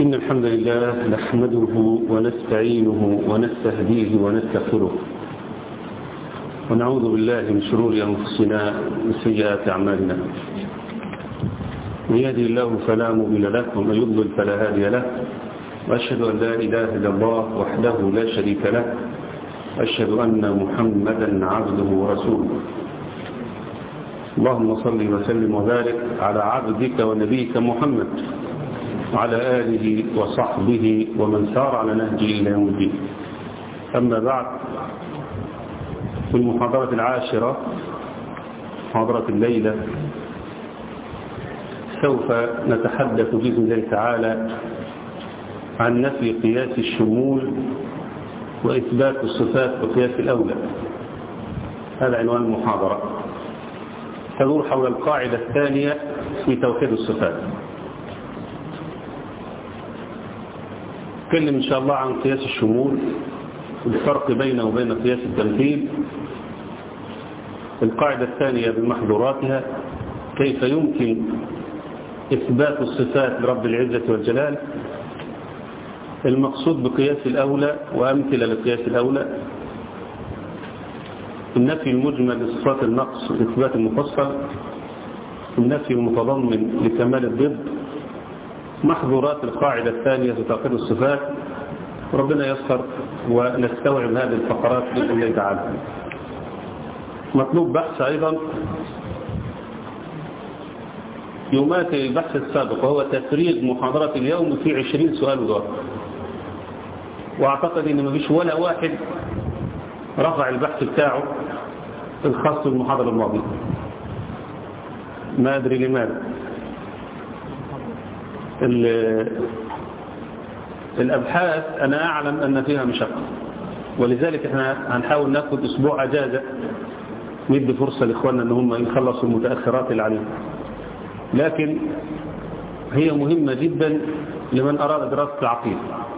إن الحمد لله نحمده ونستعينه ونستهديه ونستغفره ونعوذ بالله من شرور أنفسنا وسيئات أعمالنا من يهدي الله فلا مضل له ومن يضلل فلا هادي له وأشهد أن لا إله إلا الله وحده لا شريك له أشهد أن محمدا عبده ورسوله اللهم صل وسلم وبارك على عبدك ونبيك محمد وعلى آله وصحبه ومن سار على نهجه إلى يوم الدين أما بعد في المحاضرة العاشرة محاضرة الليلة سوف نتحدث بإذن الله تعالى عن نفي قياس الشمول وإثبات الصفات وقياس الأولى هذا عنوان المحاضرة تدور حول القاعدة الثانية في توحيد الصفات نتكلم إن شاء الله عن قياس الشمول والفرق بينه وبين قياس التمثيل القاعدة الثانية بمحظوراتها كيف يمكن إثبات الصفات لرب العزة والجلال المقصود بقياس الأولى وأمثلة لقياس الأولى النفي المجمل لصفات النقص وإثبات المفصل النفي المتضمن لكمال الضد محظورات القاعدة الثانية في توحيد الصفات ربنا يسر ونستوعب هذه الفقرات بإذن الله تعالى مطلوب بحث أيضا يماثل البحث السابق وهو تفريغ محاضرة اليوم في عشرين سؤال وجواب واعتقد ان مفيش ولا واحد رفع البحث بتاعه الخاص بالمحاضرة الماضية ما أدري لماذا الأبحاث أنا أعلم أن فيها مشقة ولذلك احنا هنحاول ناخد أسبوع أجازة ندي فرصة لإخواننا أن هم يخلصوا المتأخرات اللي عليهم لكن هي مهمة جدا لمن أراد دراسة العقيدة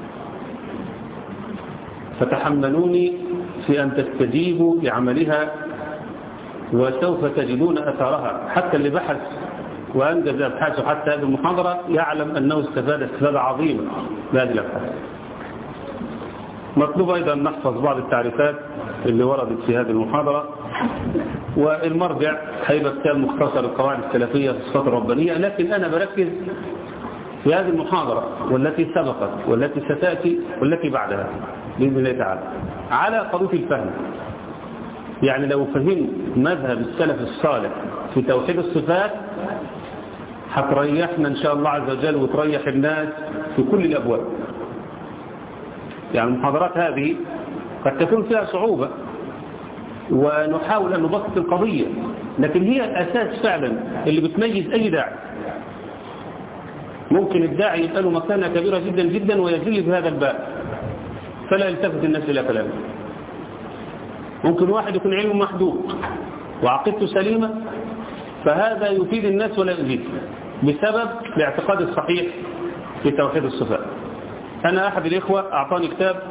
فتحملوني في أن تستجيبوا لعملها وسوف تجدون أثرها حتى اللي بحث وأنجز أبحاثه حتى هذه المحاضرة يعلم أنه استفاد استفادة عظيمة بهذه الأبحاث مطلوب أيضا نحفظ بعض التعريفات اللي وردت في هذه المحاضرة والمرجع هيبقى كتاب مختصر القواعد السلفية في الصفات الربانية لكن أنا بركز في هذه المحاضرة والتي سبقت والتي ستأتي والتي بعدها بإذن الله تعالى على قضية الفهم يعني لو فهمت مذهب السلف الصالح في توحيد الصفات هتريحنا إن شاء الله عز وجل وتريح الناس في كل الأبواب يعني المحاضرات هذه قد تكون فيها صعوبة ونحاول أن نبسط القضية لكن هي الأساس فعلا اللي بتميز أي داعي ممكن الداعي يبقى له مكانة كبيرة جدا جدا ويجل في هذا الباب فلا يلتفت الناس إلى كلامه ممكن واحد يكون علمه محدود وعقيدته سليمة فهذا يفيد الناس ولا يزيد بسبب الاعتقاد الصحيح في توحيد الصفات أنا أحد الإخوة أعطاني كتاب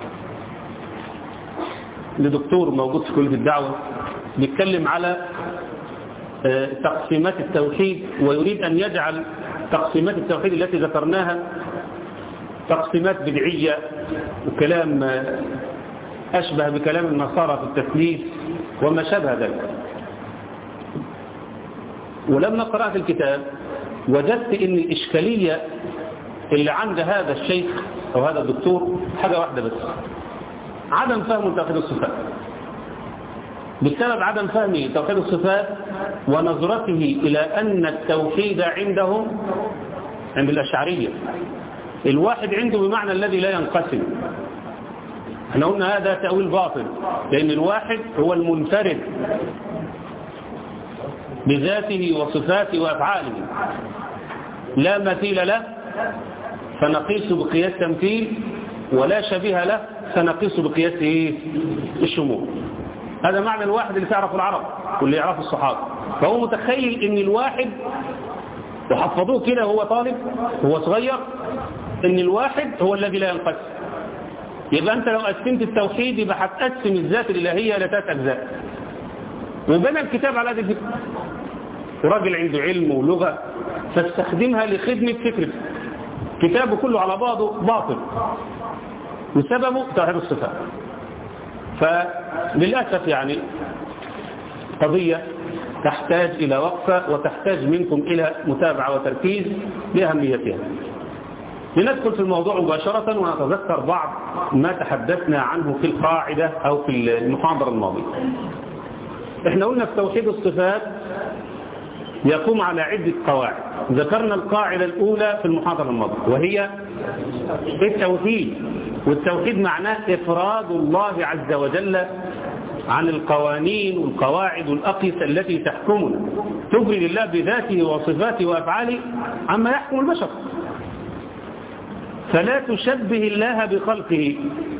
لدكتور موجود في كلية الدعوة بيتكلم على تقسيمات التوحيد ويريد أن يجعل تقسيمات التوحيد التي ذكرناها تقسيمات بدعية وكلام أشبه بكلام النصارى في التثليث وما شابه ذلك ولما قرأت الكتاب وجدت أن الإشكالية اللي عند هذا الشيخ أو هذا الدكتور حاجة واحدة بس عدم فهم توحيد الصفات بسبب عدم فهمه توحيد الصفات ونظرته إلى أن التوحيد عندهم عند الأشعرية الواحد عنده بمعنى الذي لا ينقسم احنا قلنا هذا تأويل باطل لأن الواحد هو المنفرد بذاته وصفاته وأفعاله لا مثيل له فنقيس بقياس تمثيل ولا شبيه له فنقيس بقياس ايه الشمول هذا معنى الواحد اللي تعرف العرب واللي يعرف الصحابة فهو متخيل ان الواحد وحفظوه كده هو طالب هو صغير ان الواحد هو الذي لا ينقسم يبقى انت لو قسمت التوحيد يبقى هتقسم الذات الالهيه الى ثلاث اجزاء وبنى الكتاب على هذه الفكره وراجل عنده علم ولغه فاستخدمها لخدمه فكرته كتابه كله على بعضه باطل وسببه توحيد الصفات فللأسف يعني قضية تحتاج إلى وقفة وتحتاج منكم إلى متابعة وتركيز لأهميتها لندخل في الموضوع مباشرة ونتذكر بعض ما تحدثنا عنه في القاعدة أو في المحاضرة الماضية احنا قلنا في توحيد الصفات يقوم على عدة قواعد ذكرنا القاعدة الأولى في المحاضرة الماضية وهي التوحيد والتوحيد معناه إفراد الله عز وجل عن القوانين والقواعد والأقيسة التي تحكمنا تفرد الله بذاته وصفاته وأفعاله عما يحكم البشر فلا تشبه الله بخلقه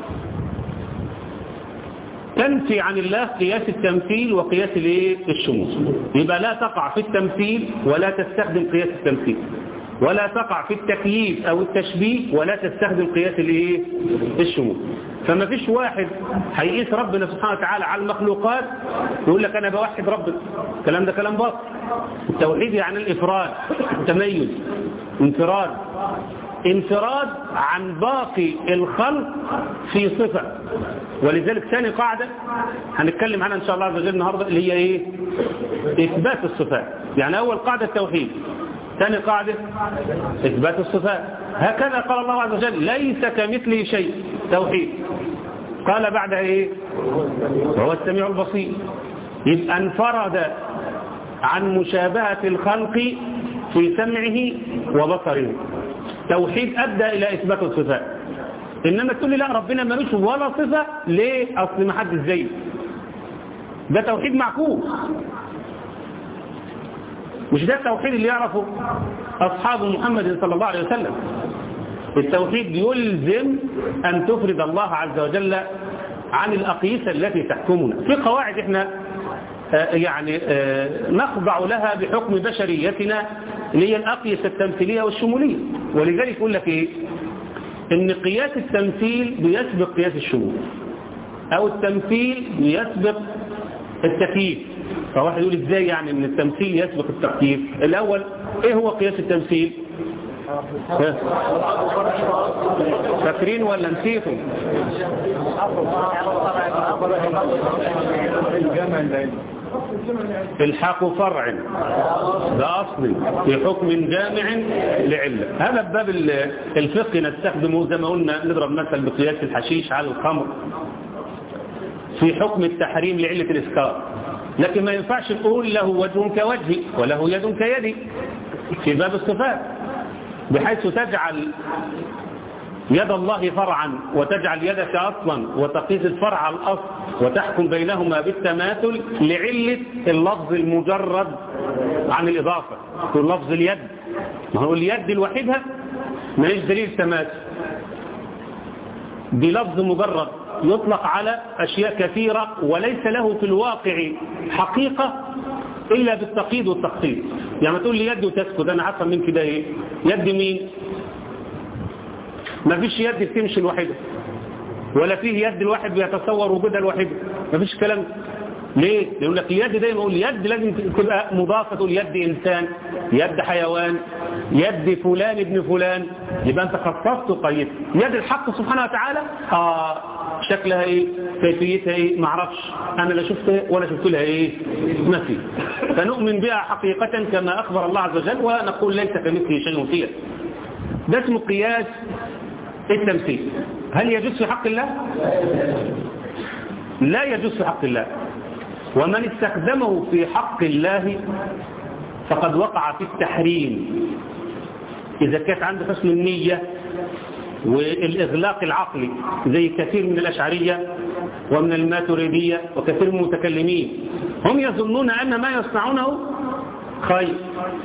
تنفي عن الله قياس التمثيل وقياس الشمول يبقى لا تقع في التمثيل ولا تستخدم قياس التمثيل ولا تقع في التكييف أو التشبيه ولا تستخدم قياس الايه الشمول فما فيش واحد هيقيس ربنا سبحانه وتعالى على المخلوقات يقول لك أنا بوحد ربنا الكلام ده كلام باطل التوحيد يعني الإفراد التميز انفراد انفراد عن باقي الخلق في صفة ولذلك ثاني قاعدة هنتكلم عنها إن شاء الله عز وجل النهاردة اللي هي إيه إثبات الصفات يعني أول قاعدة التوحيد ثاني قاعدة إثبات الصفات هكذا قال الله عز وجل ليس كمثله شيء توحيد قال بعدها إيه وهو السميع البصير يبقى انفرد عن مشابهة الخلق في سمعه وبصره توحيد أدى إلى إثبات الصفات إنما تقول لي لا ربنا ملوش ولا صفة ليه أصل ما حد زيه ده توحيد معكوس مش ده التوحيد اللي يعرفه أصحاب محمد صلى الله عليه وسلم التوحيد يلزم أن تفرد الله عز وجل عن الأقيسة التي تحكمنا في قواعد احنا يعني نخضع لها بحكم بشريتنا اللي هي الأقيسة التمثيلية والشمولية ولذلك يقول لك إيه إن قياس التمثيل بيسبق قياس الشمول أو التمثيل بيسبق التكييف فواحد يقول إزاي يعني إن التمثيل يسبق التكييف الأول إيه هو قياس التمثيل فاكرين ولا نسيتوا الحاق فرع ده أصل في حكم جامع لعلة هذا باب الفقه نستخدمه زي ما قلنا نضرب مثل بقياس الحشيش على الخمر في حكم التحريم لعلة الإسكار لكن ما ينفعش نقول له وجه كوجهي وله يد كيدي في باب الصفات بحيث تجعل يد الله فرعا وتجعل يدك أصلا وتقيس الفرع على الأصل وتحكم بينهما بالتماثل لعلة اللفظ المجرد عن الإضافة تقول لفظ اليد ما هو اليد الوحيدة ما ليش دليل تماثل بلفظ مجرد يطلق على أشياء كثيرة وليس له في الواقع حقيقة إلا بالتقييد والتخطيط يعني تقول لي يد وتسكت أنا عارفه من كده إيه يد مين ما فيش يد بتمشي الوحيدة ولا فيه يد الواحد بيتصور وجودها الوحيدة ما فيش كلام ليه يقول لك اليد دايما يقول يد لازم تبقى مضافة تقول يد إنسان يد حيوان يد فلان ابن فلان يبقى أنت خصصت وقيدت يد الحق سبحانه وتعالى آه شكلها ايه كيفيتها ايه ما اعرفش انا لا شفتها ولا شفت لها ايه ما في فنؤمن بها حقيقة كما اخبر الله عز وجل ونقول ليس كمثله شيء فيها ده اسمه قياس التمثيل هل يجوز في حق الله لا يجوز في حق الله ومن استخدمه في حق الله فقد وقع في التحريم إذا كانت عنده حسن النية والإغلاق العقلي زي كثير من الأشعرية ومن الماتريدية وكثير من المتكلمين هم يظنون أن ما يصنعونه خير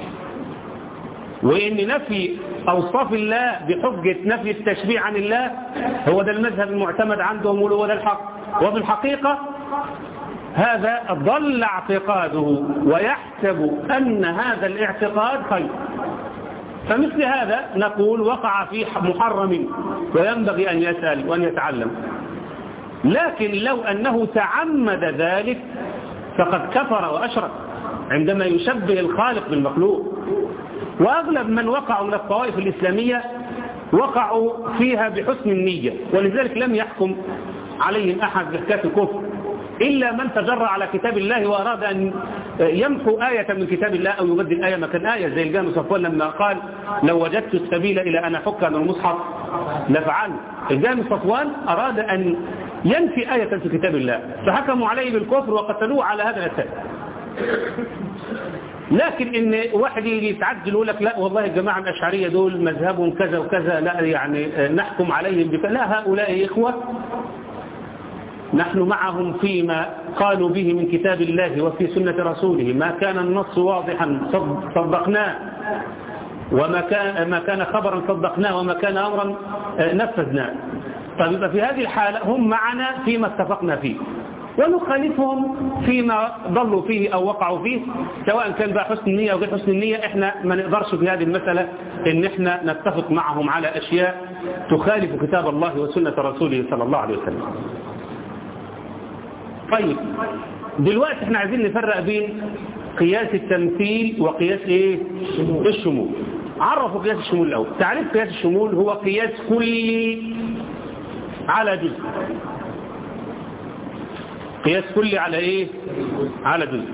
وإن نفي أوصاف الله بحجة نفي التشبيع عن الله هو ده المذهب المعتمد عندهم وهو ده الحق وفي الحقيقة هذا ضل اعتقاده ويحسب أن هذا الاعتقاد خير فمثل هذا نقول وقع في محرم وينبغي أن يسأل وأن يتعلم لكن لو أنه تعمد ذلك فقد كفر وأشرك عندما يشبه الخالق بالمخلوق وأغلب من وقعوا من الطوائف الإسلامية وقعوا فيها بحسن النية ولذلك لم يحكم عليهم أحد بحكاية الكفر إلا من تجرى على كتاب الله وأراد أن يمحو آية من كتاب الله أو يبدل آية مكان آية زي الجامع صفوان لما قال لو وجدت السبيل إلى أن أحك من المصحف لفعل الجامع صفوان أراد أن ينفي آية في كتاب الله فحكموا عليه بالكفر وقتلوه على هذا الأساس لكن ان واحد يجي يتعجل يقول لك لا والله الجماعه الاشعريه دول مذهبهم كذا وكذا لا يعني نحكم عليهم بك لا هؤلاء اخوه نحن معهم فيما قالوا به من كتاب الله وفي سنة رسوله ما كان النص واضحا صدقناه وما كان ما كان خبرا صدقناه وما كان أمرا نفذناه طيب في هذه الحالة هم معنا فيما اتفقنا فيه ونخالفهم فيما ضلوا فيه أو وقعوا فيه سواء كان بقى حسن النية أو غير حسن النية احنا ما نقدرش في هذه المسألة ان احنا نتفق معهم على أشياء تخالف كتاب الله وسنة رسوله صلى الله عليه وسلم طيب دلوقتي احنا عايزين نفرق بين قياس التمثيل وقياس ايه الشمول عرفوا قياس الشمول الاول تعريف قياس الشمول هو قياس كلي على جزء قياس كلي على ايه على جزء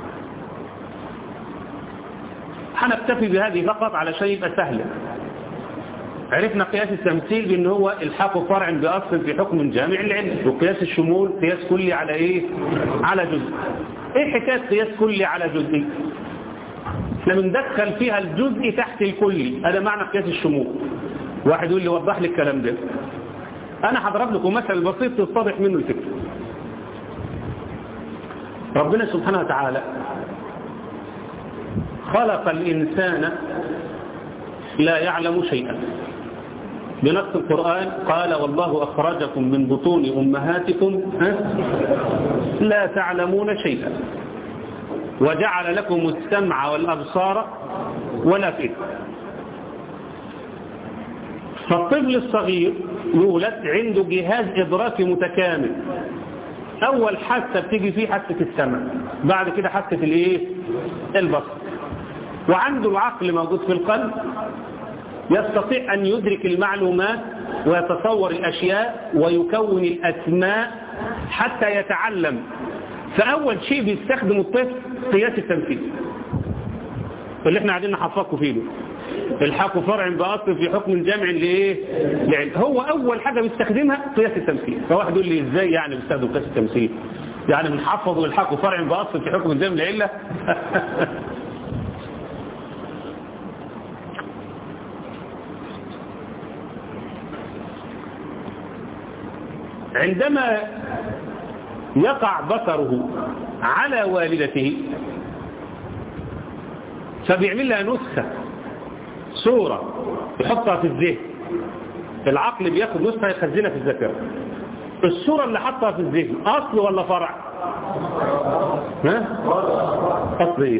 هنكتفي بهذه فقط على شيء يبقى سهل عرفنا قياس التمثيل بان هو الحاق فرع باصل في حكم جامع العلم وقياس الشمول قياس كلي على ايه على جزء ايه حكايه قياس كلي على جزء احنا بندخل فيها الجزء تحت الكلي هذا معنى قياس الشمول واحد يقول لي وضح لي الكلام ده انا هضرب لكم مثل بسيط تتضح منه الفكره ربنا سبحانه وتعالى خلق الإنسان لا يعلم شيئا بنص القرآن قال والله أخرجكم من بطون أمهاتكم لا تعلمون شيئا وجعل لكم السمع والأبصار والأفئدة فالطفل الصغير يولد عنده جهاز إدراكي متكامل أول حاسة بتيجي فيه حاسة السمع بعد كده حاسة الإيه؟ البصر وعنده العقل موجود في القلب يستطيع أن يدرك المعلومات ويتصور الأشياء ويكون الأسماء حتى يتعلم فأول شيء بيستخدم الطفل قياس التمثيل اللي احنا قاعدين نحفظكم فيه ده الحاق فرع بأصل في حكم جامع لإيه لعلم هو أول حاجة بيستخدمها قياس التمثيل فواحد يقول لي إزاي يعني بيستخدم قياس التمثيل يعني بنحفظ والحاق فرع بأصل في حكم جامع لعلة عندما يقع بصره على والدته فبيعمل لها نسخة صورة يحطها في الذهن العقل بياخد نسخة يخزنها في الذاكرة الصورة اللي حطها في الذهن أصل ولا فرع ها أصل إيه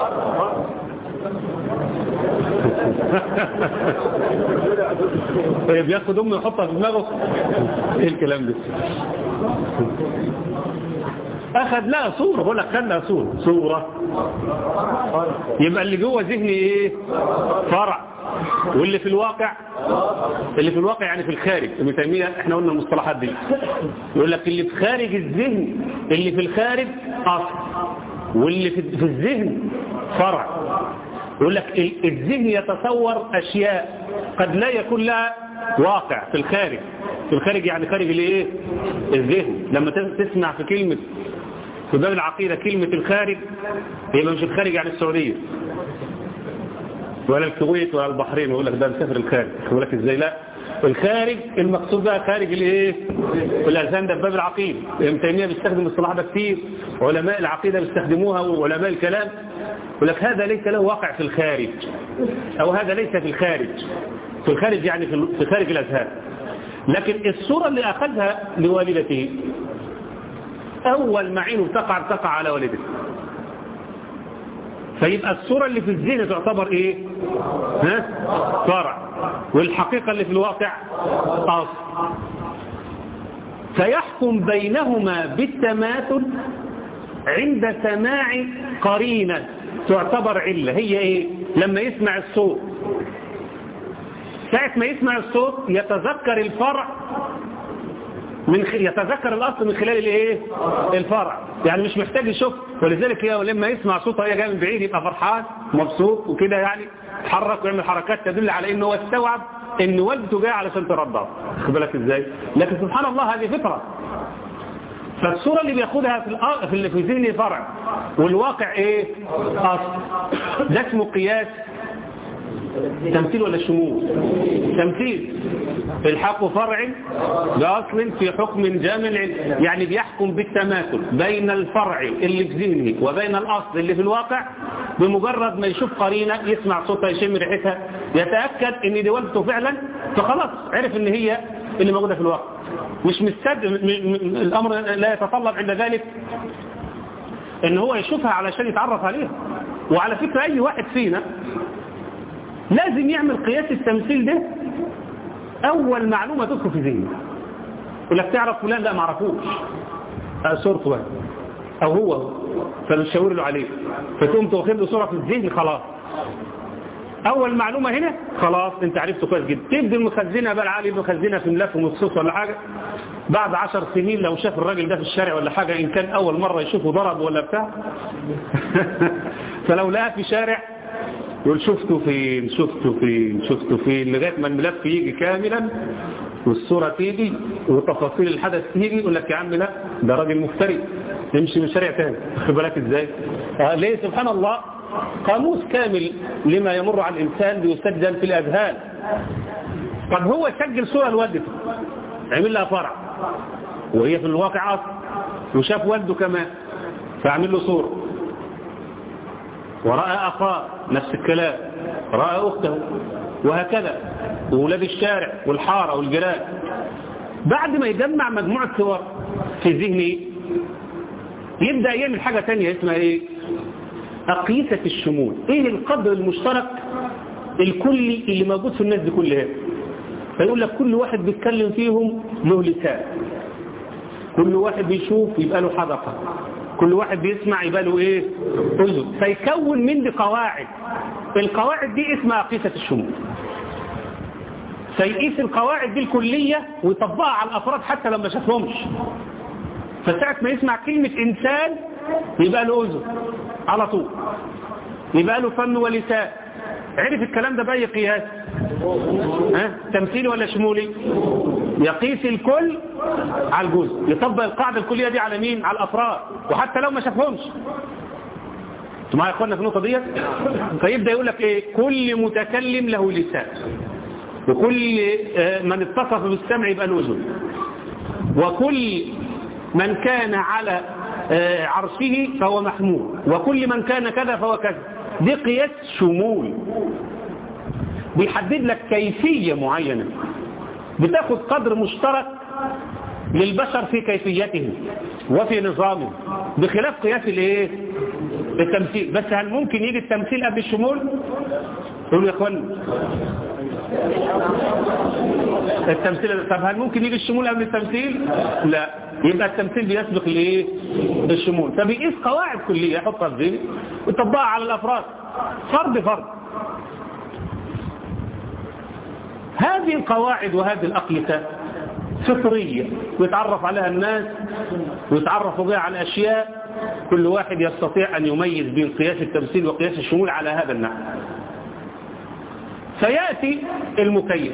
طيب ياخد امه يحطها في دماغه ايه الكلام ده اخذ لها صورة بقول لك خد لها صورة صورة يبقى اللي جوه ذهني ايه فرع واللي في الواقع اللي في الواقع يعني في الخارج ابن تيميه احنا قلنا المصطلحات دي يقول لك اللي في خارج الذهن اللي في الخارج اصل واللي في الذهن فرع يقول لك الذهن يتصور أشياء قد لا يكون لها واقع في الخارج في الخارج يعني خارج الايه الذهن لما تسمع في كلمة في باب العقيدة كلمة الخارج هي مش الخارج يعني السعودية ولا الكويت ولا البحرين يقول لك ده مسافر الخارج يقول لك ازاي لا الخارج المقصود بقى خارج الايه الاذهان ده في باب العقيده ابن تيميه بيستخدم الصلاح ده كتير علماء العقيده بيستخدموها وعلماء الكلام يقول لك هذا ليس له واقع في الخارج او هذا ليس في الخارج في الخارج يعني في خارج الاذهان لكن الصوره اللي اخذها لوالدته اول ما عينه تقع تقع على والدته فيبقى الصورة اللي في الذهن تعتبر ايه ها فرع والحقيقة اللي في الواقع اصل فيحكم بينهما بالتماثل عند سماع قرينة تعتبر علة هي ايه لما يسمع الصوت ساعة ساعة ما يسمع الصوت يتذكر الفرع من خ... يتذكر الأصل من خلال الايه الفرع يعني مش محتاج يشوف ولذلك هي لما يسمع صوتها هي جايه من بعيد يبقى فرحان مبسوط وكده يعني يتحرك ويعمل حركات تدل على انه هو استوعب ان والدته جايه علشان ترضعه خد بالك ازاي لكن سبحان الله هذه فطره فالصورة اللي بياخدها في الأ... في في ذهن فرع والواقع ايه اصل ده اسمه قياس تمثيل ولا شمول تمثيل الحق فرع بأصل في حكم جامع يعني بيحكم بالتماثل بين الفرع اللي في ذهنه وبين الأصل اللي في الواقع بمجرد ما يشوف قرينة يسمع صوتها يشم ريحتها يتأكد ان دي والدته فعلا فخلاص عرف ان هي اللي موجودة في الواقع مش مستد الأمر لا يتطلب عند ذلك ان هو يشوفها علشان يتعرف عليها وعلى فكرة اي واحد فينا لازم يعمل قياس التمثيل ده اول معلومة تدخل في ذهنه يقول لك تعرف فلان لا ما اعرفوش صورته بقى او هو فنشاور له عليه فتقوم تاخد له صورة في الذهن خلاص اول معلومة هنا خلاص انت عرفته كويس جدا تبدأ مخزنها بقى العالي مخزنها في ملف مخصوص ولا حاجة بعد عشر سنين لو شاف الراجل ده في الشارع ولا حاجة ان كان اول مرة يشوفه ضرب ولا بتاع فلو لقاه في شارع يقول شفته فين شفته فين شفته فين لغاية ما الملف يجي كاملا والصورة تيجي وتفاصيل الحدث تيجي يقول لك يا عم لا ده راجل مفتري يمشي من شارع تاني خد بالك ازاي آه ليه سبحان الله قاموس كامل لما يمر على الإنسان بيسجل في الأذهان طب هو سجل صورة لوالدته عمل لها فرع وهي في الواقع أصل وشاف والده كمان فعمل له صورة ورأى أخاه نفس الكلام رأى أخته وهكذا وولاد الشارع والحارة والجيران بعد ما يجمع مجموعة صور في ذهنه يبدأ يعمل حاجة تانية اسمها ايه أقيسة الشمول ايه القدر المشترك الكلي اللي موجود في الناس دي كلها فيقول لك كل واحد بيتكلم فيهم له لسان كل واحد بيشوف يبقى له حدقة كل واحد بيسمع يبقى له ايه اذن فيكون من دي قواعد القواعد دي اسمها قيسة الشمول فيقيس القواعد دي الكلية ويطبقها على الافراد حتى لما شافهمش فساعة ما يسمع كلمة انسان يبقى له اذن على طول يبقى له فم ولسان عرف الكلام ده بأي قياس ها تمثيلي ولا شمولي يقيس الكل على الجزء يطبق القاعدة الكلية دي على مين على الأفراد وحتى لو ما شافهمش انتوا معايا يا اخوانا في النقطة ديت فيبدأ يقول لك ايه كل متكلم له لسان وكل من اتصف بالسمع يبقى له اذن وكل من كان على عرشه فهو محمول وكل من كان كذا فهو كذا دي قياس شمول بيحدد لك كيفية معينة بتاخد قدر مشترك للبشر في كيفيتهم وفي نظامهم بخلاف قياس الايه التمثيل بس هل ممكن يجي التمثيل قبل الشمول قولوا يا اخوان التمثيل طب هل ممكن يجي الشمول قبل التمثيل لا يبقى التمثيل بيسبق الايه الشمول فبيقيس قواعد كليه يحطها في ذهنه ويطبقها على الافراد فرد فرد هذه القواعد وهذه الأقيسة فطرية ويتعرف عليها الناس ويتعرفوا بها على أشياء كل واحد يستطيع أن يميز بين قياس التمثيل وقياس الشمول على هذا النحو فيأتي المكيف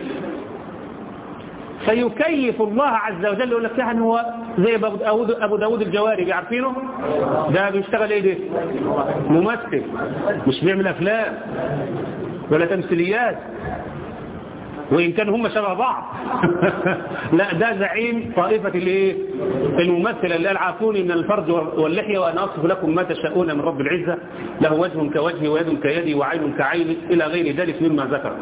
فيكيف الله عز وجل يقول لك يعني هو زي أبو داود الجواري عارفينه ده بيشتغل ايه ده ممثل مش بيعمل أفلام ولا تمثيليات وإن كان هم شبه بعض لا ده زعيم طائفة الايه الممثلة اللي قال عافوني من الفرج واللحية وأنا أصف لكم ما تشاءون من رب العزة له وجه كوجهي ويد كيدي وعين كعيني إلى غير ذلك مما ذكر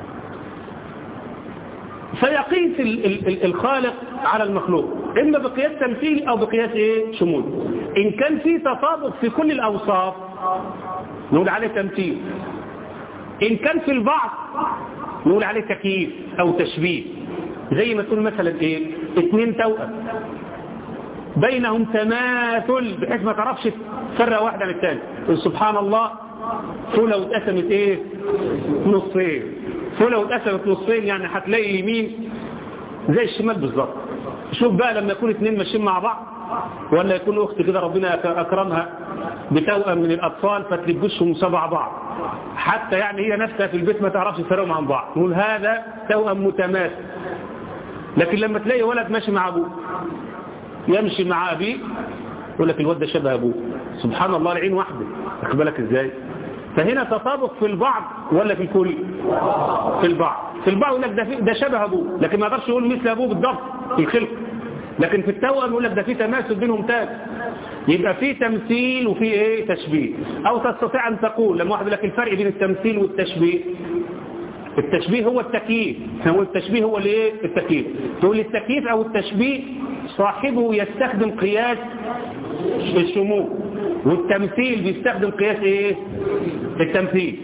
فيقيس الخالق على المخلوق إما بقياس تمثيل أو بقياس إيه شمول إن كان في تطابق في كل الأوصاف نقول عليه تمثيل إن كان في البعض نقول عليه تكييف أو تشبيه زي ما تقول مثلا إيه اتنين توأم بينهم تماثل بحيث ما تعرفش تفرق واحدة من الثاني سبحان الله فولة واتقسمت ايه نصين فلو اتقسمت نصين يعني هتلاقي اليمين زي الشمال بالظبط شوف بقى لما يكون اتنين ماشيين مع بعض ولا يكون اخت كده ربنا اكرمها بتوأم من الاطفال فتلبسهم سبع بعض حتى يعني هي نفسها في البيت ما تعرفش تفرقهم عن بعض نقول هذا توأم متماثل لكن لما تلاقي ولد ماشي مع ابوه يمشي مع ابيه يقول لك الواد ده شبه ابوه سبحان الله العين واحده واخد بالك ازاي فهنا تطابق في البعض ولا في الكل في البعض في البعض يقول لك ده, ده شبه ابوه لكن ما يقدرش يقول مثل ابوه بالضبط في الخلق لكن في التوأم يقول لك ده في تماثل بينهم تاج يبقى في تمثيل وفي ايه تشبيه او تستطيع ان تقول لما واحد يقول لك الفرق بين التمثيل والتشبيه التشبيه هو التكييف هو التشبيه هو الايه التكييف تقول التكييف او التشبيه صاحبه يستخدم قياس الشمول والتمثيل بيستخدم قياس ايه التمثيل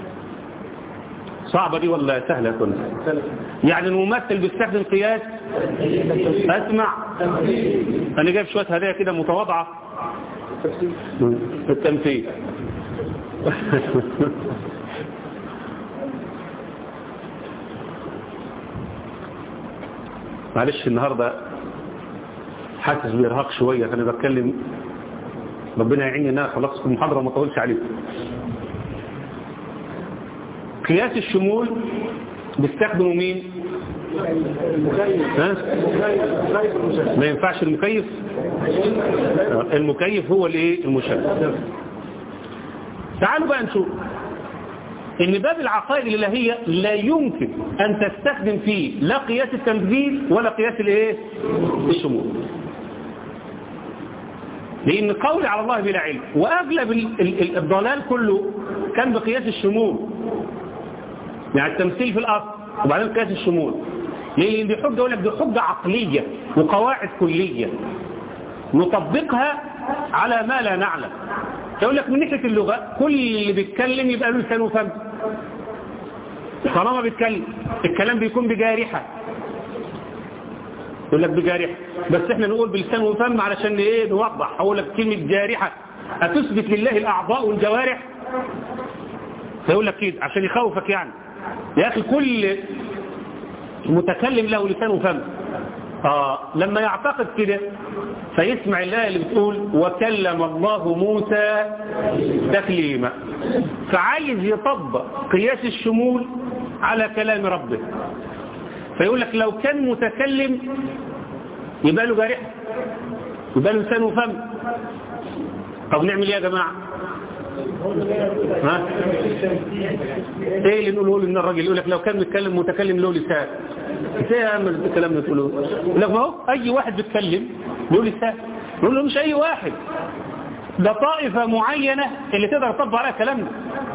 صعبة دي ولا سهلة كنت يعني الممثل بيستخدم قياس اسمع انا جايب شوية هدايا كده متواضعة التمثيل معلش النهاردة حاسس بإرهاق شوية فأنا بتكلم ربنا يعيني ان انا خلصت المحاضرة وما طولش عليكم قياس الشمول بيستخدموا مين ها؟ ما ينفعش المكيف المكيف هو الايه المشبه تعالوا بقى نشوف ان باب العقائد الالهيه لا يمكن ان تستخدم فيه لا قياس التنزيل ولا قياس الايه الشمول لان قولي على الله بلا علم واغلب الضلال كله كان بقياس الشمول يعني التمثيل في الاصل وبعدين قياس الشمول لان دي حجه يقول لك دي حجه عقليه وقواعد كليه نطبقها على ما لا نعلم يقول لك من ناحيه اللغه كل اللي بيتكلم يبقى له لسان وفم طالما بيتكلم الكلام بيكون بجارحه يقول لك بجارحه بس احنا نقول بلسان وفم علشان ايه نوضح اقول لك كلمه جارحه اتثبت لله الاعضاء والجوارح فيقول لك كده عشان يخوفك يعني يا اخي كل متكلم له لسان وفم آه لما يعتقد كده فيسمع الله اللي بتقول وكلم الله موسى تكليما فعايز يطبق قياس الشمول على كلام ربه فيقول لك لو كان متكلم يبقى له جارحة يبقى له لسان وفم طب نعمل ايه يا جماعة ها ايه اللي نقوله لنا الراجل يقول لك لو كان بيتكلم متكلم له لسان ايه يا عم الكلام ده تقوله يقول لك ما هو اي واحد بيتكلم له لسان نقول له مش اي واحد ده طائفة معينة اللي تقدر تطبق عليها الكلام ده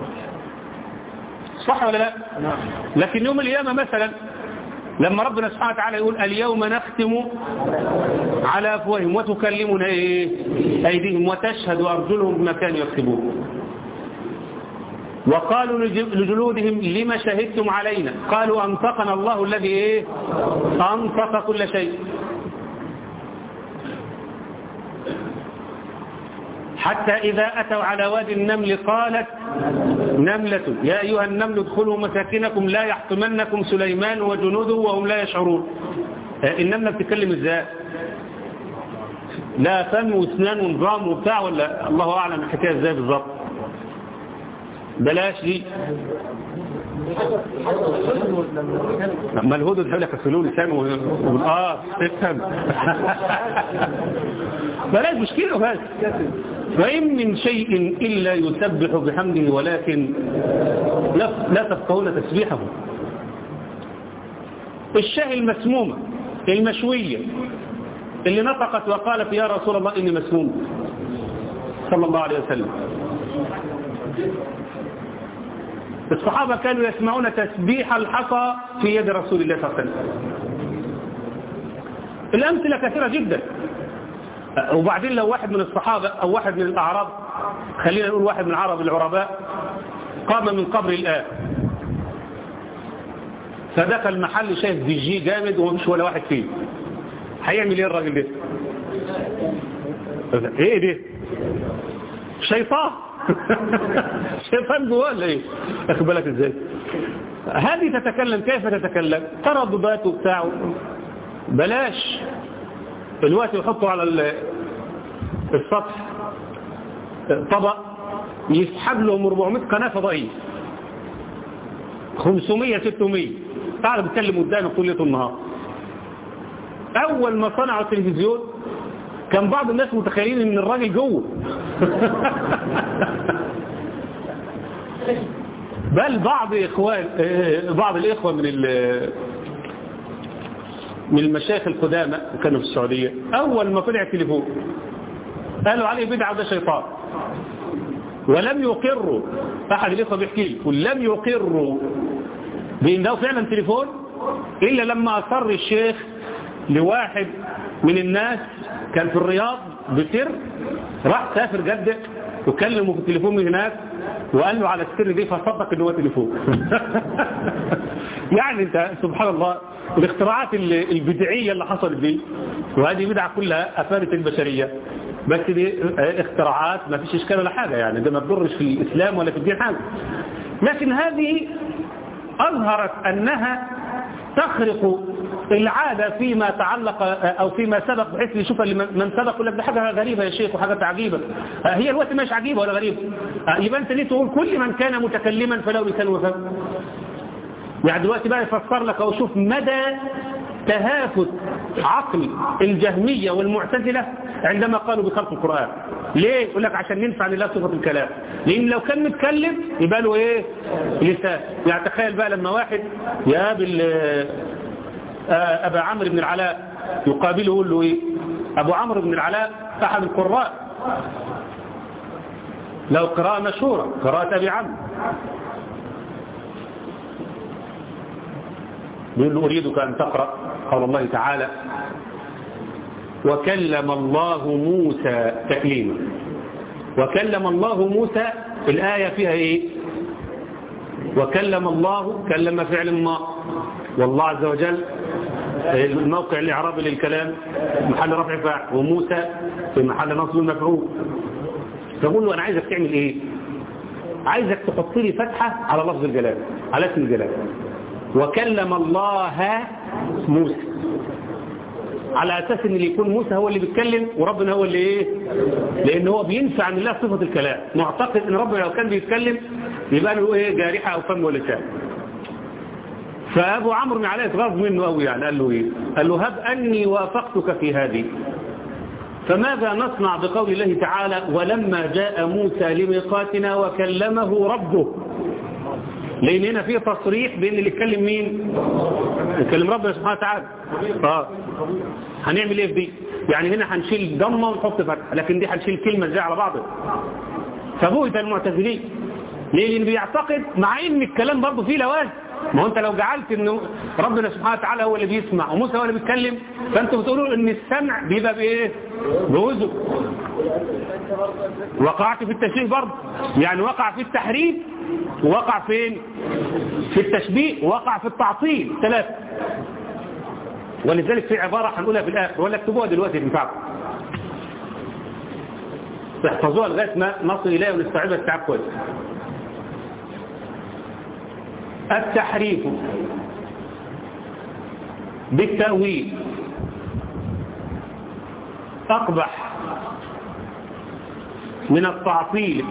صح ولا لا لكن يوم القيامة مثلا لما ربنا سبحانه وتعالى يقول اليوم نختم على أفواههم وتكلمنا إيه؟ أيديهم وتشهد أرجلهم بما كانوا يكسبون وقالوا لجلودهم لما شهدتم علينا قالوا أنطقنا الله الذي إيه؟ أنطق كل شيء حتى إذا أتوا على وادي النمل قالت نملة يا أيها النمل ادخلوا مساكنكم لا يحطمنكم سليمان وجنوده وهم لا يشعرون النملة بتتكلم ازاي لا فم واسنان ونظام وبتاع ولا الله أعلم الحكاية ازاي بالظبط بلاش دي ما الهدد يقول لك اغسلوا لسانه ويقول اه افهم بلاش مشكله بس فإن من شيء إلا يسبح بحمده ولكن لا, لا تفقهون تسبيحه الشاه المسمومة المشوية اللي نطقت وقالت يا رسول الله إني مسموم صلى الله عليه وسلم الصحابة كانوا يسمعون تسبيح الحصى في يد رسول الله صلى الله عليه وسلم الأمثلة كثيرة جدا وبعدين لو واحد من الصحابة أو واحد من الأعراب خلينا نقول واحد من العرب العرباء قام من قبر الآن فدخل محل شايف دي جي جامد ومش ولا واحد فيه هيعمل ايه الراجل ده ايه ده شيطان شيطان جواه ولا ايه اخد بالك ازاي هذه تتكلم كيف تتكلم ترددات وبتاع بلاش الوقت يحطوا على السطح طبق يسحب لهم 400 قناة فضائية 500 600 تعالى بيتكلم قدامك كل النهار اول ما صنعوا التلفزيون كان بعض الناس متخيلين ان الراجل جوه بل بعض اخوان بعض الاخوه من من المشايخ القدامى كانوا في السعوديه اول ما طلع التليفون قالوا عليه بدعه وده شيطان ولم يقروا احد الاخوه بيحكي لي ولم يقروا بانه فعلا تليفون الا لما اصر الشيخ لواحد من الناس كان في الرياض بسر راح سافر جدة وكلمه في التليفون من هناك وقال له على السر دي فصدق ان هو تليفون يعني انت سبحان الله الاختراعات البدعية اللي حصلت دي وهذه بدعة كلها افادت البشرية بس دي اختراعات ما فيش اشكال ولا حاجة يعني ده ما تضرش في الاسلام ولا في الدين حاجة لكن هذه اظهرت انها تخرق العادة فيما تعلق أو فيما سبق بحيث يشوف من سبق يقول لك ده حاجة غريبة يا شيخ وحاجة عجيبة هي الوقت مش عجيبة ولا غريبة يبقى أنت ليه تقول كل من كان متكلما فله لسان وفم يعني دلوقتي بقى يفسر لك أو شوف مدى تهافت عقل الجهمية والمعتزلة عندما قالوا بخلق القرآن ليه؟ يقول لك عشان ننفع لله صفة الكلام لأن لو كان متكلم يبقى له إيه؟ لسان يعني تخيل بقى لما واحد يقابل أبا عمرو بن العلاء يقابله يقول له إيه أبو عمرو بن العلاء أحد القراء له قراءة مشهورة قراءة أبي عمرو يقول له أريدك أن تقرأ قول الله تعالى وكلم الله موسى تكليما وكلم الله موسى الآية فيها إيه وكلم الله كلم فعل ما والله عز وجل الموقع الإعرابي للكلام محل رفع فاعل وموسى في محل نصب المفعول تقول له أنا عايزك تعمل إيه عايزك تحط لي فتحة على لفظ الجلال على اسم الجلال وكلم الله موسى على أساس ان اللي يكون موسى هو اللي بيتكلم وربنا هو اللي ايه لان هو بينفع عن الله صفة الكلام معتقد ان ربنا لو كان بيتكلم يبقى له ايه جارحة او فم ولسان فابو عمرو بن علاء اتغاظ منه قوي يعني قال له ايه قال له هب اني وافقتك في هذه فماذا نصنع بقول الله تعالى ولما جاء موسى لميقاتنا وكلمه ربه لان هنا في تصريح بان اللي يتكلم مين يتكلم ربنا سبحانه وتعالى اه هنعمل ايه في دي يعني هنا هنشيل ضمه ونحط فتحه لكن دي هنشيل كلمه ازاي على بعضها فبوهت المعتزلين ليه لان بيعتقد مع ان الكلام برضه فيه لوازم ما هو انت لو جعلت انه ربنا سبحانه وتعالى هو اللي بيسمع وموسى هو اللي بيتكلم فانتوا بتقولوا ان السمع بيبقى بايه بوزن وقعت في التشبيه برضه يعني وقع في التحريف ووقع فين في التشبيه ووقع في التعطيل ثلاثة ولذلك في عبارة هنقولها في الآخر ولا اكتبوها دلوقتي تنفعكم تحفظوها لغاية ما نصل إليها ونستوعبها استيعاب كويس التحريف بالتأويل أقبح من التعطيل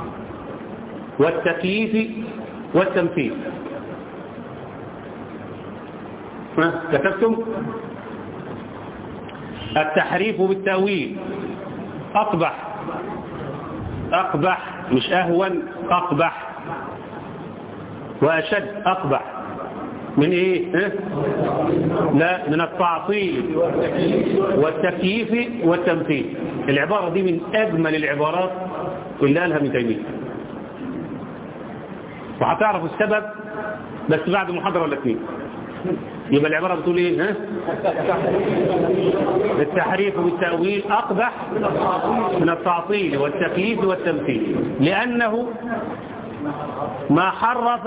والتكييف والتمثيل كتبتم التحريف بالتأويل أقبح أقبح مش أهون أقبح وأشد أقبح من إيه؟ إيه؟ لا من التعطيل والتكييف والتمثيل العبارة دي من أجمل العبارات اللي قالها ابن تيمية وهتعرفوا السبب بس بعد محاضرة ولا اثنين يبقى العبارة بتقول ايه ها؟ التحريف والتأويل أقبح من التعطيل والتكييف والتمثيل لأنه ما حرف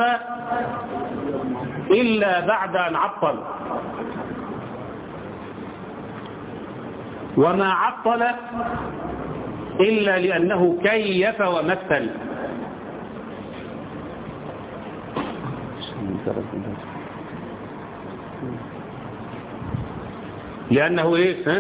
إلا بعد أن عطل وما عطل إلا لأنه كيف ومثل يا رب لأنه إيه ها؟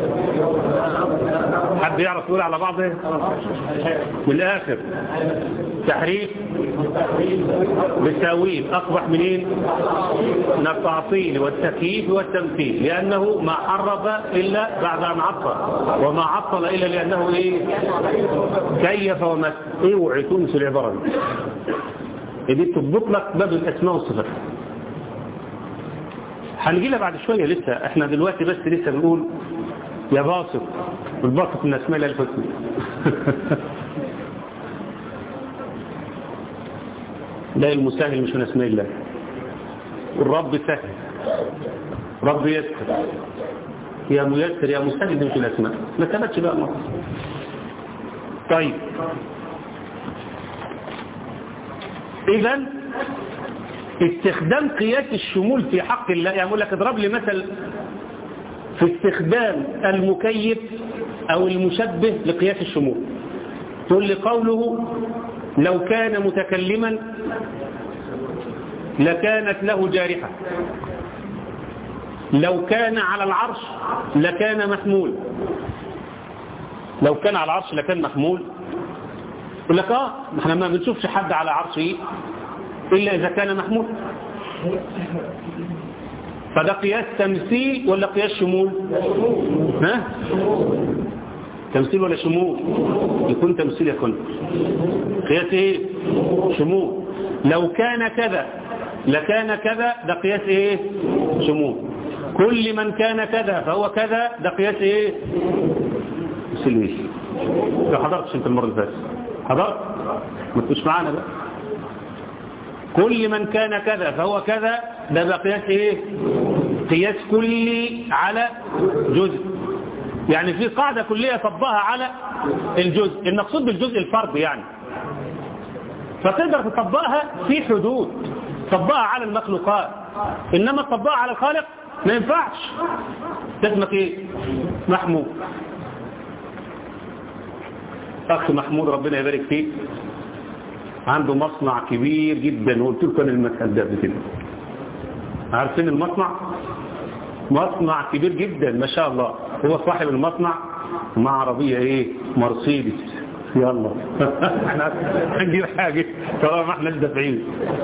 حد يعرف يقول على بعض إيه من الآخر تحريف بالتأويل أصبح منين من التعطيل والتكييف والتمثيل لأنه ما حرف إلا بعد أن عطل وما عطل إلا لأنه إيه كيف ومثل اوعي تنسوا العبارة دي دي تضبط لك باب الأسماء والصفات هنجي لها بعد شوية لسه احنا دلوقتي بس لسه بنقول يا باسط الباسط من اسماء الله الحسنى لا المسهل مش من اسماء الله والرب سهل رب يسر يا ميسر يا مسهل مش الاسماء ما ثبتش بقى مرة طيب اذا استخدام قياس الشمول في حق الله يعني أقول لك اضرب لي مثل في استخدام المكيف أو المشبه لقياس الشمول تقول لي قوله لو كان متكلما لكانت له جارحة لو كان على العرش لكان محمول لو كان على العرش لكان محمول يقول لك اه احنا ما بنشوفش حد على عرشه إلا إذا كان محمول فده قياس تمثيل ولا قياس شمول ها تمثيل ولا شمول يكون تمثيل يكون قياس ايه شمول لو كان كذا لكان كذا ده قياس ايه شمول كل من كان كذا فهو كذا ده قياس ايه سلويش لو حضرتش انت المرة اللي فاتت حضرت ما تكونش معانا بقى كل من كان كذا فهو كذا ده بقى قياس ايه قياس كلي على جزء يعني في قاعدة كلية طبقها على الجزء المقصود بالجزء الفرد يعني فتقدر تطبقها في حدود تطبقها على المخلوقات إنما تطبقها على الخالق ما ينفعش اسمك ايه محمود أخ محمود ربنا يبارك فيه عنده مصنع كبير جدا وقلت لكم انا المثل ده كده عارفين المصنع مصنع كبير جدا ما شاء الله هو صاحب المصنع مع عربية ايه مرسيدس يلا احنا هنجيب حاجة طالما احنا دافعين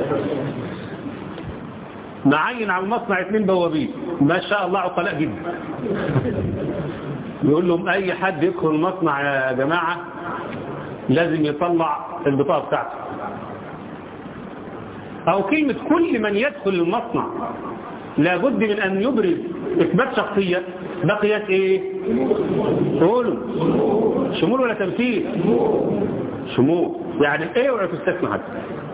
نعين على المصنع اثنين بوابين ما شاء الله عقلاء جدا يقول لهم اي حد يدخل المصنع يا جماعة لازم يطلع البطاقة بتاعته او كلمة كل من يدخل المصنع لابد من ان يبرز اثبات شخصية ده قياس ايه قولوا شمول ولا تمثيل شمول يعني ايه ولا تستثنى حد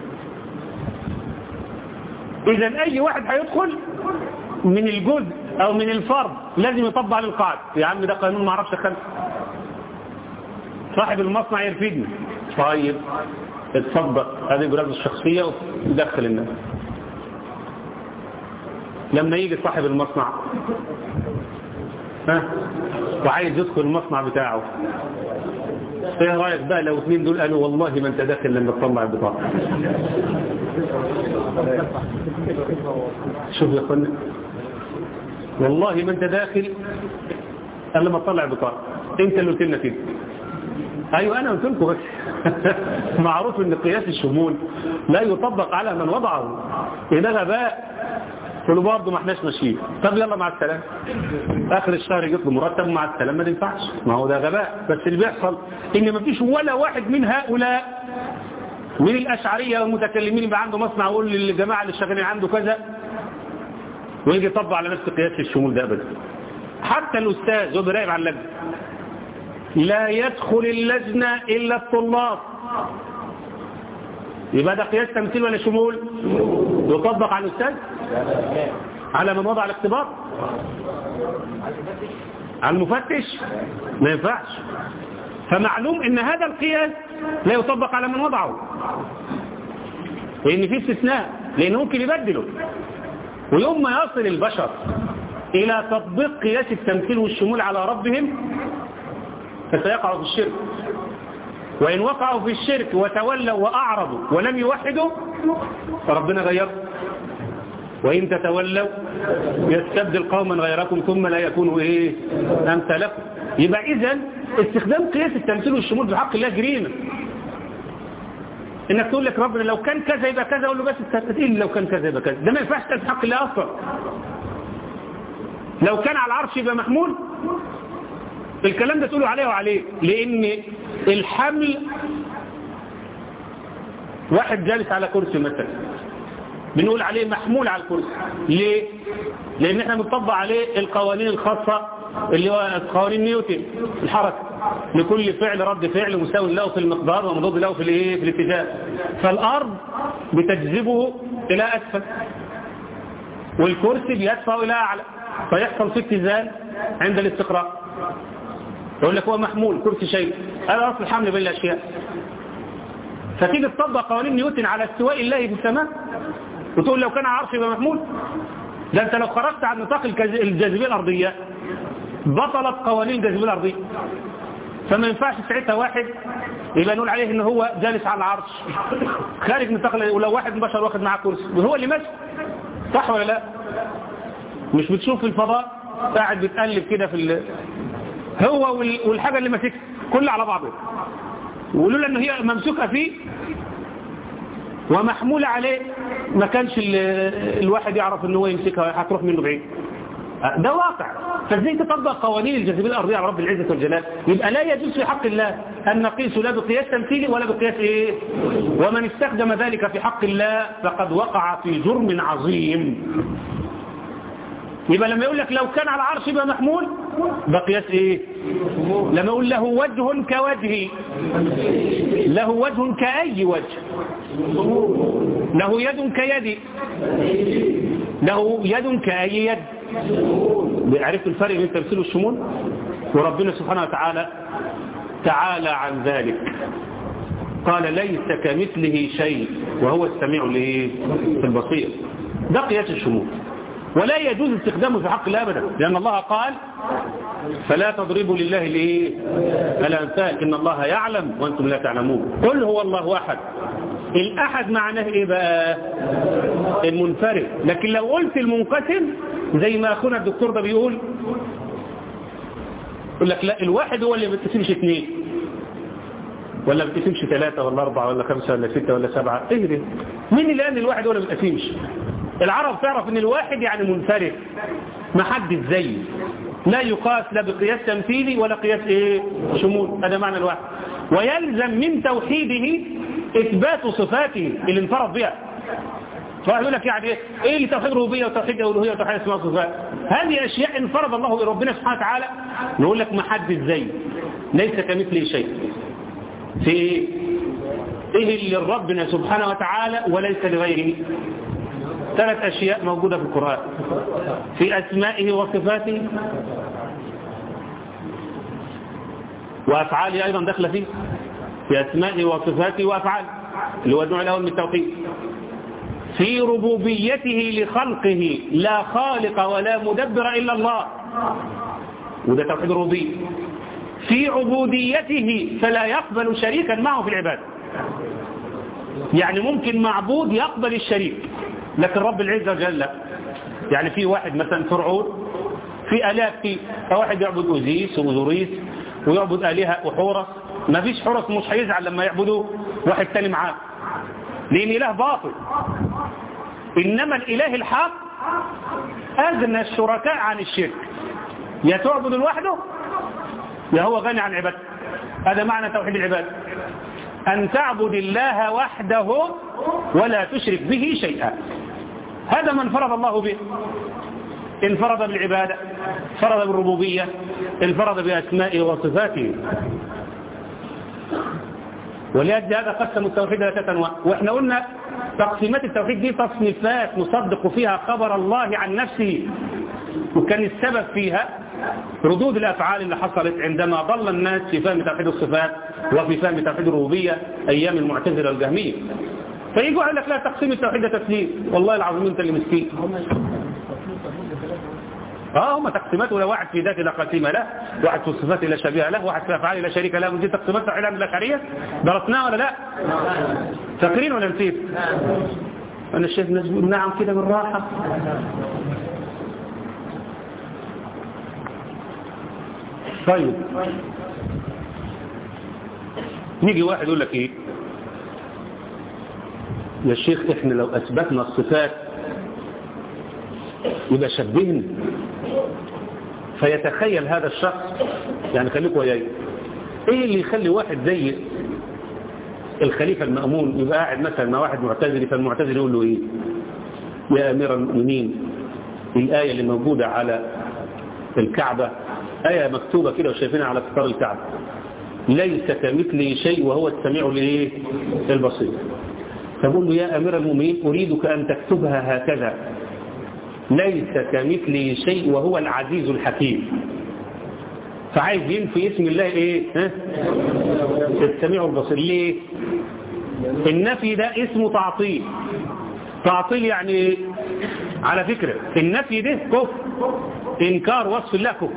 اذا اي واحد هيدخل من الجزء او من الفرد لازم يطبق على القاعدة يا عم ده قانون ما اعرفش خمسة صاحب المصنع يرفدني طيب اتصدق هذه برازة الشخصية ودخل الناس لما يجي صاحب المصنع ها وعايز يدخل المصنع بتاعه ايه رايك بقى لو اثنين دول قالوا والله ما انت داخل لما تطلع البطاقه شوف يا اخوانا والله ما انت داخل قال لما تطلع البطاقه انت اللي قلت لنا كده ايوه انا قلت لكم بس معروف ان قياس الشمول لا يطبق على من وضعه ده غباء قالوا برضه ما احناش ماشيين طب يلا مع السلامه اخر الشهر يجي له مرتب مع السلامه ما ينفعش ما هو ده غباء بس اللي بيحصل ان ما فيش ولا واحد من هؤلاء من الاشعريه والمتكلمين يبقى عنده مصنع يقول للجماعه اللي شغالين عنده كذا ويجي يطبق على نفس قياس الشمول ده ابدا حتى الاستاذ هو بيراقب على اللجنه لا يدخل اللجنه الا الطلاب يبقى ده قياس تمثيل ولا شمول يطبق على الاستاذ على من وضع الاختبار على المفتش ما ينفعش فمعلوم ان هذا القياس لا يطبق على من وضعه لان في استثناء لان ممكن يبدله ويوم ما يصل البشر الى تطبيق قياس التمثيل والشمول على ربهم فسيقعوا في الشرك وإن وقعوا في الشرك وتولوا وأعرضوا ولم يوحدوا فربنا غير وإن تتولوا يستبدل قوما غيركم ثم لا يكونوا إيه أمثالكم يبقى إذا استخدام قياس التمثيل والشمول في حق الله جريمة انك تقول لك ربنا لو كان كذا يبقى كذا اقول له بس ايه لو كان كذا يبقى كذا ده ما ينفعش في حق الله اصلا لو كان على العرش يبقى محمول الكلام ده تقوله عليه وعليه لان الحمل واحد جالس على كرسي مثلا بنقول عليه محمول على الكرسي ليه لان احنا بنطبق عليه القوانين الخاصة اللي هو قوانين نيوتن الحركة لكل فعل رد فعل مساوي له في المقدار ومضاد له في الايه في الاتجاه فالارض بتجذبه الى اسفل والكرسي بيدفعه الى اعلى فيحصل في اتزان عند الاستقراء يقول لك هو محمول كرسي شيء هذا اصل الحمل بين الاشياء فتيجي تطبق قوانين نيوتن على استواء الله في السماء وتقول لو كان عرش يبقى محمول ده انت لو خرجت عن نطاق الجاذبيه الارضيه بطلت قوانين الجاذبيه الارضيه فما ينفعش ساعتها واحد يبقى نقول عليه ان هو جالس على العرش خارج نطاق ولو واحد بشر واخد معاه كرسي وهو اللي ماشي صح ولا لا مش بتشوف في الفضاء قاعد بتقلب كده في ال... هو والحاجه اللي ماسكها كلها على بعضها ولولا ان هي ممسوكه فيه ومحمولة عليه ما كانش الواحد يعرف ان هو يمسكها هتروح منه بعيد ده واقع فازاي تطبق قوانين الجاذبيه الارضيه على رب العزه والجلال يبقى لا يجوز في حق الله ان نقيس لا بقياس تمثيلي ولا بقياس ايه ومن استخدم ذلك في حق الله فقد وقع في جرم عظيم يبقى لما يقول لك لو كان على العرش يبقى محمول بقياس ايه لما يقول له وجه كوجهي له وجه كأي وجه له يد كيدي له يد كأي يد عرفت الفرق بين التمثيل والشمول وربنا سبحانه وتعالى تعالى عن ذلك قال ليس كمثله شيء وهو السميع البصير ده قياس الشمول ولا يجوز استخدامه في حق الله ابدا لأن الله قال فلا تضربوا لله الايه الامثال ان الله يعلم وانتم لا تعلمون قل هو الله احد الاحد معناه ايه بقى المنفرد لكن لو قلت المنقسم زي ما اخونا الدكتور ده بيقول يقول لك لا الواحد هو اللي ما بتقسمش اثنين ولا ما بتقسمش ثلاثة ولا أربعة ولا خمسة ولا ستة ولا سبعة ايه ده مين اللي قال الواحد هو اللي ما بتقسمش العرب تعرف ان الواحد يعني منفرد ما حد زيه لا يقاس لا بقياس تمثيلي ولا قياس ايه شمول هذا معنى الواحد ويلزم من توحيده اثبات صفاته اللي انفرد بها فواحد يقول لك يعني ايه ايه اللي توحيد ربوبيه وتوحيد الوهيه وتوحيد اسماء وصفات هذه اشياء انفرد الله بربنا سبحانه وتعالى نقول لك ما حد زيه ليس كمثله شيء في ايه ايه اللي ربنا سبحانه وتعالى وليس لغيره ثلاث أشياء موجودة في القرآن في أسمائه وصفاته وأفعاله أيضا داخله فيه في أسمائه وصفاته وأفعاله اللي هو النوع الأول من التوحيد في ربوبيته لخلقه لا خالق ولا مدبر إلا الله وده توحيد الربوبية في عبوديته فلا يقبل شريكا معه في العبادة يعني ممكن معبود يقبل الشريك لكن رب العزة وجل لا يعني في واحد مثلا فرعون في آلاف في واحد يعبد أوزيس وزوريس ويعبد آلهة وحورس ما فيش حورس مش هيزعل لما يعبدوا واحد تاني معاه لأن إله باطل إنما الإله الحق أغنى الشركاء عن الشرك يا تعبد لوحده يا هو غني عن عبادته هذا معنى توحيد العبادة أن تعبد الله وحده ولا تشرك به شيئا هذا من فرض الله به انفرد بالعبادة فرض بالربوبية انفرد بأسمائه وصفاته ولأجل هذا قسموا التوحيد إلى ثلاث أنواع وإحنا قلنا تقسيمات التوحيد دي تصنيفات نصدق فيها خبر الله عن نفسه وكان السبب فيها ردود الأفعال اللي حصلت عندما ضل الناس في فهم توحيد الصفات وفي فهم توحيد الربوبية أيام المعتزلة الجهمية فيجوا يقول لك لا تقسيم التوحيد ده تسليم والله العظيم انت اللي مسكين اه هم تقسيمات ولا واحد في ذاته لا قسيم له واحد في الصفات لا شبيه له واحد في افعاله لا شريك له ودي تقسيمات توحيد الاشعريه درسناها ولا لا فاكرين ولا نسيت أنا شايف الناس بيقولوا نعم كده بالراحة طيب نيجي واحد يقول لك ايه يا شيخ احنا لو اثبتنا الصفات يبقى شبهنا فيتخيل هذا الشخص يعني خليك وياي ايه اللي يخلي واحد زي الخليفة المأمون يبقى قاعد مثلا مع واحد معتزلي فالمعتزلي يقول له ايه يا امير المؤمنين الآية اللي موجودة على الكعبة آية مكتوبة كده وشايفينها على ستار الكعبة ليس كمثله شيء وهو السميع الايه البصير فبقول له يا أمير المؤمنين أريدك أن تكتبها هكذا ليس كمثله شيء وهو العزيز الحكيم فعايز ينفي اسم الله ايه ها؟ السميع البصير ليه النفي ده اسمه تعطيل تعطيل يعني على فكرة النفي ده كفر انكار وصف الله كفر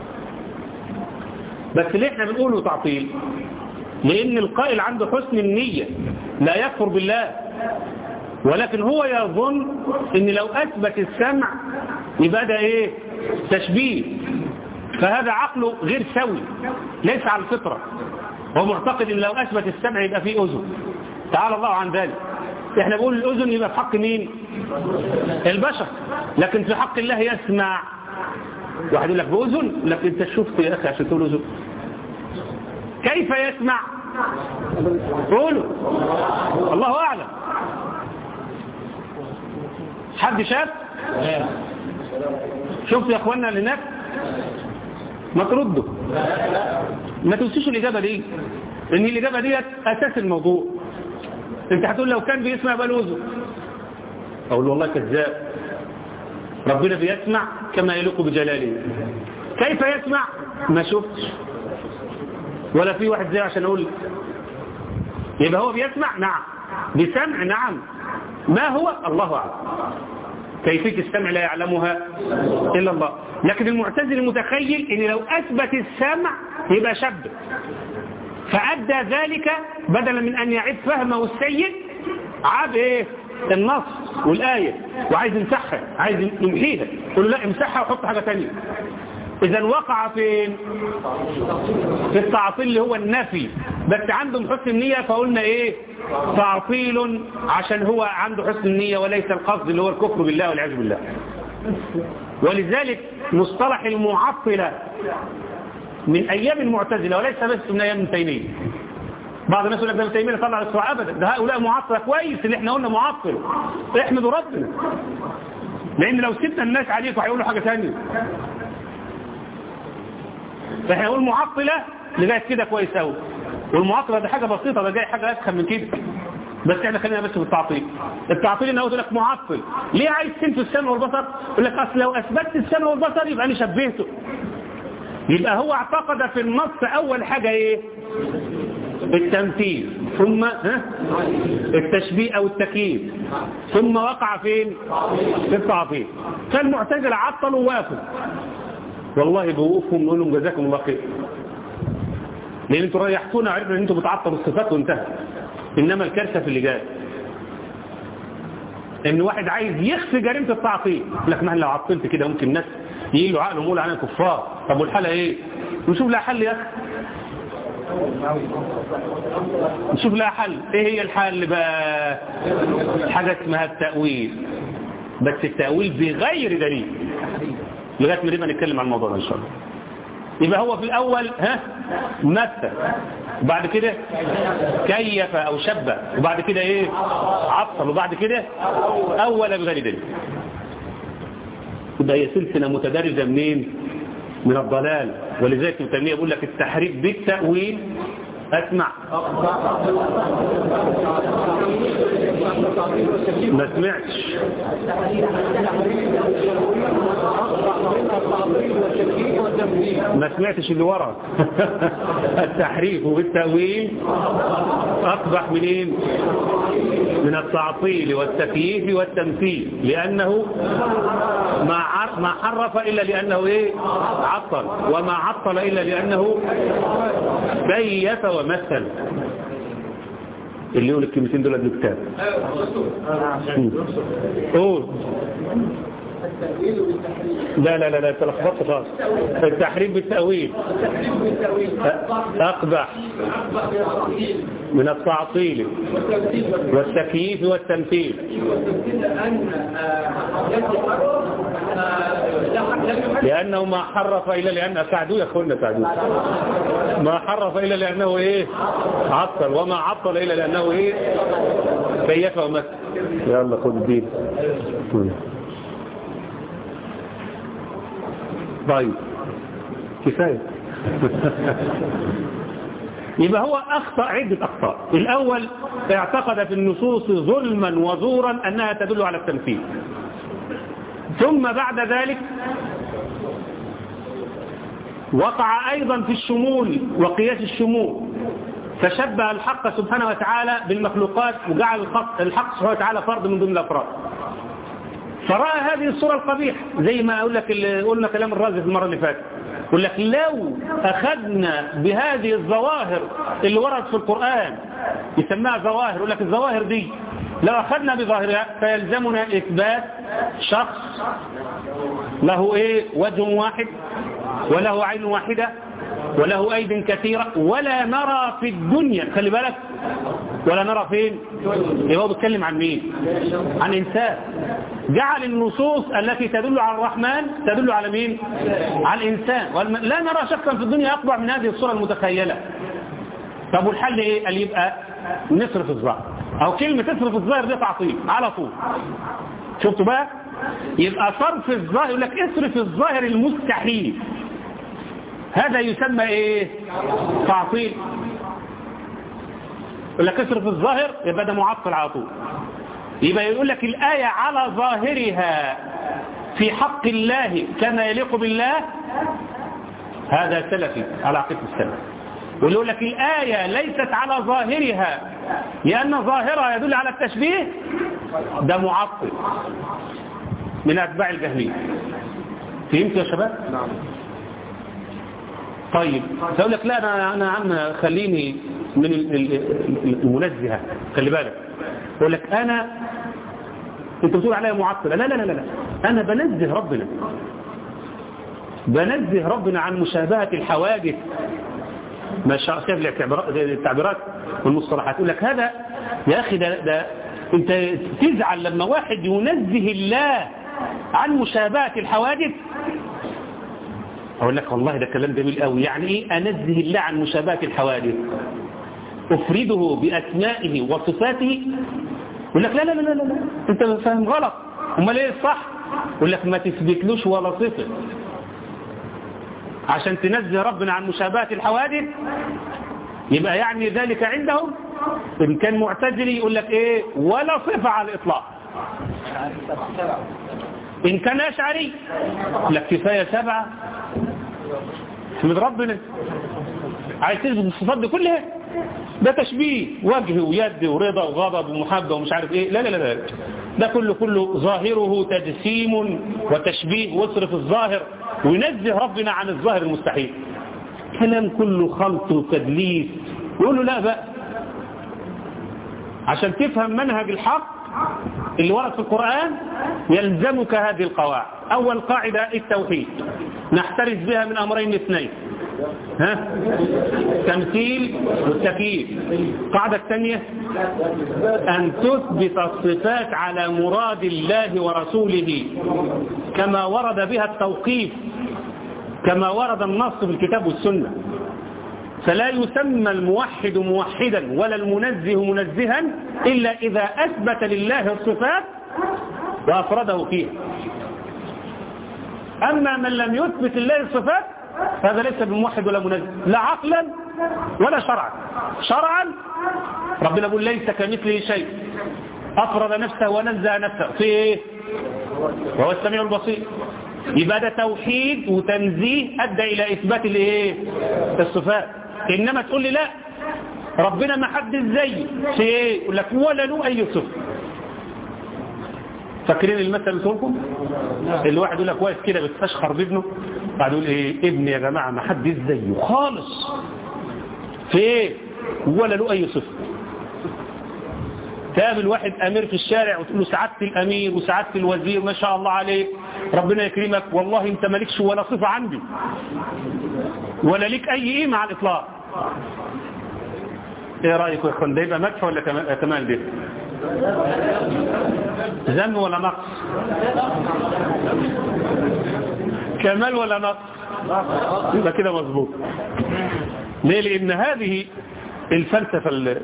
بس ليه احنا بنقوله تعطيل لان القائل عنده حسن النية لا يكفر بالله ولكن هو يظن ان لو اثبت السمع يبقى ده ايه تشبيه فهذا عقله غير سوي ليس على الفطرة هو معتقد ان لو اثبت السمع يبقى فيه اذن تعالى الله عن ذلك احنا بنقول الاذن يبقى في حق مين البشر لكن في حق الله يسمع واحد يقول لك باذن لكن انت شفت يا اخي عشان تقول اذن كيف يسمع قولوا الله اعلم حد شاف شفت يا اخوانا اللي هناك ما تردوا ما تنسيش الاجابه دي ان الاجابه دي اساس الموضوع انت هتقول لو كان بيسمع بلوزه اقول له والله كذاب ربنا بيسمع كما يليق بجلاله كيف يسمع ما شفتش ولا في واحد زي عشان اقول يبقى هو بيسمع نعم بسمع نعم ما هو الله اعلم كيفية السمع لا يعلمها إلا الله لكن المعتزل المتخيل إن لو أثبت السمع يبقى شب فأدى ذلك بدلا من أن يعد فهمه السيء عاد إيه النص والآية وعايز يمسحها عايز يمحيها يقول له لا امسحها وحط حاجة تانية إذا وقع فين في التعطيل اللي هو النفي بس عندهم حسن النية فقلنا إيه تعطيل عشان هو عنده حسن النية وليس القصد اللي هو الكفر بالله والعياذ بالله ولذلك مصطلح المعطلة من أيام المعتزلة وليس بس من أيام ابن تيمية بعض الناس يقول لك ده ابن تيمية طلع الاسبوع أبدا ده هؤلاء معطلة كويس اللي احنا قلنا معطل احمدوا ربنا لأن لو سبنا الناس عليكم هيقولوا حاجة ثانيه فاحنا نقول معطلة لغاية كده كويس قوي والمعطلة ده حاجة بسيطة ده جاي حاجة أسخن من كده بس احنا خلينا بس في التعطيل التعطيل ان هو يقول لك معطل ليه عايز تنفي السمع والبصر يقول لك اصل لو اثبتت السمع والبصر يبقى انا شبهته يبقى هو اعتقد في النص اول حاجة ايه التمثيل ثم ها التشبيه او التكييف ثم وقع فين في التعطيل فالمعتزله عطلوا وافوا والله بوقوفهم نقول لهم جزاكم الله خير لان انتوا ريحتونا عرفنا ان انتوا بتعطلوا الصفات وانتهى انما الكارثه في اللي جاي ان واحد عايز يخفي جريمه التعطيل لك ما لو عطلت كده ممكن الناس يجي له عقله يقول انا كفار طب والحاله ايه نشوف لها حل يا اخي نشوف لها حل ايه هي الحل بقى حاجه اسمها التاويل بس التاويل بغير دليل لغايه ما نبقى نتكلم عن الموضوع ده ان شاء الله يبقى هو في الاول ها مثل وبعد كده كيف او شبه وبعد كده ايه عطل وبعد كده اول بغير دليل يبقى هي سلسله متدرجه منين من الضلال ولذلك ابن تيميه بيقول لك التحريف بالتاويل اسمع ما سمعتش ما سمعتش اللي ورا التحريف والتأويل أصبح منين من التعطيل والتكييف والتمثيل لأنه ما ما حرف إلا لأنه إيه عطل وما عطل إلا لأنه بيت ومثل اللي يقول الكلمتين دول ابن كتاب قول التأويل والتحريم لا لا لا لا انت لخبطت خالص التحريم بالتأويل التحريم بالتأويل أقبح من التعطيل والتمثيل والتكييف والتمثيل والتمثيل أن آه، الذي حرم آه، لا حق- لم يحرم لأنه ما حرف إلا لأن ساعدوه يا أخوانا ساعدوه ما حرف إلا لأنه إيه عطل وما عطل إلا لأنه إيه كيف ومثل يلا خد الدين طيب كفاية يبقى هو أخطأ عدة أخطاء الأول اعتقد في النصوص ظلما وزورا أنها تدل على التمثيل ثم بعد ذلك وقع أيضا في الشمول وقياس الشمول فشبه الحق سبحانه وتعالى بالمخلوقات وجعل الحق, الحق سبحانه وتعالى فرد من ضمن الأفراد فرأى هذه الصورة القبيحة زي ما أقول لك اللي قلنا كلام الرازي في المرة اللي فاتت يقول لك لو أخذنا بهذه الظواهر اللي وردت في القرآن يسمىها ظواهر يقول لك الظواهر دي لو أخذنا بظاهرها فيلزمنا إثبات شخص له إيه وجه واحد وله عين واحدة وله أيد كثيرة ولا نرى في الدنيا خلي بالك ولا نرى فين يبقى هو بيتكلم عن مين عن إنسان جعل النصوص التي تدل على الرحمن تدل على مين على الإنسان والم- لا نرى شخصا في الدنيا أقبع من هذه الصورة المتخيلة طب والحل إيه قال يبقى نصرف الظاهر أو كلمة تصرف الظاهر دي تعطيل على طول شفتوا بقى يبقى صرف الظاهر يقول لك اصرف الظاهر المستحيل هذا يسمى ايه تعطيل يقول لك اصرف الظاهر يبقى ده معطل على طول يبقى يقول لك الآية على ظاهرها في حق الله كما يليق بالله هذا سلفي على عقيدة السلف ويقول لك الآية ليست على ظاهرها لأن ظاهرها يدل على التشبيه ده معطل من أتباع الجهمية فهمت يا شباب؟ نعم طيب فأقول لك لا أنا أنا عم خليني من ال- ال- ال- المنزهة خلي بالك يقول لك أنا أنت بتقول عليا معطل لا لا لا لا أنا بنزه ربنا بنزه ربنا عن مشابهة الحوادث ما شاء شايف الاعتبارات- التعبيرات والمصطلحات يقول لك هذا يا أخي ده, ده أنت تزعل لما واحد ينزه الله عن مشابهة الحوادث أقول لك والله ده كلام جميل قوي يعني إيه أنزه الله عن مشابهة الحوادث أفرده بأسمائه وصفاته يقول لك لا لا لا لا لا أنت فاهم غلط أمال إيه الصح يقول لك ما تثبتلوش ولا صفة عشان تنزه ربنا عن مشابهة الحوادث يبقى يعني ذلك عندهم إن كان معتزلي يقول لك إيه ولا صفة على الإطلاق إن كان أشعري يقول لك كفاية سبعة من ربنا عايز تثبت الصفات دي كلها ده تشبيه وجه ويد ورضا وغضب ومحبة ومش عارف ايه لا لا لا لا ده كله كله ظاهره تجسيم وتشبيه واصرف الظاهر وينزه ربنا عن الظاهر المستحيل كلام كله خلط وتدليس يقول له لا بقى عشان تفهم منهج الحق اللي ورد في القرآن يلزمك هذه القواعد أول قاعدة التوحيد نحترز بها من أمرين اثنين ها تمثيل والتكييف القاعدة الثانية أن تثبت الصفات على مراد الله ورسوله كما ورد بها التوقيف كما ورد النص في الكتاب والسنة فلا يسمى الموحد موحدا ولا المنزه منزها إلا إذا أثبت لله الصفات وأفرده فيها أما من لم يثبت لله الصفات هذا ليس بموحد ولا منزه لا عقلا ولا شرعا شرعا ربنا يقول ليس كمثله شيء أفرد نفسه ونزه نفسه في إيه؟ وهو السميع البصير يبقى ده توحيد وتنزيه أدى إلى إثبات الإيه؟ الصفات إنما تقول لي لا ربنا ما حد زي في إيه يقول لك ولا له أي صفة فاكرين المثل اللي لكم اللي واحد يقول لك واقف كده بتفشخر بابنه بعد يقول ايه ابني يا جماعه ما حد زيه خالص في ايه ولا له اي صفه تقابل واحد امير في الشارع وتقول له سعادة الامير وسعادة الوزير ما شاء الله عليك ربنا يكرمك والله انت مالكش ولا صفة عندي ولا ليك اي قيمة على الاطلاق ايه رأيك يا اخوان ده يبقى مدح ولا كما- كمال ده ذم ولا نقص كمال ولا نقص يبقى كده مظبوط ليه لان هذه الفلسفة ال-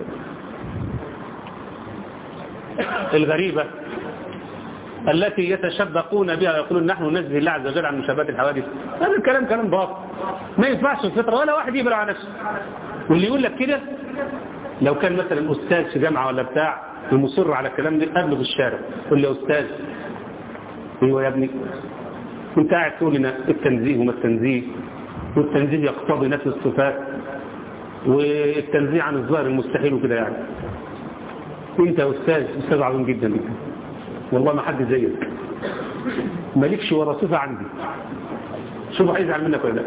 الغريبة التي يتشبقون بها ويقولون نحن نزه الله عز وجل عن مشابهة الحوادث هذا الكلام كلام باطل ما ينفعش الفطرة ولا واحد يبرع على نفسه واللي يقول لك كده لو كان مثلا أستاذ في جامعة ولا بتاع ومصر على الكلام ده قبله في الشارع يقول له أستاذ ايوه يا ابني كنت قاعد تقول لنا التنزيه وما التنزيه والتنزيه يقتضي نفي الصفات والتنزيه عن الظاهر المستحيل وكده يعني انت يا استاذ استاذ عظيم جدا جدا والله ما حد زيك مالكش ولا صفه عندي شوف هيزعل منك ولا لا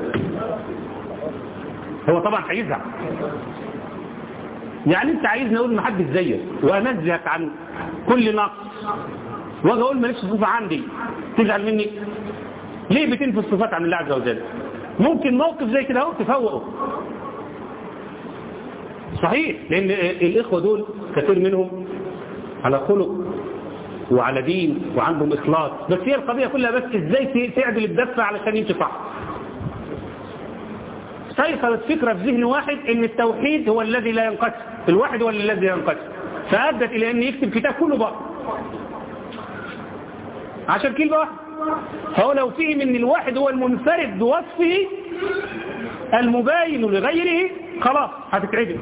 هو طبعا هيزعل يعني انت عايزني اقول ما حد زيك وانزهك عن كل نقص واجي اقول مالكش صفه عندي تزعل مني ليه بتنفي الصفات عن الله عز وجل ممكن موقف زي كده اهو تفوقه صحيح لان الاخوه دول كثير منهم على خلق وعلى دين وعندهم اخلاص بس هي القضيه كلها بس ازاي تعدل الدفه علشان يمشي صح سيطرت فكره في ذهن واحد ان التوحيد هو الذي لا ينقسم الواحد هو الذي ينقسم فادت الى ان يكتب كتاب كله بقى عشان كلمه واحده فهو لو فهم ان الواحد هو المنفرد بوصفه المباين لغيره خلاص هتتعدل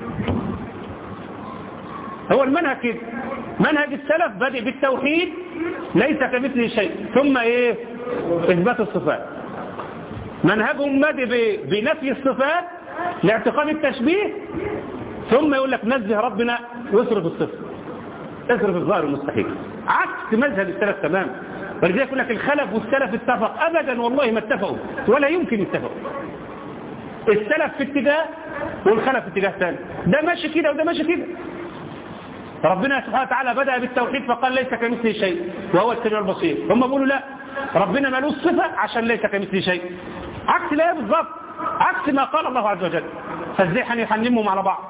هو المنهج كده منهج السلف بدأ بالتوحيد ليس كمثله شيء ثم ايه اثبات الصفات منهجهم بدأ بنفي الصفات لاعتقاد التشبيه ثم يقول لك نزه ربنا واصرف الصفة اصرف الظاهر المستحيل عكس مذهب السلف تماما ولذلك يقول لك الخلف والسلف اتفق ابدا والله ما اتفقوا ولا يمكن يتفقوا السلف في اتجاه والخلف في اتجاه ثاني ده ماشي كده وده ماشي كده ربنا سبحانه وتعالى بدأ بالتوحيد فقال ليس كمثله شيء وهو السميع البصير هم بيقولوا لا ربنا مالوش صفة عشان ليس كمثله شيء عكس لا بالظبط عكس ما قال الله عز وجل فازاي هنحنمهم على بعض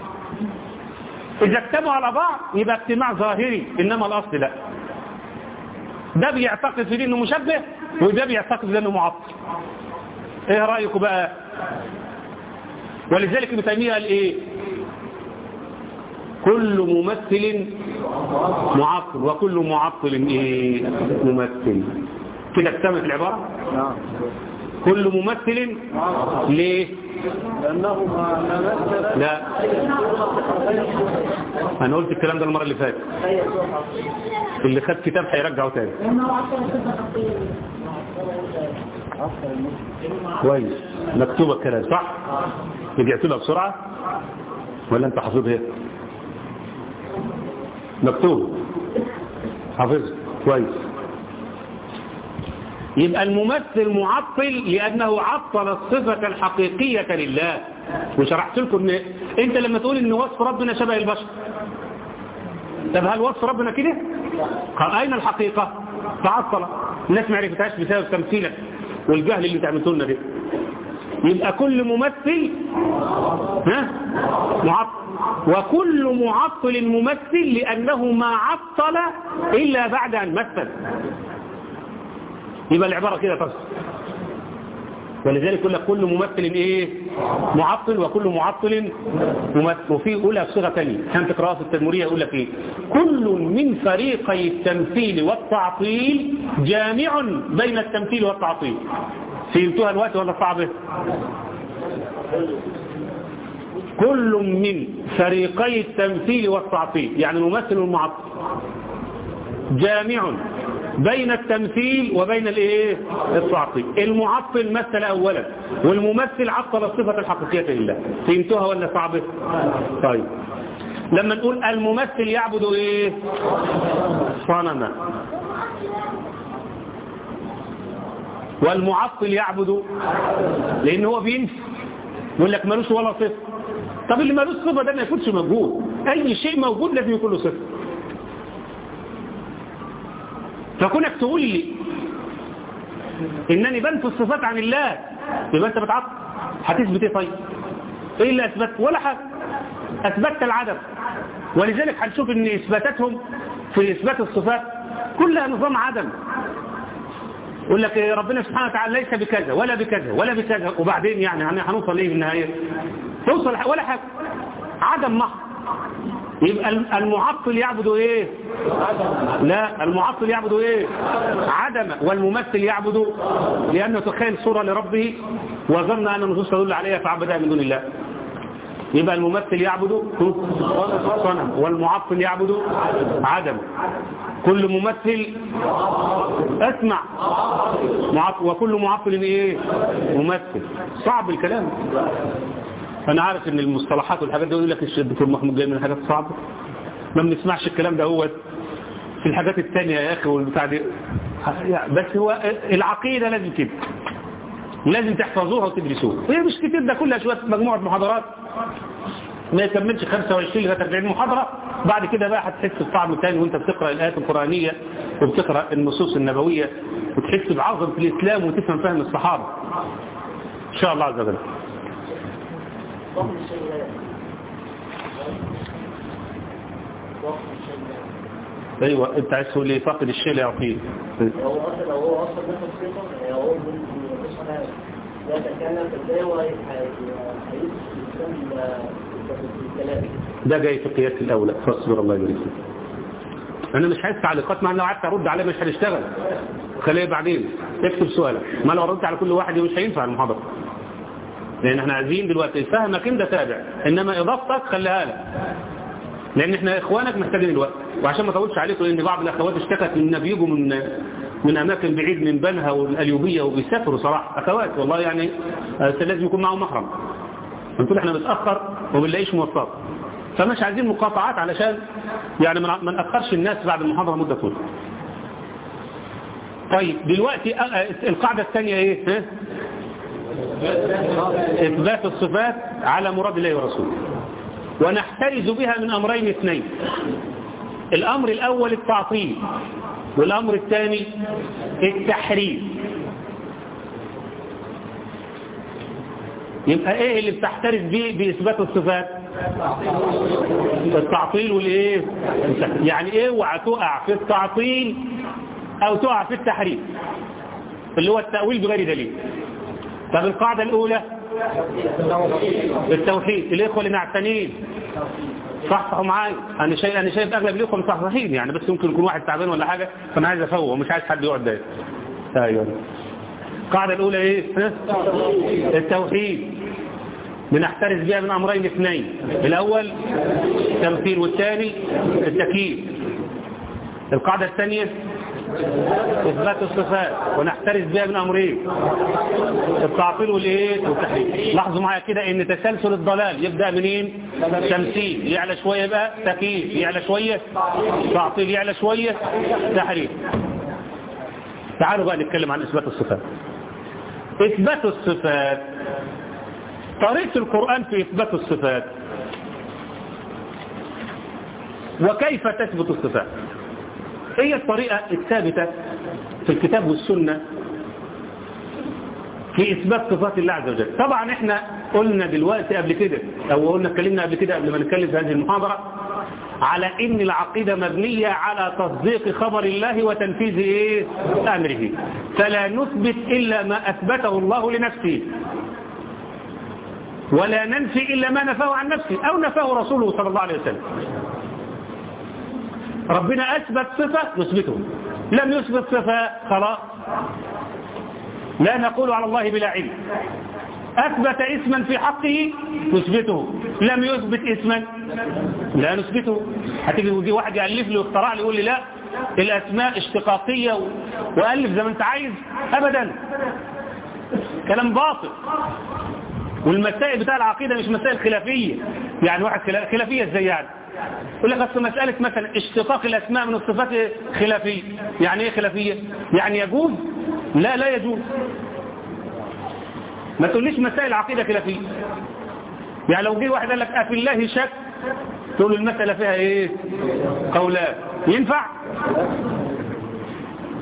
إذا اجتمعوا على بعض يبقى اجتماع ظاهري إنما الأصل لا ده بيعتقد في دي انه مشبه وده بيعتقد انه معطل ايه رأيكم بقى ولذلك ابن تيميه قال ايه كل ممثل معطل وكل معطل ايه ممثل كده اكتملت العبارة كل ممثل ليه لأنه ما مثل لا انا قلت الكلام ده المرة اللي فاتت اللي خد كتاب هيرجعه تاني كويس مكتوبة الكلام صح رجعت لها بسرعة ولا انت حافظها ايه مكتوب حافظها كويس يبقى الممثل معطل لأنه عطل الصفة الحقيقية لله وشرحت لكم ان انت لما تقول ان وصف ربنا شبه البشر طب هل وصف ربنا كده قال اين الحقيقة تعطل الناس ما عرفتهاش بسبب تمثيلك والجهل اللي تعملته لنا ده يبقى كل ممثل ها معطل وكل معطل ممثل لأنه ما عطل إلا بعد أن مثل يبقى العبارة كده تصل ولذلك يقول لك كل ممثل ايه معطل وكل معطل ممثل وفي اولى صيغه ثانيه كان تقراها في التدمريه يقول لك ايه كل من فريقي التمثيل والتعطيل جامع بين التمثيل والتعطيل فهمتوها الوقت ولا صعبه كل من فريقي التمثيل والتعطيل يعني الممثل والمعطل جامع بين التمثيل وبين الايه التعطيل المعطل مثل اولا والممثل عطل الصفة الحقيقية لله فهمتوها ولا صعبة طيب لما نقول الممثل يعبد ايه صنما والمعطل يعبد لان هو بينفي يقول لك ملوش ولا صفة طب اللي ملوش صفة ده ما يكونش موجود اي شيء موجود لازم يكون له صفة فكونك تقول لي انني بنفي الصفات عن الله يبقى انت بتعطل هتثبت ايه طيب ايه اللي اثبت ولا حاجه اثبتت العدم ولذلك هنشوف ان اثباتاتهم في اثبات الصفات كلها نظام عدم يقول لك ربنا سبحانه وتعالى ليس بكذا ولا بكذا ولا بكذا وبعدين يعني يعني هنوصل ايه في النهايه توصل ولا حاجه عدم محض يبقى المعطل يعبد ايه لا المعطل يعبد ايه عدم والممثل يعبد لانه تخيل صوره لربه وظن ان النصوص تدل عليها فعبدها من دون الله يبقى الممثل يعبد صنم والمعطل يعبد عدم كل ممثل اسمع معطل وكل معطل ايه ممثل صعب الكلام انا عارف ان المصطلحات والحاجات دي يقول لك الدكتور محمود جاي من الحاجات الصعبه ما بنسمعش الكلام ده هو في الحاجات التانية يا اخي والبتاع دي بس هو العقيدة لازم كده لازم تحفظوها وتدرسوها هي مش كتير ده كلها شوية مجموعة محاضرات ما يكملش 25 لغايه 40 محاضرة بعد كده بقى هتحس بطعم تاني وانت بتقرأ الآيات القرآنية وبتقرأ النصوص النبوية وتحس بعظمة الإسلام وتفهم فهم الصحابة إن شاء الله عز وجل ايوه انت عايز تقول لي فاقد الشيء لا يعطيه هو اصلا هو اصلا نفس الصفه هو مش يتكلم ازاي وهيثبت الكلام ده جاي في قياس الاولى فاصبر الله يبارك فيك انا مش عايز تعليقات مع لو قعدت ارد عليه مش هنشتغل خليه بعدين اكتب سؤالك ما لو ردت على كل واحد مش هينفع المحاضره لان احنا عايزين دلوقتي فهمك انت تابع انما اضافتك خليها لك لان احنا اخوانك محتاجين الوقت وعشان ما اطولش عليكم لان بعض الاخوات اشتكت ان بيجوا من من اماكن بعيد من بنها والاليوبيه وبيسافروا صراحه اخوات والله يعني لازم يكون معهم محرم قلت له احنا بنتاخر وما بنلاقيش مواصلات فمش عايزين مقاطعات علشان يعني ما ناخرش الناس بعد المحاضره مده طويله طيب دلوقتي القاعده الثانيه ايه إثبات الصفات على مراد الله ورسوله ونحترز بها من أمرين اثنين الأمر الأول التعطيل والأمر الثاني التحريف يبقى ايه اللي بتحترز به بإثبات الصفات التعطيل والايه يعني ايه اوعى تقع في التعطيل او تقع في التحريف اللي هو التأويل بغير دليل طب القاعدة الأولى التوحيد الإخوة اللي معتنين صحصحوا معايا أنا شايف أنا شايف أغلب الإخوة مصحصحين يعني بس ممكن يكون واحد تعبان ولا حاجة فأنا عايز أفوق ومش عايز حد يقعد ده أيوه القاعدة الأولى إيه التوحيد بنحترز بها من أمرين اثنين الأول التمثيل والثاني التكييف القاعدة الثانية إثبات الصفات ونحترز بها من أمرين التعطيل والإيه والتحريف لاحظوا معايا كده إن تسلسل الضلال يبدأ منين تمثيل يعلى شوية بقى تكييف يعلى شوية تعطيل يعلى شوية تحريف تعالوا بقى نتكلم عن إثبات الصفات إثبات الصفات طريقة القرآن في إثبات الصفات وكيف تثبت الصفات هي الطريقة الثابتة في الكتاب والسنة في إثبات صفات الله عز وجل طبعا احنا قلنا دلوقتي قبل كده أو قلنا اتكلمنا قبل كده قبل ما نتكلم في هذه المحاضرة على إن العقيدة مبنية على تصديق خبر الله وتنفيذ إيه؟ أمره فلا نثبت إلا ما أثبته الله لنفسه ولا ننفي إلا ما نفاه عن نفسه أو نفاه رسوله صلى الله عليه وسلم ربنا أثبت صفة نثبته لم يثبت صفة خلاص لا نقول على الله بلا علم أثبت اسما في حقه نثبته لم يثبت اسما لا نثبته هتيجي يجي واحد يألف لي واخترع لي يقول لي لا الأسماء اشتقاقية وألف زي ما أنت عايز أبدا كلام باطل والمسائل بتاع العقيدة مش مسائل خلافية يعني واحد خلافية ازاي يعني يقول لك اصل مسألة مثلا اشتقاق الأسماء من الصفات خلافية يعني ايه خلافية يعني يجوز لا لا يجوز ما تقوليش مسائل عقيدة خلافية يعني لو جه واحد قال لك أفي الله شك تقول المسألة فيها ايه قولان ينفع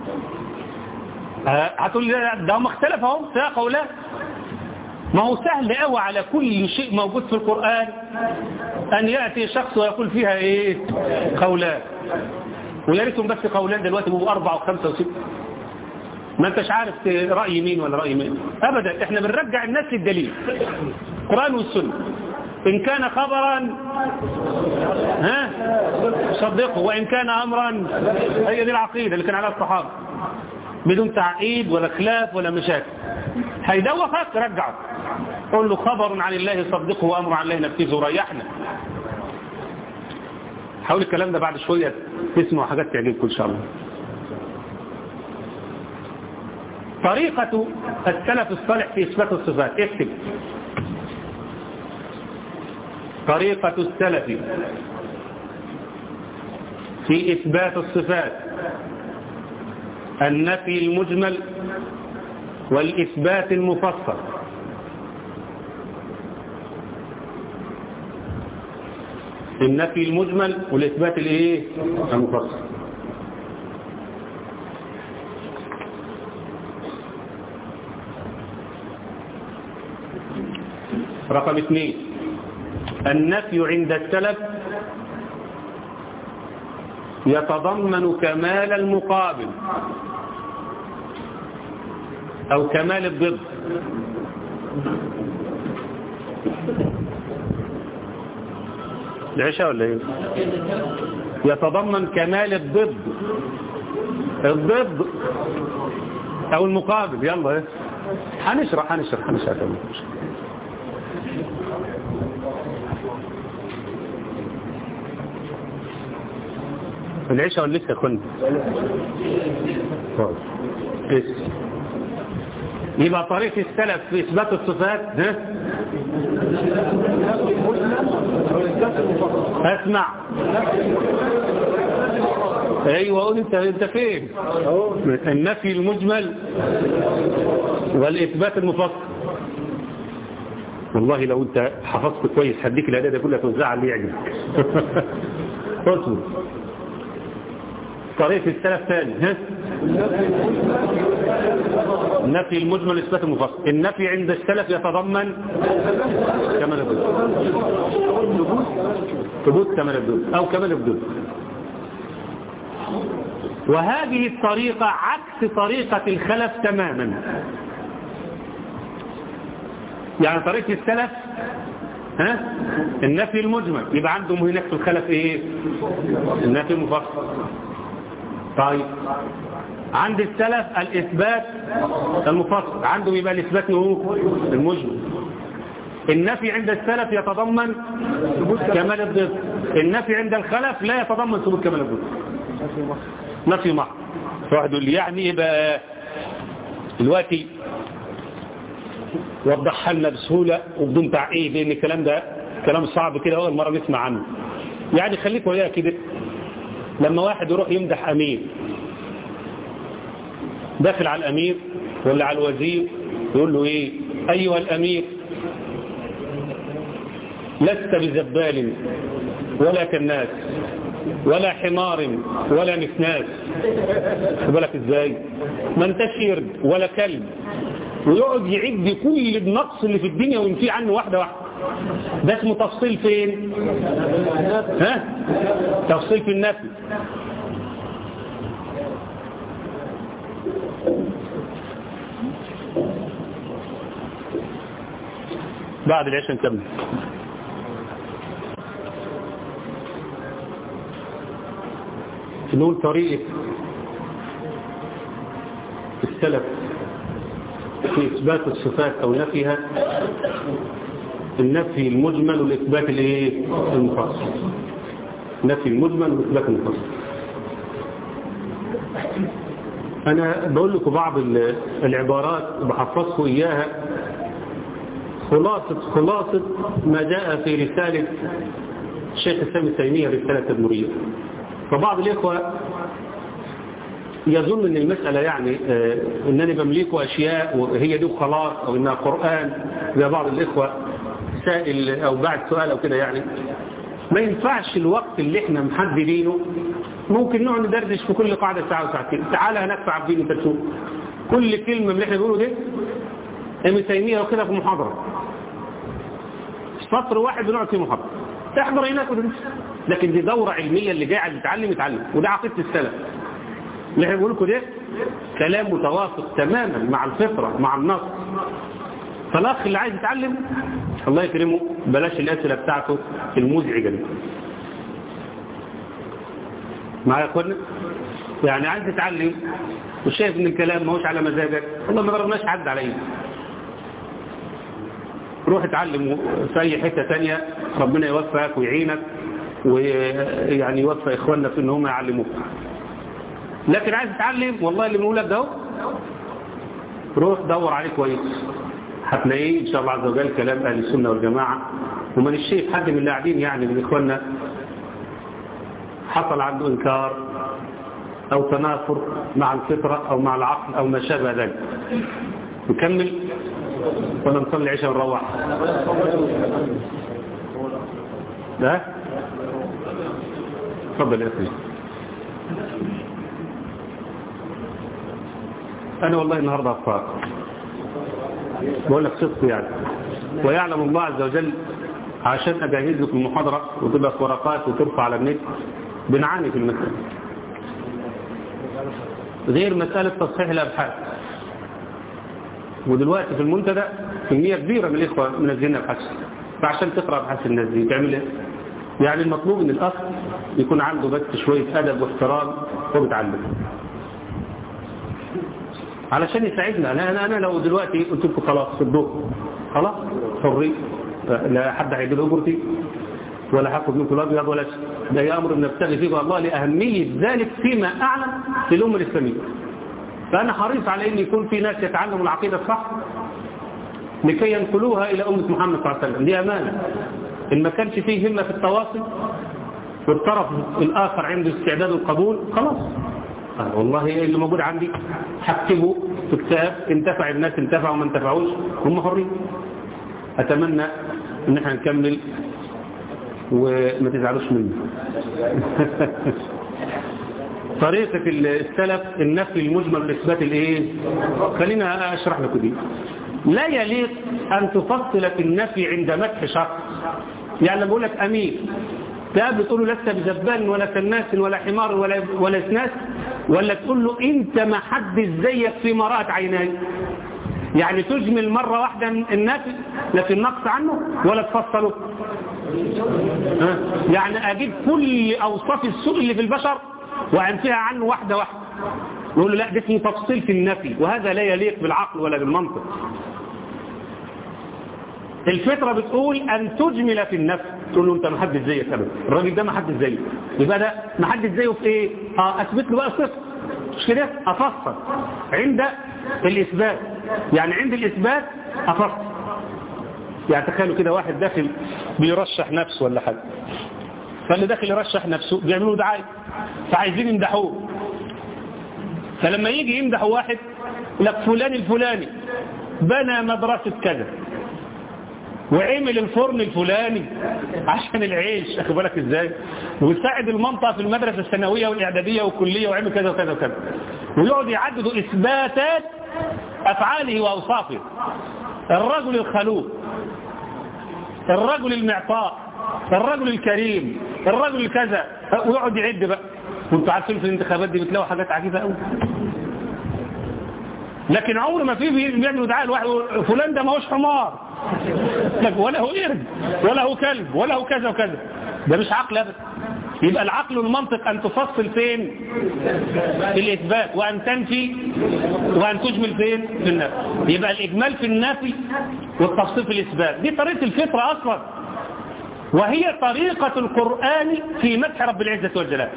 ه- هتقول لي لا، ده هم اختلفوا اهو ساق ولا ما هو سهل قوي على كل شيء موجود في القرآن أن يأتي شخص ويقول فيها إيه قولان ويا ريتهم بس قولان دلوقتي بيبقوا أربعة وخمسة وستة ما انتش عارف رأي مين ولا رأي مين أبدا احنا بنرجع الناس للدليل القرآن والسنة إن كان خبرا ها صدقه وإن كان أمرا هي دي العقيدة اللي كان عليها الصحابة بدون تعقيد ولا خلاف ولا مشاكل هيدوخك رجعه قول له خبر عن الله صدقه وأمر عن الله نفذه ريحنا حاول الكلام ده بعد شوية تسمعوا حاجات تعجبكم إن شاء الله طريقة السلف الصالح في إثبات الصفات اكتب طريقة السلف في إثبات الصفات النفي المجمل والإثبات المفصل النفي المجمل والإثبات الإيه المفصل رقم اثنين النفي عند السلف يتضمن كمال المقابل أو كمال الضد العشاء ولا ايه يتضمن كمال الضد الضد أو المقابل يلا ايه هنشرح هنشرح هنشرح العشاء ولا لسه كنت لسه يبقى طريق السلف في إثبات الصفات ها؟ اسمع ايوه قول انت انت فين النفي المجمل والاثبات المفصل والله لو انت حفظت كويس هديك الاداه دي كلها توزعها اللي يعجبك اصبر طريق السلف ثاني ها النفي المجمل اثبات المفصل النفي عند السلف يتضمن كمال البدون ثبوت كمال البدون او كمال البدون وهذه الطريقة عكس طريقة الخلف تماما يعني طريقة السلف ها النفي المجمل يبقى عندهم هناك في الخلف ايه النفي المفصل طيب عند السلف الإثبات المفصل عندهم يبقى الإثبات هو المجمل النفي عند السلف يتضمن كمال الضد النفي عند الخلف لا يتضمن ثبوت كمال الضد نفي محض واحد يقول لي يعني ايه بقى دلوقتي وضحها لنا بسهولة وبدون تعقيد لان الكلام ده كلام صعب كده اول مرة نسمع عنه يعني خليك وياه كده لما واحد يروح يمدح امير داخل على الامير ولا على الوزير يقول له ايه ايها الامير لست بزبال ولا كناس ولا حمار ولا نسناس بالك ازاي ما انتش قرد ولا كلب ويقعد يعد كل النقص اللي في الدنيا وينفيه عنه واحدة واحدة ده اسمه تفصيل فين ها تفصيل في النفي بعد العشاء نكمل نقول طريقة السلف في إثبات الصفات أو نفيها النفي المجمل والإثبات الايه المفصل نفي المجمل والإثبات المفصل أنا بقول لكم بعض العبارات بحفظكم إياها خلاصة خلاصة ما جاء في رسالة الشيخ السامي التيمية رسالة النورية فبعض الإخوة يظن ان المسألة يعني آه انني بملكه اشياء وهي دي وخلاص او انها قرآن زي بعض الاخوة سائل او بعد سؤال او كده يعني ما ينفعش الوقت اللي احنا محددينه ممكن نقعد ندردش في كل قاعدة ساعة وساعتين تعالى هناك في عبدين انت تشوف كل كلمة من اللي احنا بنقوله ده ابن تيمية وكده في محاضرة سطر واحد بنقعد فيه محاضرة تحضر هناك وتدرس لكن دي دورة علمية اللي جاي عايز يتعلم يتعلم وده عقيدة السلف اللي احنا بنقول لكم ده كلام متوافق تماما مع الفطرة مع النص فالاخ اللي عايز يتعلم الله يكرمه بلاش الاسئله بتاعته المزعجه دي معايا يا اخوانا يعني عايز تتعلم وشايف ان الكلام ما هوش على مزاجك والله ما ضربناش حد على ايده روح اتعلم في اي حته ثانيه ربنا يوفقك ويعينك ويعني يوفق اخواننا في ان هم يعلموك لكن عايز تتعلم والله اللي بنقول لك ده روح دور عليه كويس هتلاقيه ان شاء الله عز وجل كلام اهل السنه والجماعه ومن الشيخ حد من اللي قاعدين يعني من اخواننا حصل عنده انكار او تنافر مع الفطره او مع العقل او ما شابه ذلك نكمل ولا نصلي العشاء ونروح ده تفضل يا اخي انا والله النهارده افكار بقول لك صدق يعني ويعلم الله عز وجل عشان اجهز لكم المحاضره وتبقى في ورقات وترفع على النت بنعاني في المسألة غير مسألة تصحيح الأبحاث ودلوقتي في المنتدى كمية كبيرة من الإخوة منزلين أبحاث فعشان تقرأ أبحاث الناس دي تعمل إيه؟ يعني المطلوب إن الأخ يكون عنده بس شوية أدب واحترام وبيتعلم علشان يساعدنا أنا, أنا, أنا لو دلوقتي قلت لكم خلاص صدوق خلاص حري لا حد هيجيب أجرتي ولا هاخد منكم الابيض ولا شيء ده امر نبتغي فيه الله لاهميه ذلك فيما اعلم في الامه الاسلاميه فانا حريص على ان يكون في ناس يتعلموا العقيده الصح لكي ينقلوها الى امه محمد صلى الله عليه وسلم دي امانه ان ما كانش فيه همه في التواصل والطرف الاخر عنده استعداد القبول خلاص آه والله ايه اللي موجود عندي هكتبه في كتاب انتفع الناس انتفعوا وما انتفعوش هم حرين اتمنى ان احنا نكمل وما تزعلوش مني طريقة السلف النفي المجمل والإثبات الإيه خلينا أشرح لكم دي لا يليق أن تفصل في النفي عند مدح شخص يعني لما بقول لك أمير تقابل تقول له لست بزبان ولا كناس ولا حمار ولا ولا اسناس ولا تقول له انت ما حد زيك في مرأة عيناي يعني تجمل مرة واحدة النفي لكن نقص عنه ولا تفصله يعني أجيب كل أوصاف السوء اللي في البشر وأنفيها عنه واحدة واحدة يقول له لا ده اسمه تفصيل في النفي وهذا لا يليق بالعقل ولا بالمنطق الفطرة بتقول أن تجمل في النفس تقول له أنت ما حدش زيك أبدا الراجل ده ما حدش زيه يبقى ده ما حدش زيه في إيه؟ آه أثبت له بقى صفر مش كده؟ أفصل عند الإثبات يعني عند الإثبات أفصل يعني تخيلوا كده واحد داخل بيرشح نفسه ولا حاجة فاللي داخل يرشح نفسه بيعملوا دعاية فعايزين يمدحوه فلما يجي يمدحوا واحد لك فلان الفلاني بنى مدرسة كذا وعمل الفرن الفلاني عشان العيش اخد بالك ازاي ويساعد المنطقة في المدرسة الثانوية والإعدادية والكلية وعمل كذا وكذا وكذا ويقعد يعددوا إثباتات أفعاله وأوصافه الرجل الخلوق الرجل المعطاء الرجل الكريم الرجل الكذا ويقعد يعد بقى وانتوا عارفين في الانتخابات دي بتلاقوا حاجات عجيبة قوي لكن عمر ما في بيعملوا دعاء الواحد فلان ده ما هوش حمار ولا هو قرد ولا هو كلب ولا هو كذا وكذا ده مش عقل ابدا يبقى العقل والمنطق أن تفصل فين في الإثبات وأن تنفي وأن تجمل فين في النفي يبقى الإجمال في النفي والتفصيل في الإثبات دي طريقة الفطرة أصلا وهي طريقة القرآن في مدح رب العزة والجلال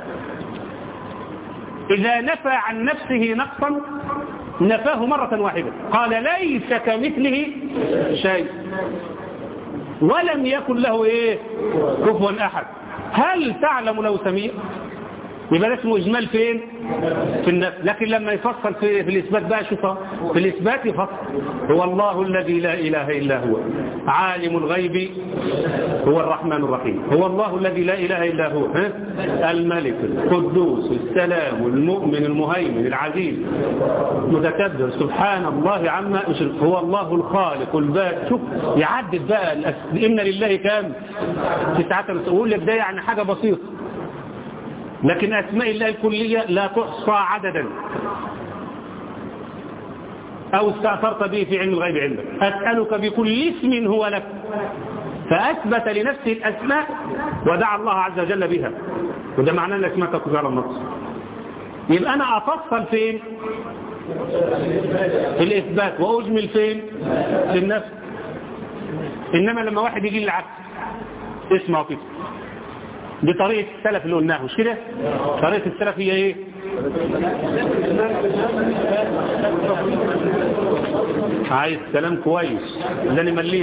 إذا نفى عن نفسه نقصا نفاه مرة واحدة قال ليس كمثله شيء ولم يكن له إيه كفوا أحد هل تعلم له سميع يبقى ده اسمه إجمال فين في النفي لكن لما يفصل في, في الإثبات بقى شوفها في الإثبات يفصل هو الله الذي لا إله إلا هو عالم الغيب هو الرحمن الرحيم هو الله الذي لا إله إلا هو ها؟ الملك القدوس السلام المؤمن المهيمن العزيز متكبر سبحان الله عما يشرك هو الله الخالق البارئ شوف يعدد بقى الأس- إن لله كام تسعة يقول لك ده يعني حاجة بسيطة لكن أسماء الله الكلية لا تحصى عددا أو استأثرت به في علم الغيب عندك أسألك بكل اسم هو لك فأثبت لنفسه الأسماء ودعا الله عز وجل بها وده معناه أن الأسماء تقول على النص يبقى أنا أفصل فين في الإثبات وأجمل فين في النفس إنما لما واحد يجي العكس اسمعوا كده دي طريقة السلف اللي قلناه مش كده طريقة السلف هي ايه عايز كلام كويس ده اللي مليك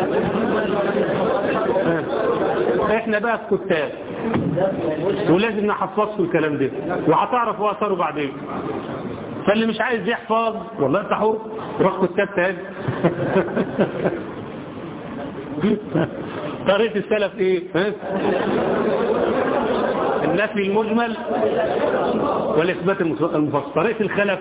احنا بقى الكتاب ولازم نحفظكم الكلام ده وهتعرفوا اثره بعدين فاللي مش عايز يحفظ والله انت حر روح كتاب تاني طريقة السلف ايه ها؟ النفي المجمل والإثبات المفصل طريقة الخلف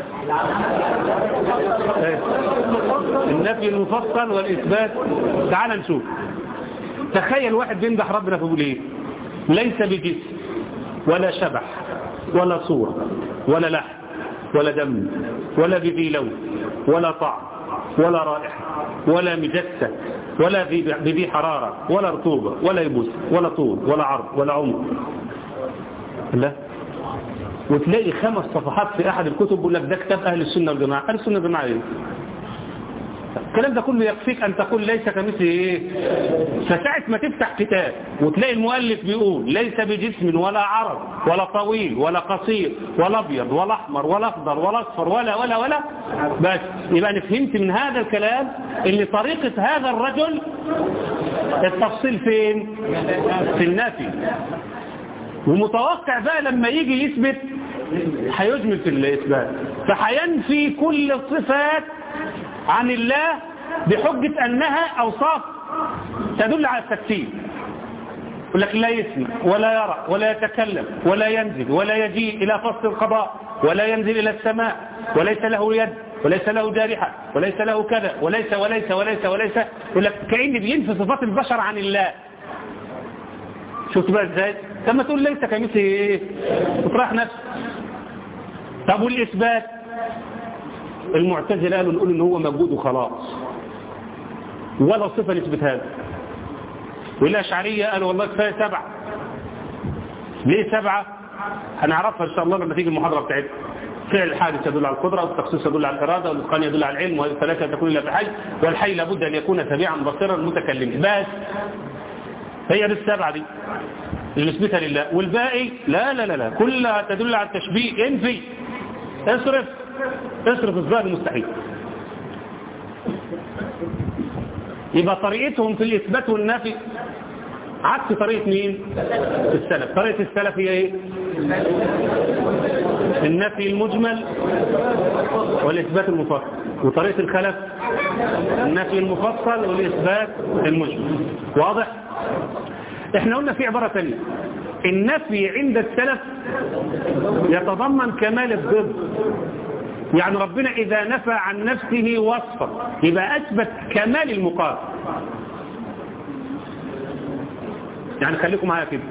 إيه؟ النفي المفصل والإثبات تعال نشوف تخيل واحد بيمدح ربنا فيقول ايه ليس بجسم ولا شبح ولا صورة ولا لحم ولا دم ولا بذي لون ولا طعم ولا رائحة ولا مجسة ولا بذي حرارة ولا رطوبة ولا يبوس ولا طول ولا عرض ولا عمر لا وتلاقي خمس صفحات في أحد الكتب بيقول لك ده كتاب أهل السنة والجماعة أهل السنة والجماعة إيه؟ الكلام ده كله يكفيك أن تقول ليس كمثل إيه فساعة ما تفتح كتاب وتلاقي المؤلف بيقول ليس بجسم ولا عرض ولا طويل ولا قصير ولا أبيض ولا أحمر ولا أخضر ولا أصفر ولا ولا ولا بس يبقى أنا فهمت من هذا الكلام اللي طريقة هذا الرجل التفصيل فين في النفي ومتوقع بقى لما يجي يثبت هيجمل في الإثبات فهينفي كل الصفات عن الله بحجة أنها أوصاف تدل على التكفير يقول لك لا يسمع ولا يرى ولا يتكلم ولا ينزل ولا يجيء إلى فصل القضاء ولا ينزل إلى السماء وليس له يد وليس له جارحة وليس له كذا وليس وليس وليس وليس يقول لك كأن بينفي صفات البشر عن الله شفت بقى ازاي لما تقول ليس كمثل ايه تطرح نفسك طب والإثبات المعتزله قالوا نقول ان هو موجود وخلاص ولا صفة نثبت هذا والأشعرية قالوا والله كفاية سبعة ليه سبعة هنعرفها إن شاء الله لما تيجي المحاضرة بتاعتنا فعل الحادث يدل على القدرة والتخصيص يدل على الإرادة والإتقان يدل على العلم والثلاثة تكون إلا بحي والحي لابد أن يكون تبيعا بصيرا متكلما بس هي دي السبعة دي اللي نثبتها لله والباقي لا لا لا لا كلها تدل على التشبيه انفي اصرف اصرف الظاهر المستحيل يبقى طريقتهم في الإثبات والنفي عكس طريقة مين السلف طريقة السلف هي ايه النفي المجمل والإثبات المفصل وطريقة الخلف النفي المفصل والإثبات المجمل واضح احنا قلنا في عبارة ثانية النفي عند السلف يتضمن كمال الضد يعني ربنا إذا نفى عن نفسه وصفا يبقى أثبت كمال المقام يعني خليكم معايا كده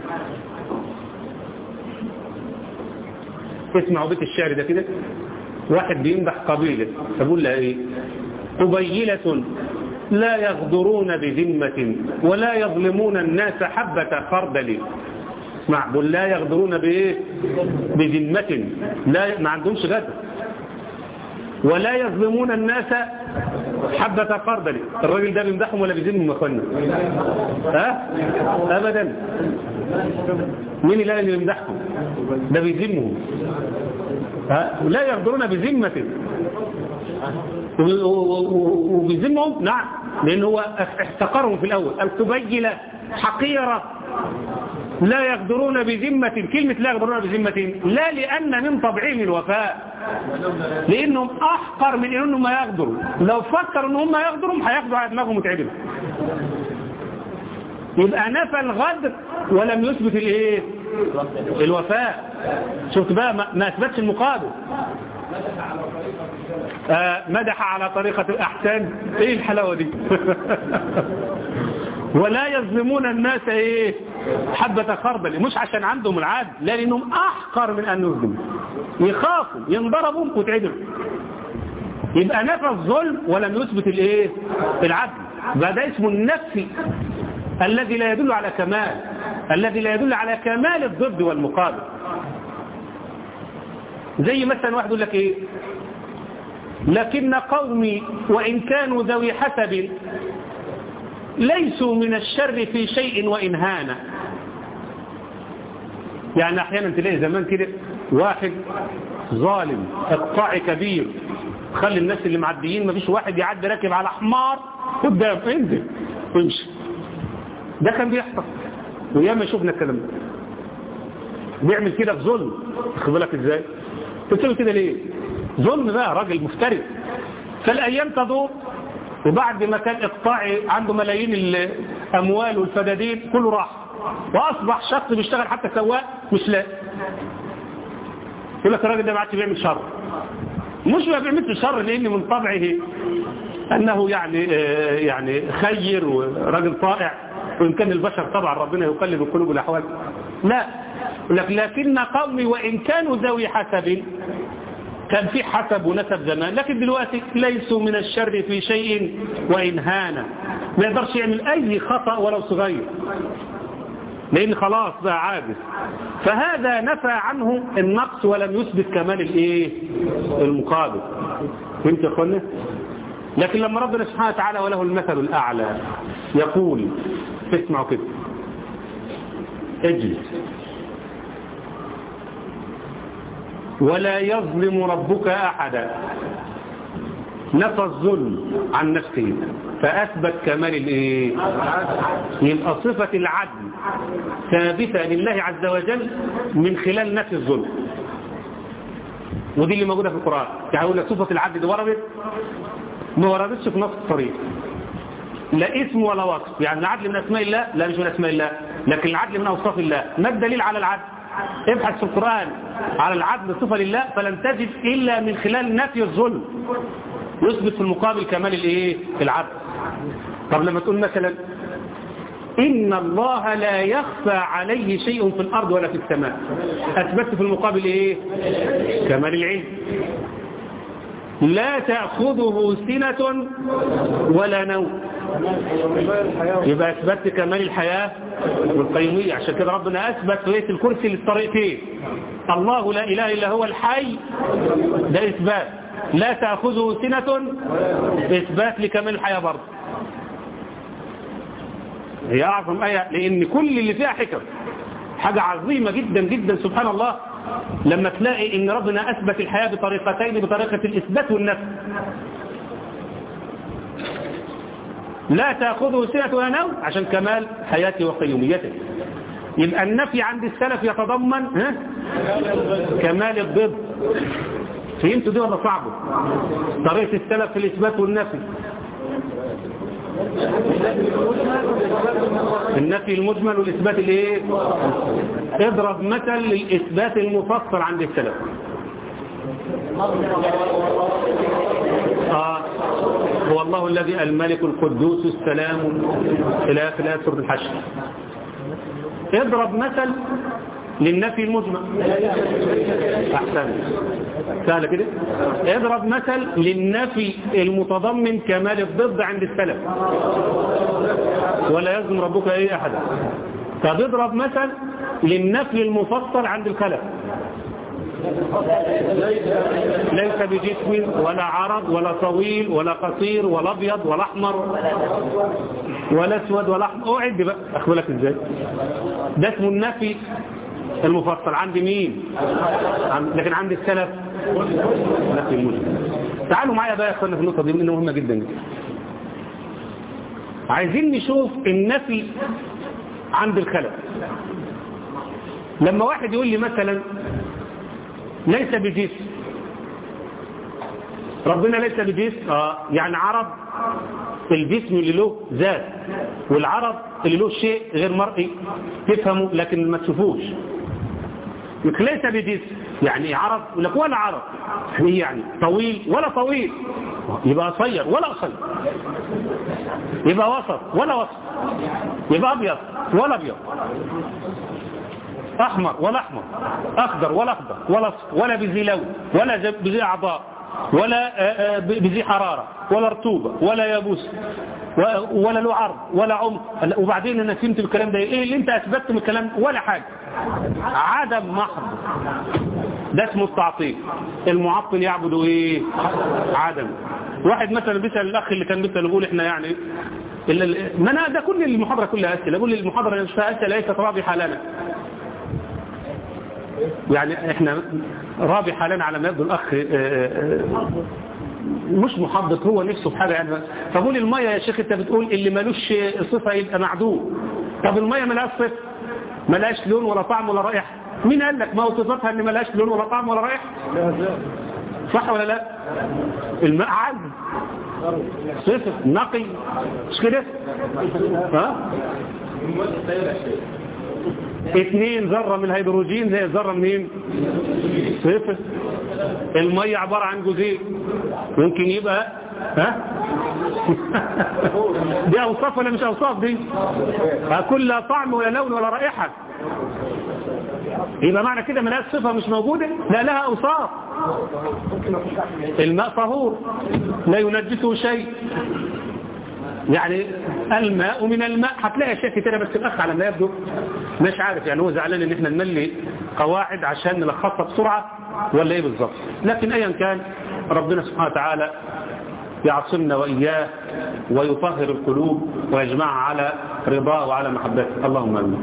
اسمعوا بيت الشعر ده كده واحد بيمدح قبيلة فبقول لها ايه قبيلة لا يغدرون بذمة ولا يظلمون الناس حبة خردل اسمع بقول لا يغدرون بايه بذمة لا ما عندهمش غدر ولا يظلمون الناس حبة خردل الراجل ده بيمدحهم ولا بيذمهم يا اخوانا ها ابدا مين اللي اللي بيمدحهم ده بيذمهم ها لا يغدرون بذمة وبيذمهم نعم لأن هو احتقرهم في الأول القبيلة حقيرة لا يقدرون بذمة كلمة لا يقدرون بذمة لا لأن من طبعهم الوفاء لأنهم أحقر من أنهم ما يقدروا لو فكروا أنهم ما يقدروا هياخدوا على دماغهم وتعبهم يبقى نفى الغدر ولم يثبت الايه الوفاء شفت بقى ما ما اثبتش المقابل آه مدح على طريقة الأحسان ايه الحلاوة دي ولا يظلمون الناس ايه حبة خردل مش عشان عندهم العدل لا لانهم احقر من ان يظلموا يخافوا ينضربوا وتعدلوا يبقى نفى الظلم ولم يثبت الايه العدل بقى ده اسمه النفي الذي لا يدل على كمال الذي لا يدل على كمال الضد والمقابل زي مثلا واحد يقول لك ايه لكن قومي وإن كانوا ذوي حسب ليسوا من الشر في شيء وإن هانا يعني أحيانا تلاقي زمان كده واحد ظالم اقطاعي كبير خلي الناس اللي معديين ما فيش واحد يعدي راكب على حمار قدام انزل وامشي ده كان بيحصل وياما شفنا الكلام ده بيعمل كده في ظلم خد بالك ازاي بتسوي كده ليه ظلم بقى راجل مفترس فالايام تدور وبعد ما كان اقطاعي عنده ملايين الاموال والفدادين كله راح واصبح شخص بيشتغل حتى سواق مش لاقي يقول لك الراجل ده ما عادش بيعمل شر مش ما بيعملش شر لان من طبعه انه يعني يعني خير وراجل طائع وإن كان البشر طبعا ربنا يقلب القلوب والأحوال لا لكن قومي وإن كانوا ذوي حسب كان في حسب ونسب زمان لكن دلوقتي ليسوا من الشر في شيء وإن هانا ما يقدرش يعمل أي خطأ ولو صغير لأن خلاص بقى عاجز فهذا نفى عنه النقص ولم يثبت كمال الايه المقابل فهمت يا اخوانا لكن لما ربنا سبحانه وتعالى وله المثل الأعلى يقول اسمعوا كده اجلس ولا يظلم ربك أحدا نفى الظلم عن نفسه فأثبت كمال الايه يبقى صفة العدل ثابتة لله عز وجل من خلال نفي الظلم ودي اللي موجودة في القرآن يعني يقول لك صفة العدل دي وردت ما وردتش في نص الصريح لا اسم ولا وصف يعني العدل من أسماء الله لا مش من أسماء الله لكن العدل من أوصاف الله ما الدليل على العدل ابحث في القرآن على العدل صفة لله فلن تجد إلا من خلال نفي الظلم يثبت في المقابل كمال الايه العدل طب لما تقول مثلا إن الله لا يخفى عليه شيء في الأرض ولا في السماء أثبت في المقابل إيه كمال العلم لا تأخذه سنة ولا نوم يبقى أثبت كمال الحياة والقيومية عشان كده ربنا أثبت في الكرسي للطريقتين الله لا إله إلا هو الحي ده إثبات لا تأخذه سنة إثبات لكمال الحياة برضه هي أعظم آية لأن كل اللي فيها حكم حاجة عظيمة جدا جدا سبحان الله لما تلاقي ان ربنا أثبت الحياة بطريقتين بطريقة الإثبات والنفي لا تأخذه سنة ولا نوم عشان كمال حياته وقيوميته يبقى النفي عند السلف يتضمن ها؟ كمال الضد فهمتوا دي ولا صعبه طريقة السلف في الإثبات والنفي النفي المجمل والإثبات الايه اضرب مثل للإثبات المفصل عند السلف آه هو الله الذي الملك القدوس السلام إلى آخر آيات سورة الحشر اضرب مثل للنفي المجمل أحسن سهل كده اضرب مثل للنفي المتضمن كمال الضد عند السلف ولا يظلم ربك ايه احدا طب اضرب مثل للنفي المفصل عند الخلف ليس بجسم ولا عرض ولا طويل ولا قصير ولا ابيض ولا احمر ولا اسود ولا احمر اقعد بقى اخبرك ازاي ده اسمه النفي المفصل عند مين عند لكن عند السلف نفي المجمل تعالوا معايا بقى يا اخوانا في النقطه دي لانها مهمه جدا عايزين نشوف النفي عند الخلق لما واحد يقول لي مثلا ليس بجسم ربنا ليس بجسم آه يعني عرض الجسم اللي له ذات والعرض اللي له شيء غير مرئي تفهمه لكن ما تشوفوش ليس بجسم يعني عرض لك ولا عرض يعني يعني طويل ولا طويل يبقى قصير ولا قصير يبقى وسط ولا وسط يبقى ابيض ولا ابيض احمر ولا احمر اخضر ولا اخضر ولا اصفر ولا بذي لون ولا بذي اعضاء ولا بذي حرارة ولا رطوبة ولا يابوس ولا له عرض ولا عمق وبعدين انا فهمت الكلام ده ايه اللي انت اثبتت من الكلام ولا حاجة عدم محض ده اسمه التعطيل المعطل يعبد ايه عدم واحد مثلا بيسأل الاخ اللي كان بيسأل يقول احنا يعني ما انا ده كل المحاضرة كلها اسئله اقول المحاضرة مش فيها اسئله ليست رابحة لنا يعني احنا رابحة لنا على ما يبدو الاخ مش محضط هو نفسه في حاجة يعني فقول المية يا شيخ انت بتقول اللي ملوش صفة يبقى معدوم طب المية ملهاش صفة ملهاش لون ولا طعم ولا رائحة مين قال لك ما هو صفتها ان ملهاش لون ولا طعم ولا رائحة صح ولا لا الماء عذب صفر نقي مش كده ها اثنين ذرة من الهيدروجين زي الذرة منين صفر المية عبارة عن جزيء ممكن يبقى ها دي اوصاف ولا مش اوصاف دي كل لا طعم ولا لون ولا رائحة يبقى معنى كده ملهاش صفة مش موجودة لا لها اوصاف الماء طهور لا ينجسه شيء يعني الماء من الماء هتلاقي اشياء كتيره بس الاخ على ما يبدو مش عارف يعني هو زعلان ان احنا نملي قواعد عشان نلخصها بسرعه ولا ايه بالظبط لكن ايا كان ربنا سبحانه وتعالى يعصمنا واياه ويطهر القلوب ويجمعها على رضاه وعلى محبته اللهم امين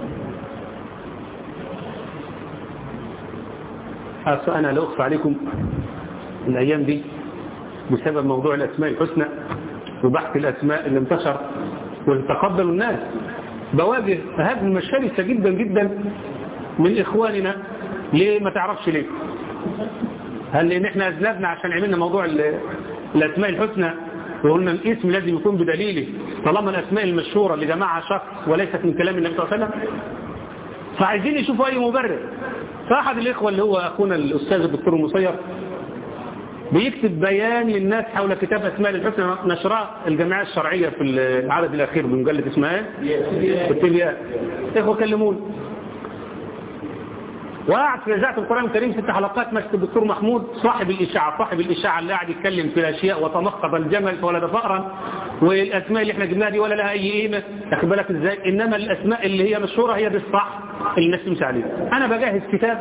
انا لا اخفى عليكم الايام دي بسبب موضوع الاسماء الحسنى وبحث الأسماء اللي انتشر وتقبل الناس بواجه هدم شرسة جدا جدا من إخواننا ليه ما تعرفش ليه هل لأن احنا أذنبنا عشان عملنا موضوع الأسماء الحسنى وقلنا الاسم لازم يكون بدليله طالما الأسماء المشهورة اللي جمعها شخص وليست من كلام النبي صلى الله عليه وسلم فعايزين يشوفوا أي مبرر فأحد الإخوة اللي هو أخونا الأستاذ الدكتور المصير بيكتب بيان للناس حول كتاب أسماء الحسنى نشرها الجمعية الشرعية في العدد الأخير بمجلة اسمها في التبيان إخوة كلموني وقعد في إذاعة القرآن الكريم ست حلقات مسك الدكتور محمود صاحب الإشاعة صاحب الإشاعة اللي قاعد يتكلم في الأشياء وتنقض الجمل فولد فأرا والأسماء اللي احنا جبناها دي ولا لها أي قيمة أخد بالك إزاي إنما الأسماء اللي هي مشهورة هي دي الصح اللي الناس تمشي عليها أنا بجهز كتاب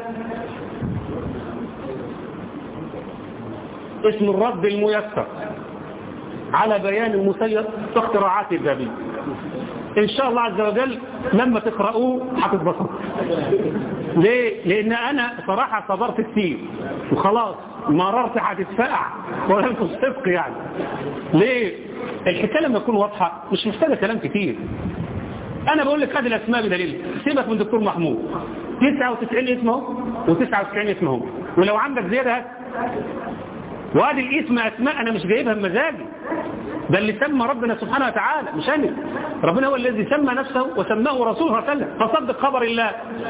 اسم الرد الميسر على بيان المسير في اختراعات الجبيل ان شاء الله عز وجل لما تقرأوه هتتبسطوا ليه لان انا صراحة صبرت كتير وخلاص مررت هتتفقع ولم تصدق يعني ليه الحكاية لما تكون واضحة مش محتاجة كلام كتير انا بقول لك هذه الاسماء بدليل سيبك من دكتور محمود 99 اسمه و99 اسمه ولو عندك زيادة هات وهذه الاسم أسماء أنا مش جايبها بمزاجي ده اللي سمى ربنا سبحانه وتعالى مش أنا ربنا هو الذي سمى نفسه وسماه رسوله صلى الله عليه وسلم فصدق خبر الله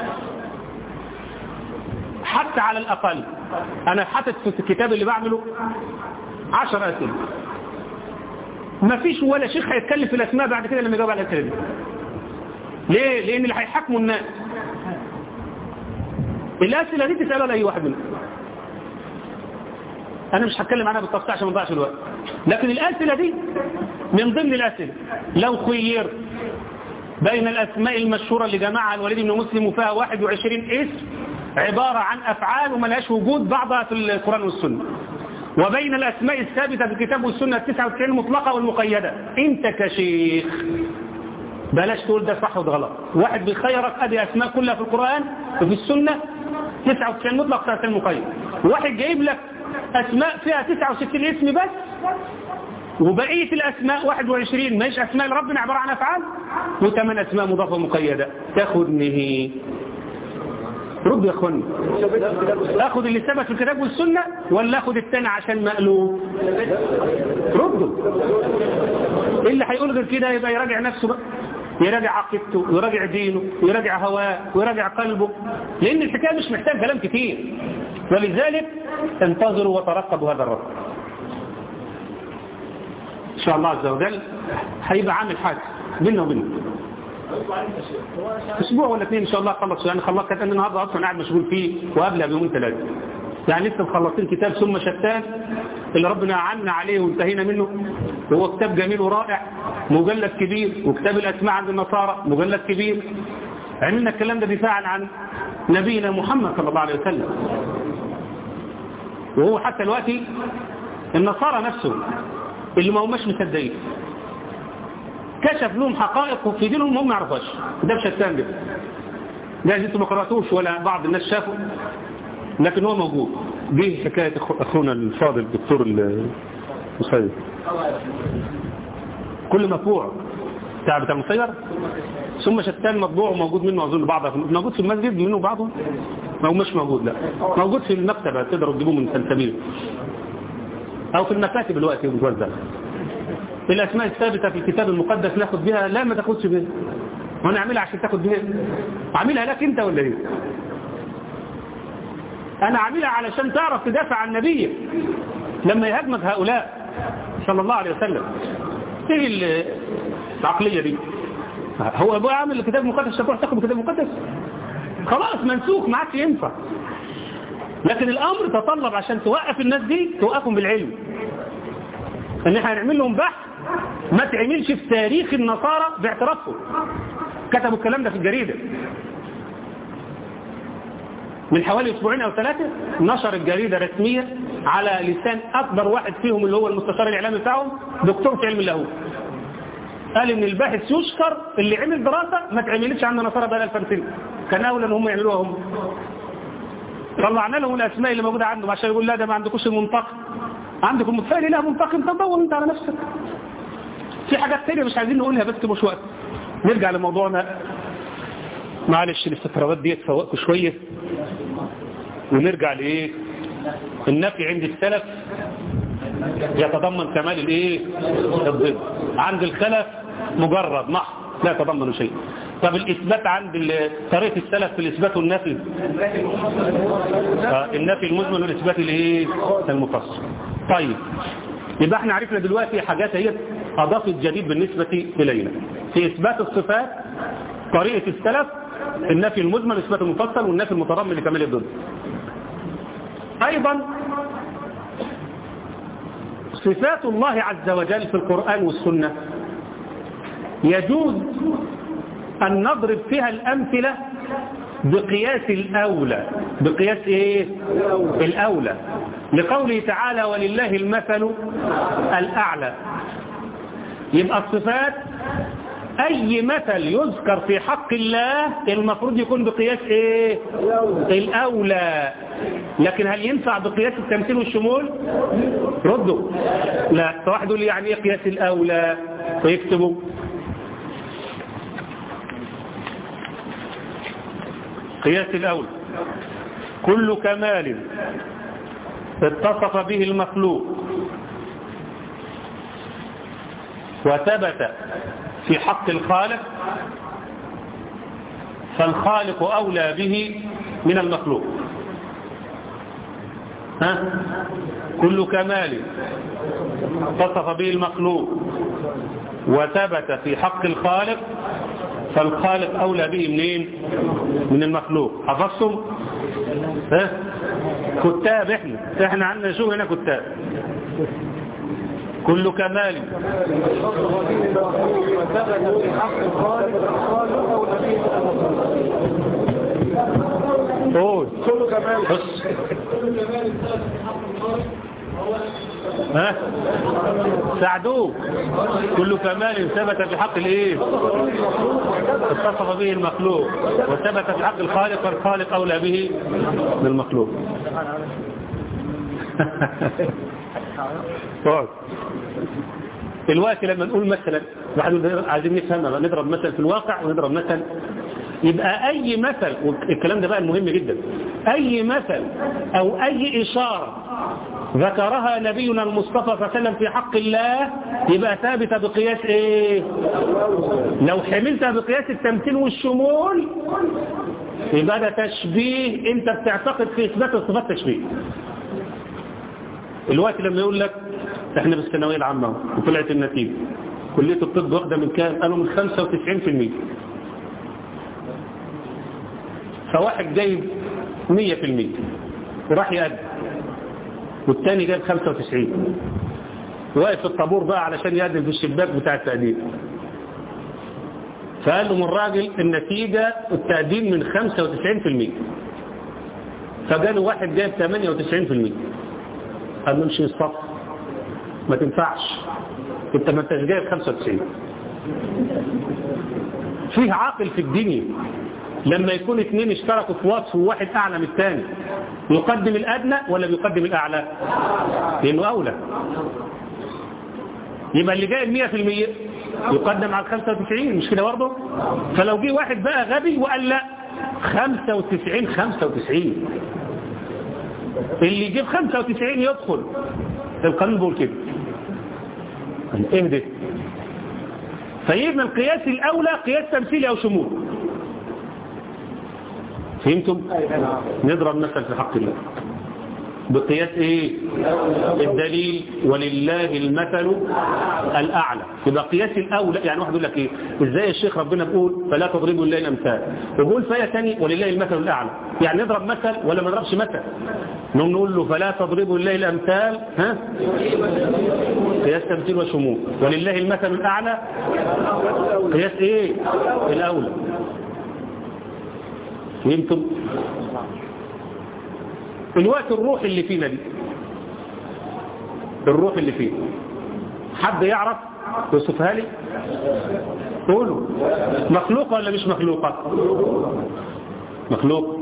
حتى على الأقل أنا حاطط في الكتاب اللي بعمله عشر أسئلة ما فيش ولا شيخ هيتكلم في الأسماء بعد كده لما يجاوب على الأسئلة دي ليه؟ لأن اللي هيحكموا الناس الأسئلة دي تسألها لأي واحد منهم أنا مش هتكلم عنها بالتفصيل عشان ما نضيعش الوقت لكن الأسئلة دي من ضمن الأسئلة لو خير بين الأسماء المشهورة اللي جمعها الوليد بن مسلم وفيها 21 اسم عبارة عن أفعال وملهاش وجود بعضها في القرآن والسنة وبين الأسماء الثابتة في الكتاب والسنة 99 المطلقة والمقيدة أنت كشيخ بلاش تقول ده صح وده غلط واحد بيخيرك ادي اسماء كلها في القرآن وفي السنة 99 مطلق 99 مقيد واحد جايب لك اسماء فيها 69 اسم بس وبقية الأسماء 21 مش أسماء ربنا عبارة عن أفعال وثمان أسماء مضافة مقيدة تاخدنه رد يا اخواني اخد اللي ثبت في الكتاب والسنة ولا اخد التاني عشان مقلوب ردوا اللي هيقول غير كده يبقى يراجع نفسه بقى يراجع عقيدته ويراجع دينه ويراجع هواه ويراجع قلبه لان الحكايه مش محتاج كلام كتير ولذلك انتظروا وترقبوا هذا الرد ان شاء الله عز وجل هيبقى عامل حاجه بيننا وبينه اسبوع ولا اثنين ان شاء الله خلص يعني خلصت كان النهارده اصلا قاعد مشغول فيه وقبلها بيومين ثلاثه يعني لسه مخلصين كتاب ثم شتان اللي ربنا عنا عليه وانتهينا منه هو كتاب جميل ورائع مجلد كبير وكتاب الاسماء عند النصارى مجلد كبير عملنا الكلام ده دفاعا عن نبينا محمد صلى الله عليه وسلم وهو حتى دلوقتي النصارى نفسهم اللي ما هماش مصدقين كشف لهم حقائق في دينهم هم ما يعرفوش ده شتان ده ده انتوا ما قراتوش ولا بعض الناس شافوا لكن هو موجود دي حكاية اخونا الفاضل الدكتور المسير كل مطبوع بتاع بتاع المسير ثم شتان مطبوع وموجود منه اظن بعض موجود في المسجد منه بعضه ما هو مش موجود لا موجود في المكتبة تقدروا تجيبوه من سلسبيل او في المكاتب الوقت متوزع الاسماء الثابتة في الكتاب المقدس ناخد بها لا ما تاخدش بها وانا اعملها عشان تاخد بها عاملها لك انت ولا ايه انا عاملها علشان تعرف تدافع عن نبيك لما يهاجمك هؤلاء صلى الله عليه وسلم ايه العقلية دي هو ابوه عامل الكتاب المقدس تروح تاخد الكتاب المقدس خلاص منسوخ ما عادش ينفع لكن الامر تطلب عشان توقف الناس دي توقفهم بالعلم ان احنا هنعمل لهم بحث ما تعملش في تاريخ النصارى باعترافهم كتبوا الكلام ده في الجريدة من حوالي اسبوعين او ثلاثة نشر الجريدة رسمية على لسان اكبر واحد فيهم اللي هو المستشار الاعلامي بتاعهم دكتور في علم اللاهوت قال ان الباحث يشكر اللي عمل دراسة ما تعملش عند نصارى بقى 2000 سنة كان اولى ان هم يعملوها هم طلعنا لهم الاسماء اللي موجودة عندهم عشان يقول لا ده ما عندكوش المنطق عندكم متفائل لها منطق انت تدور انت على نفسك في حاجات تانية مش عايزين نقولها بس مش وقت نرجع لموضوعنا معلش الاستفراغات دي تفوقكم شوية ونرجع لايه النفي عند السلف يتضمن كمال الايه الضد عند الخلف مجرد محض لا يتضمن شيء طب الإثبات عند طريقة السلف في الإثبات والنفي آه النفي المزمن والإثبات الايه المفصل طيب يبقى احنا عرفنا دلوقتي حاجات هي أضافت جديد بالنسبة إلينا في إثبات الصفات طريقة السلف النفي المزمن والإثبات المفصل والنفي المتضمن لكمال الضد أيضا صفات الله عز وجل في القرآن والسنة يجوز أن نضرب فيها الأمثلة بقياس الأولى بقياس إيه؟ الأولى لقوله تعالى ولله المثل الأعلى يبقى الصفات أي مثل يذكر في حق الله المفروض يكون بقياس إيه؟ الأولى لكن هل ينفع بقياس التمثيل والشمول ردوا لا فواحد يقول لي يعني إيه قياس الأولى فيكتبوا قياس الأول كل كمال اتصف به المخلوق وثبت في حق الخالق فالخالق أولى به من المخلوق ها؟ كل كمال اتصف به المخلوق وثبت في حق الخالق فالخالق أولى به منين من المخلوق حفظتم ها كتاب احنا احنا عندنا شو هنا كتاب كل كمال قول كل كمال بص ها ساعدوه كل كمال ثبت في حق الايه اتصف به المخلوق وثبت في حق الخالق والخالق اولى به من المخلوق اقعد الوقت لما نقول مثلا واحد يقول عايزين نفهمها نضرب مثل في الواقع ونضرب مثل يبقى أي مثل والكلام ده بقى المهم جدا أي مثل أو أي إشارة ذكرها نبينا المصطفى صلى الله عليه وسلم في حق الله يبقى ثابتة بقياس إيه لو حملتها بقياس التمثيل والشمول يبقى ده تشبيه انت بتعتقد في اثبات الصفات تشبيه الوقت لما يقول لك احنا بالثانويه العامه وطلعت النتيجه كليه الطب واخده من كام قالوا من 95% فواحد جايب 100% وراح يقدم والتاني جايب 95 واقف في الطابور بقى علشان يقدم في الشباك بتاع التقديم فقال له من الراجل النتيجة التقديم من 95% فقالوا واحد جايب 98% قال له امشي الصف ما تنفعش انت ما انتش جايب 95 فيه عاقل في الدنيا لما يكون اثنين اشتركوا في وصف وواحد اعلى من الثاني يقدم الادنى ولا بيقدم الاعلى لانه اولى يبقى اللي جايب 100% يقدم على 95 مش كده برضه فلو جه واحد بقى غبي وقال لا 95 95 اللي يجيب 95 يدخل القانون بيقول كده اهدى فيبقى القياس الاولى قياس تمثيلي او شمول فهمتم نضرب مثل في حق الله بقياس ايه الدليل ولله المثل الاعلى يبقى قياس الاولى يعني واحد يقول لك ايه ازاي الشيخ ربنا بيقول فلا تضربوا لله الامثال ويقول فيا ثاني ولله المثل الاعلى يعني نضرب مثل ولا ما نضربش مثل نقوم نقول له فلا تضربوا لله الامثال ها قياس تمثيل وشمول ولله المثل الاعلى قياس ايه الاولى فهمتم الوقت الروح اللي فينا دي الروح اللي فينا حد يعرف يوصفها لي قولوا مخلوقة ولا مش مخلوقة مخلوق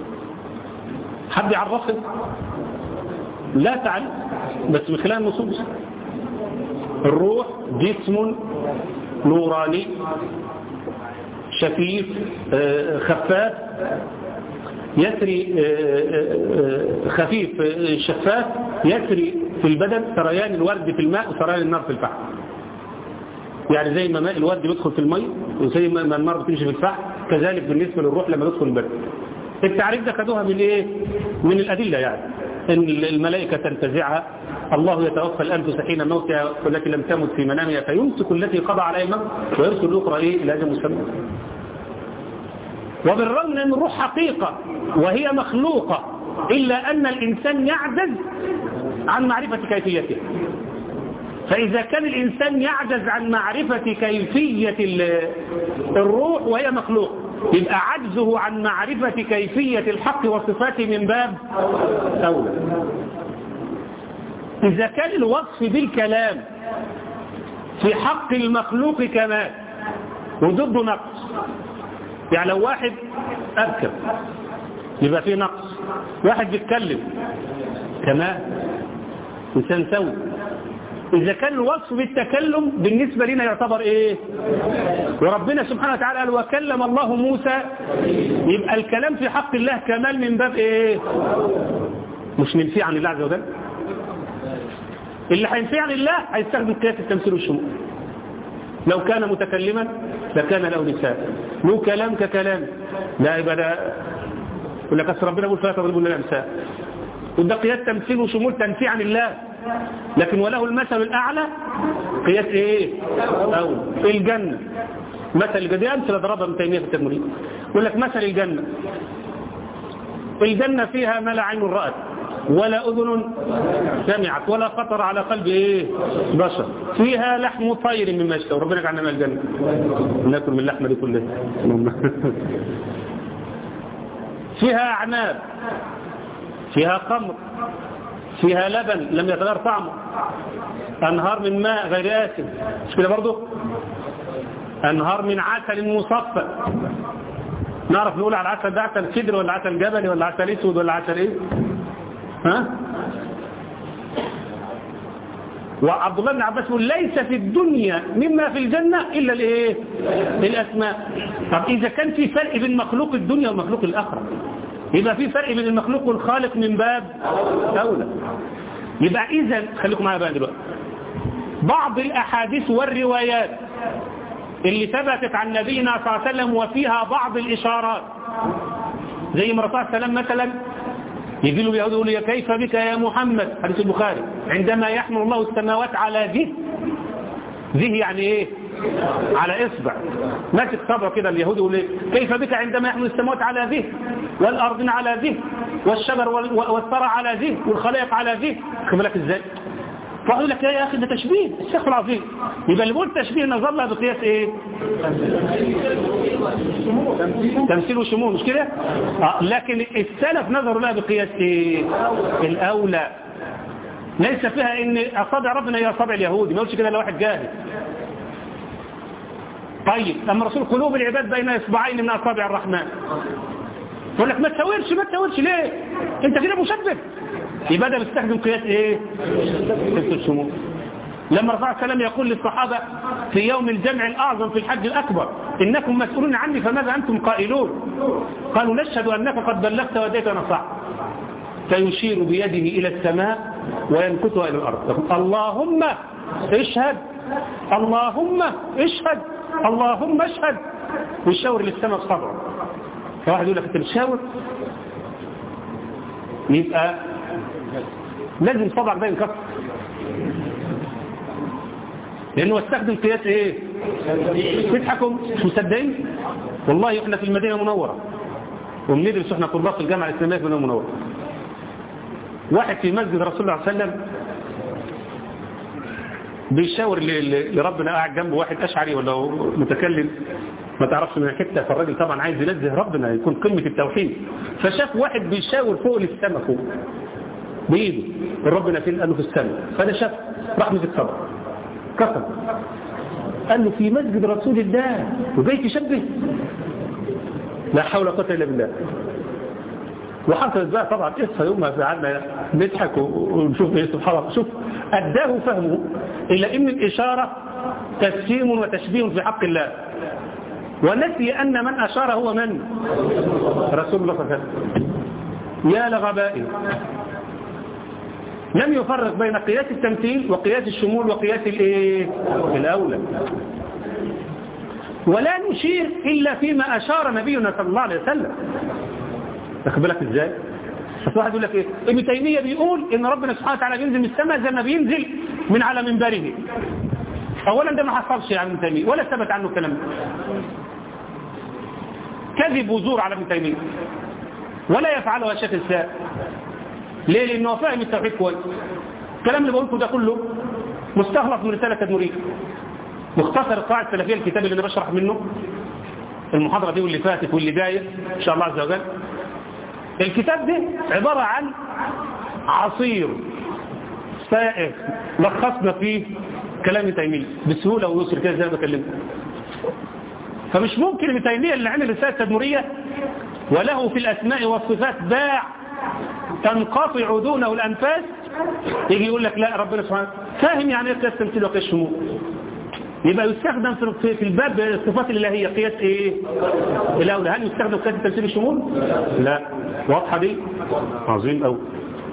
حد يعرفها لا تعلم بس من خلال النصوص الروح جسم نوراني شفيف خفاف يسري خفيف شفاف يسري في البدن سريان الورد في الماء وسريان النار في الفحم يعني زي ما ماء الورد بيدخل في المي وزي ما النار بتمشي في الفحم كذلك بالنسبة للروح لما تدخل البدن التعريف ده خدوها من ايه من الأدلة يعني ان الملائكة تنتزعها الله يتوفى الأنفس حين موتها والتي لم تمت في منامها فيمسك التي قضى عليها الموت ويرسل الأخرى إيه إلى أجل مسمى وبالرغم أن الروح حقيقة وهي مخلوقة إلا أن الإنسان يعجز عن معرفة كيفيتها فإذا كان الإنسان يعجز عن معرفة كيفية الروح وهي مخلوق يبقى عجزه عن معرفة كيفية الحق وصفاته من باب أولى إذا كان الوصف بالكلام في حق المخلوق كمال وضده نقص يعني لو واحد أبكر يبقى فيه نقص واحد بيتكلم كمال إنسان سوي إذا كان الوصف بالتكلم بالنسبة لنا يعتبر إيه وربنا سبحانه وتعالى قال وكلم الله موسى يبقى الكلام في حق الله كمال من باب إيه مش منفي عن الله عز وجل اللي هينفي عن الله هيستخدم قياس التمثيل والشمول لو كان متكلما لكان له لسان له كلام ككلام لا يبقى ده يقول لك أصل ربنا يقول فلا تضربوا لنا الأمثال وده قياس تمثيل وشمول تنفي عن الله لكن وله المثل الأعلى قياس إيه أو الجنة مثل الجنة دي أمثلة ضربها ابن تيمية في التمرين يقول لك مثل الجنة الجنة فيها ما لا عين رأت ولا أذن سمعت ولا خطر على قلب إيه بشر فيها لحم طير مما يشتهى وربنا جعلنا من الجنة ناكل من اللحمة دي كلها فيها أعناب فيها خمر فيها لبن لم يتغير طعمه أنهار من ماء غير آسن مش كده برضو أنهار من عسل مصفى نعرف نقول على العسل ده عسل كدر ولا عسل جبلي ولا عسل اسود ولا عسل ايه ها وعبد الله بن عباس يقول ليس في الدنيا مما في الجنة إلا الايه الأسماء طب إذا كان في فرق بين مخلوق الدنيا ومخلوق الآخرة يبقى في فرق بين المخلوق والخالق من باب أولى يبقى إذا خليكم معايا بقى دلوقتي بعض الأحاديث والروايات اللي ثبتت عن نبينا صلى الله عليه وسلم وفيها بعض الإشارات زي ما الرسول صلى الله عليه وسلم مثلا يجي له اليهود يقول له كيف بك يا محمد حديث البخاري عندما يحمل الله السماوات على ذه ذه يعني ايه على اصبع ماسك صبع كده اليهود يقول ايه كيف بك عندما يحمل السماوات على ذه والارض على ذه والشجر والثرى على ذه والخلائق على ذه خد بالك ازاي فقال يقول لك يا اخي ده تشبيه الشيخ العظيم يبقى اللي بيقول تشبيه نظر لها بقياس ايه تمثيل وشمول مش كده آه لكن السلف نظروا لها بقياس ايه الاولى ليس فيها ان اصابع ربنا هي اصابع اليهودي ما يقولش كده لواحد جاهل طيب لما رسول قلوب العباد بين اصبعين من اصابع الرحمن يقول لك ما تساورش ما تساورش ليه انت كده مشبه يبقى ده بيستخدم قياس ايه قياس الشمول لما رفع السلام يقول للصحابة في يوم الجمع الأعظم في الحج الأكبر إنكم مسؤولون عني فماذا أنتم قائلون قالوا نشهد أنك قد بلغت وديت نصح فيشير بيده إلى السماء وينكتها إلى الأرض اللهم اشهد اللهم اشهد اللهم اشهد ويشاور للسماء بصبعه فواحد يقول لك انت بتشاور يبقى لازم صبعك ده ينكسر لانه استخدم قياس ايه تضحكوا مش مصدقين والله احنا في المدينه المنوره وبندرس احنا طلاب في الجامعه الاسلاميه في المدينه المنوره واحد في مسجد رسول الله صلى الله عليه وسلم بيشاور لربنا قاعد جنبه واحد اشعري ولا متكلم ما تعرفش من حته فالراجل طبعا عايز ينزه ربنا يكون قمه التوحيد فشاف واحد بيشاور فوق للسماء فوق بايده ربنا فين قال له في السماء فده شاف راح مسك صبر كسر قال له في مسجد رسول الله وجاي تشبه لا حول ولا قوه الا بالله وحصلت بقى طبعا قصه يومها قعدنا نضحك ونشوف ايه سبحان الله شوف اداه فهمه الى ان الاشاره تسليم وتشبيه في حق الله ونسي ان من اشار هو من رسول الله صلى الله عليه وسلم يا لغبائي لم يفرق بين قياس التمثيل وقياس الشمول وقياس الايه الاولى ولا نشير الا فيما اشار نبينا صلى الله عليه وسلم واخد بالك ازاي بس واحد يقول لك ايه ابن تيميه بيقول ان ربنا سبحانه وتعالى بينزل من السماء زي ما بينزل من على منبره اولا ده ما حصلش على ابن تيميه ولا ثبت عنه الكلام ده كذب وزور على ابن تيميه ولا يفعلها شيخ الاسلام ليه لانه فاهم التوحيد كويس الكلام اللي بقوله ده كله مستخلص من رساله تدمريه مختصر القواعد السلفيه الكتاب اللي انا بشرح منه المحاضره دي واللي فاتت واللي جايه ان شاء الله عز وجل الكتاب ده عباره عن عصير سائغ لخصنا فيه كلام تيميه بسهوله ويسر كده زي ما بكلمكم فمش ممكن ابن تيميه اللي عمل رساله تدمريه وله في الاسماء والصفات باع تنقطع دونه الانفاس يجي يقول لك لا ربنا سبحانه فاهم يعني ايه قياس تمثيل وقياس شمول يبقى يستخدم في في الباب الصفات الالهيه قياس ايه الاولى هل يستخدم قياس تمثيل الشمول لا واضحه دي عظيم قوي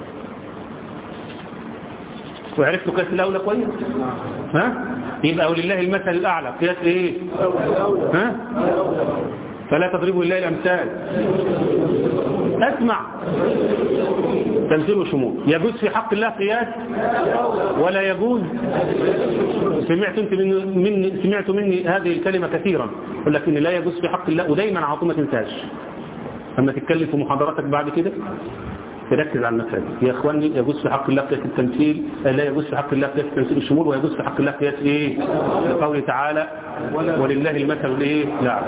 وعرفتوا قياس الاولى كويس ها يبقى ولله المثل الاعلى قياس ايه ها فلا تضربوا لله الامثال اسمع تمثيل وشمول يجوز في حق الله قياس ولا يجوز سمعت انت من, من سمعت مني هذه الكلمة كثيرا يقول لك ان لا يجوز في حق الله ودايما على طول ما تنساش اما تتكلم في محاضراتك بعد كده تركز على المسألة يا اخواني يجوز في حق الله قياس التمثيل لا يجوز في حق الله قياس تمثيل الشمول ويجوز في حق الله قياس ايه قوله تعالى ولله المثل الايه لا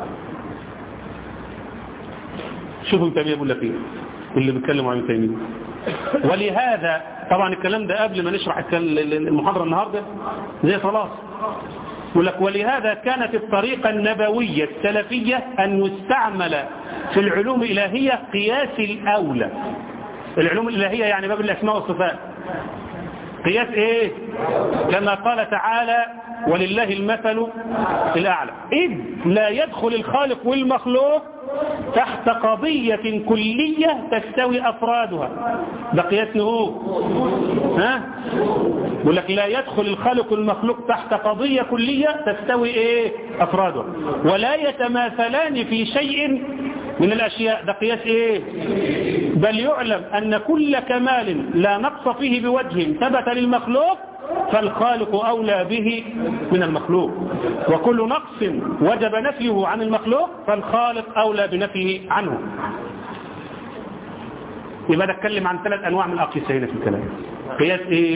شوفوا ابن تيميه بيقول لك ايه اللي بيتكلموا عن تيميه ولهذا طبعا الكلام ده قبل ما نشرح المحاضره النهارده زي خلاص يقول لك ولهذا كانت الطريقه النبويه السلفيه ان يستعمل في العلوم الالهيه قياس الاولى العلوم الالهيه يعني باب الاسماء والصفات قياس ايه كما قال تعالى ولله المثل الأعلى إذ لا يدخل الخالق والمخلوق تحت قضية كلية تستوي أفرادها ده قياس نهوه ها يقول لك لا يدخل الخالق والمخلوق تحت قضية كلية تستوي ايه أفرادها ولا يتماثلان في شيء من الأشياء ده قياس ايه بل يعلم أن كل كمال لا نقص فيه بوجه ثبت للمخلوق فالخالق أولى به من المخلوق وكل نقص وجب نفيه عن المخلوق فالخالق أولى بنفيه عنه يبقى نتكلم عن ثلاث أنواع من الأقيسة هنا في الكلام قياس إيه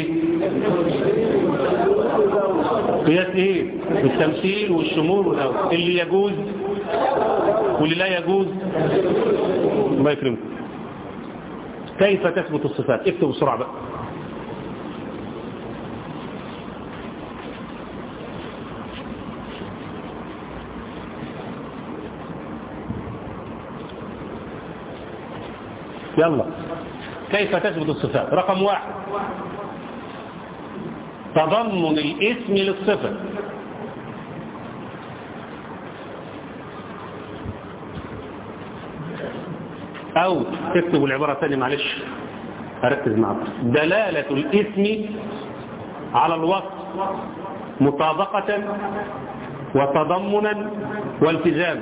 قياس إيه التمثيل والشمول والأول اللي يجوز واللي لا يجوز الله يكرمكم كيف تثبت الصفات اكتب بسرعة بقى يلا كيف تثبت الصفات رقم واحد تضمن الاسم للصفة او تكتبوا العبارة الثانية معلش اركز معكم دلالة الاسم على الوصف مطابقة وتضمنا والتزاما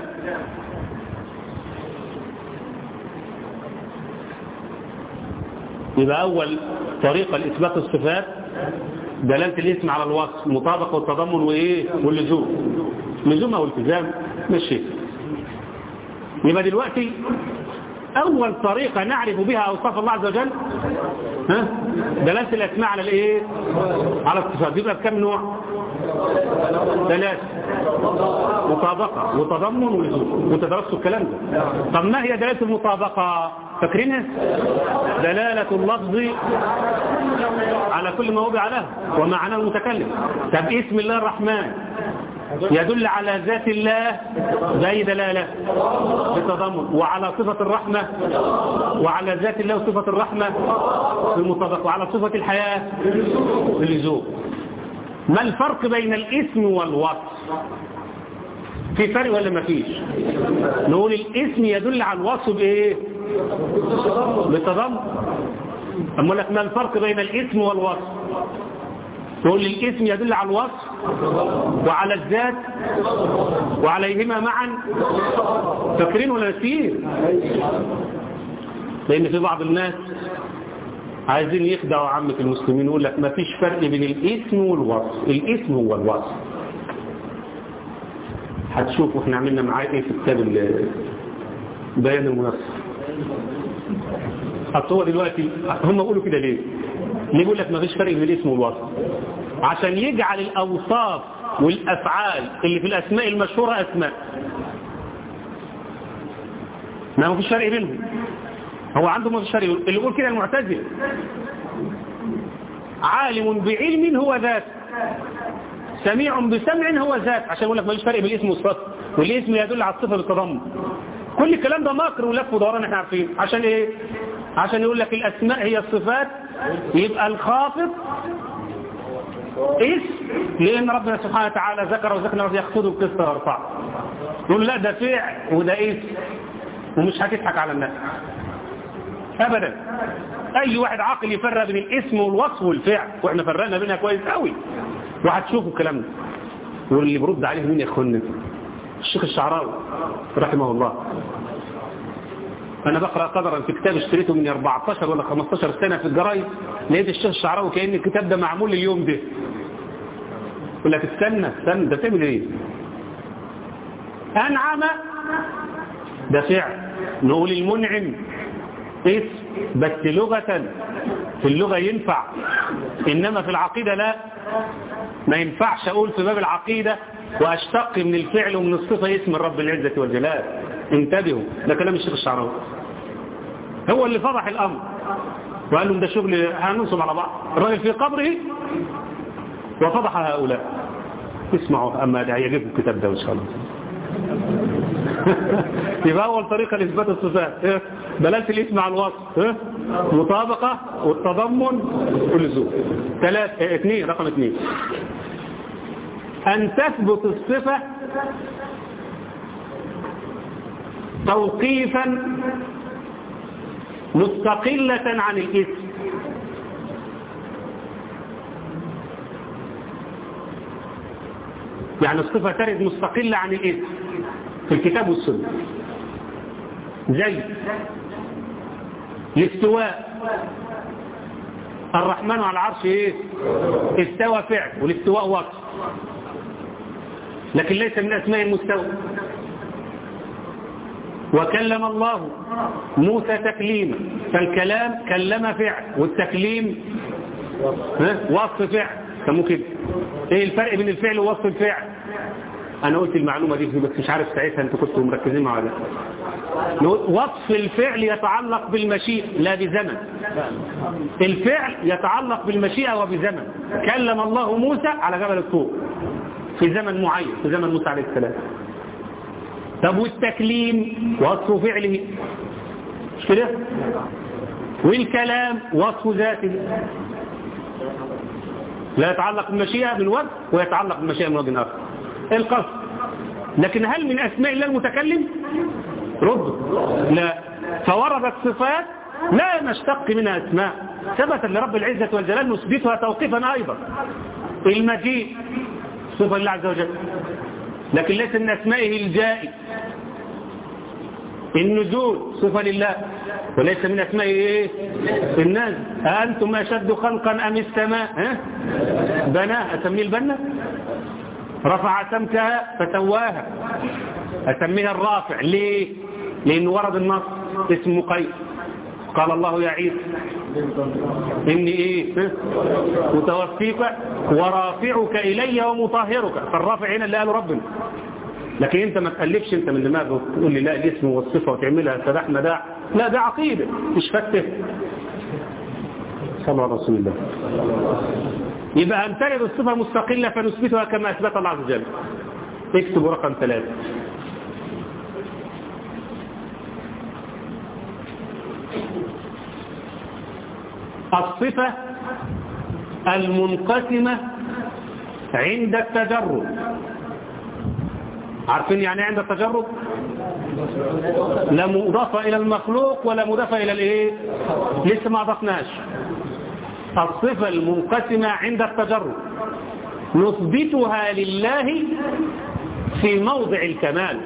يبقى أول طريقة لإثبات الصفات دلالة الاسم على الوصف مطابقة والتضمن وإيه واللزوم لزوم أو التزام ماشي يبقى دلوقتي أول طريقة نعرف بها أوصاف الله عز وجل ها دلالة الأسماء على الإيه على الصفات يبقى بكم نوع ثلاثة مطابقة وتضمن ولزوم وانت درستوا الكلام ده طب ما هي دلالة المطابقة فاكرينها دلالة اللفظ على كل ما وضع له ومعناه المتكلم طب اسم الله الرحمن يدل على ذات الله زي دلالة بالتضمن وعلى صفة الرحمة وعلى ذات الله وصفة الرحمة بالمطابقة وعلى صفة الحياة باللزوم ما الفرق بين الاسم والوصف في فرق ولا ما فيش نقول الاسم يدل على الوصف بايه بالتضمن اما لك ما الفرق بين الاسم والوصف نقول الاسم يدل على الوصف وعلى الذات وعليهما معا فاكرين ولا ناسيين لان في بعض الناس عايزين يخدعوا عامة المسلمين يقول لك ما فيش فرق بين الاسم والوصف الاسم هو الوصف هتشوفوا احنا عملنا معاه ايه في كتاب بيان المنصف هو دلوقتي هم يقولوا كده ليه ليه يقول لك ما فيش فرق بين الاسم والوصف عشان يجعل الاوصاف والافعال اللي في الاسماء المشهورة اسماء ما فيش فرق بينهم هو عنده ما فيش فرق اللي يقول كده المعتزل عالم بعلم هو ذات سميع بسمع هو ذات عشان يقول لك ما فيش فرق بين الاسم والصفه والاسم يدل على الصفه بالتضمن كل الكلام ده مكر ولف ودوران احنا عارفين عشان ايه عشان يقول لك الاسماء هي الصفات يبقى الخافض اسم لان ربنا سبحانه وتعالى ذكر وذكر يخفضه القسط ويرفعه يقول لا ده فعل وده اسم ومش هتضحك على الناس ابدا اي واحد عاقل يفرق بين الاسم والوصف والفعل واحنا فرقنا بينها كويس قوي وهتشوفوا الكلام ده واللي برد عليه مين يا اخوانا الشيخ الشعراوي رحمه الله انا بقرا قدرا في كتاب اشتريته من 14 ولا 15 سنه في الجرايد لقيت الشيخ الشعراوي كان الكتاب ده معمول اليوم ده يقول لك استنى استنى ده بتعمل ايه انعم ده فعل نقول المنعم اسم بس لغة في اللغة ينفع إنما في العقيدة لا ما ينفعش أقول في باب العقيدة وأشتق من الفعل ومن الصفة اسم الرب العزة والجلال انتبهوا ده كلام الشيخ الشعراوي هو اللي فضح الأمر وقال لهم ده شغل هننصب على بعض الراجل في قبره وفضح هؤلاء اسمعوا أما ده يعجبكم الكتاب ده إن شاء الله يبقى أول طريقة لإثبات الصفات إيه؟ بلاش الاسم على الوصف إيه؟ مطابقة والتضمن واللزوم ثلاثة إيه، اثنين رقم اثنين أن تثبت الصفة توقيفا مستقلة عن الاسم يعني الصفة ترد مستقلة عن الاسم في الكتاب والسنة زي الاستواء الرحمن على العرش ايه استوى فعل والاستواء وصف لكن ليس من اسماء المستوى وكلم الله موسى تكليما فالكلام كلم فعل والتكليم ها؟ وصف فعل سموه كده ايه الفرق بين الفعل ووصف الفعل انا قلت المعلومة دي بس مش عارف ساعتها انتوا كنتوا مركزين معايا ولا لا. وصف الفعل يتعلق بالمشيئة لا بزمن الفعل يتعلق بالمشيئة وبزمن كلم الله موسى على جبل الطور في زمن معين في زمن موسى عليه السلام طب والتكليم وصف فعله مش كده والكلام وصف ذاته لا يتعلق بالمشيئة من وجه ويتعلق بالمشيئة من وجه آخر القصد لكن هل من أسماء الله المتكلم رد لا فوردت صفات لا نشتق منها أسماء ثبت لرب العزة والجلال نثبتها توقيفا أيضا المجيء صفة لله عز وجل لكن ليس من أسمائه الجائي النزول صفة لله وليس من أسمائه إيه؟ الناس أنتم أشد خلقا أم السماء ها؟ بناها أسميه البنة رفع سمكها فسواها أسميها الرافع ليه لأنه ورد النص اسم مقيد قال الله يا عيسى إني إيه ها؟ متوفيك ورافعك إلي ومطهرك فالرافع هنا اللي قاله ربنا لكن انت ما تقلبش انت من دماغك وتقول لي لا الاسم والصفه وتعملها سداح مداح لا ده عقيده مش فته صلى على رسول الله يبقى ان ترد الصفه مستقله فنثبتها كما اثبت الله عز وجل اكتبوا رقم ثلاثة الصفة المنقسمة عند التجرد عارفين يعني عند التجرد لا مضافة إلى المخلوق ولا مضافة إلى الإيه لسه ما أضفناش الصفة المنقسمة عند التجرد نثبتها لله في موضع الكمال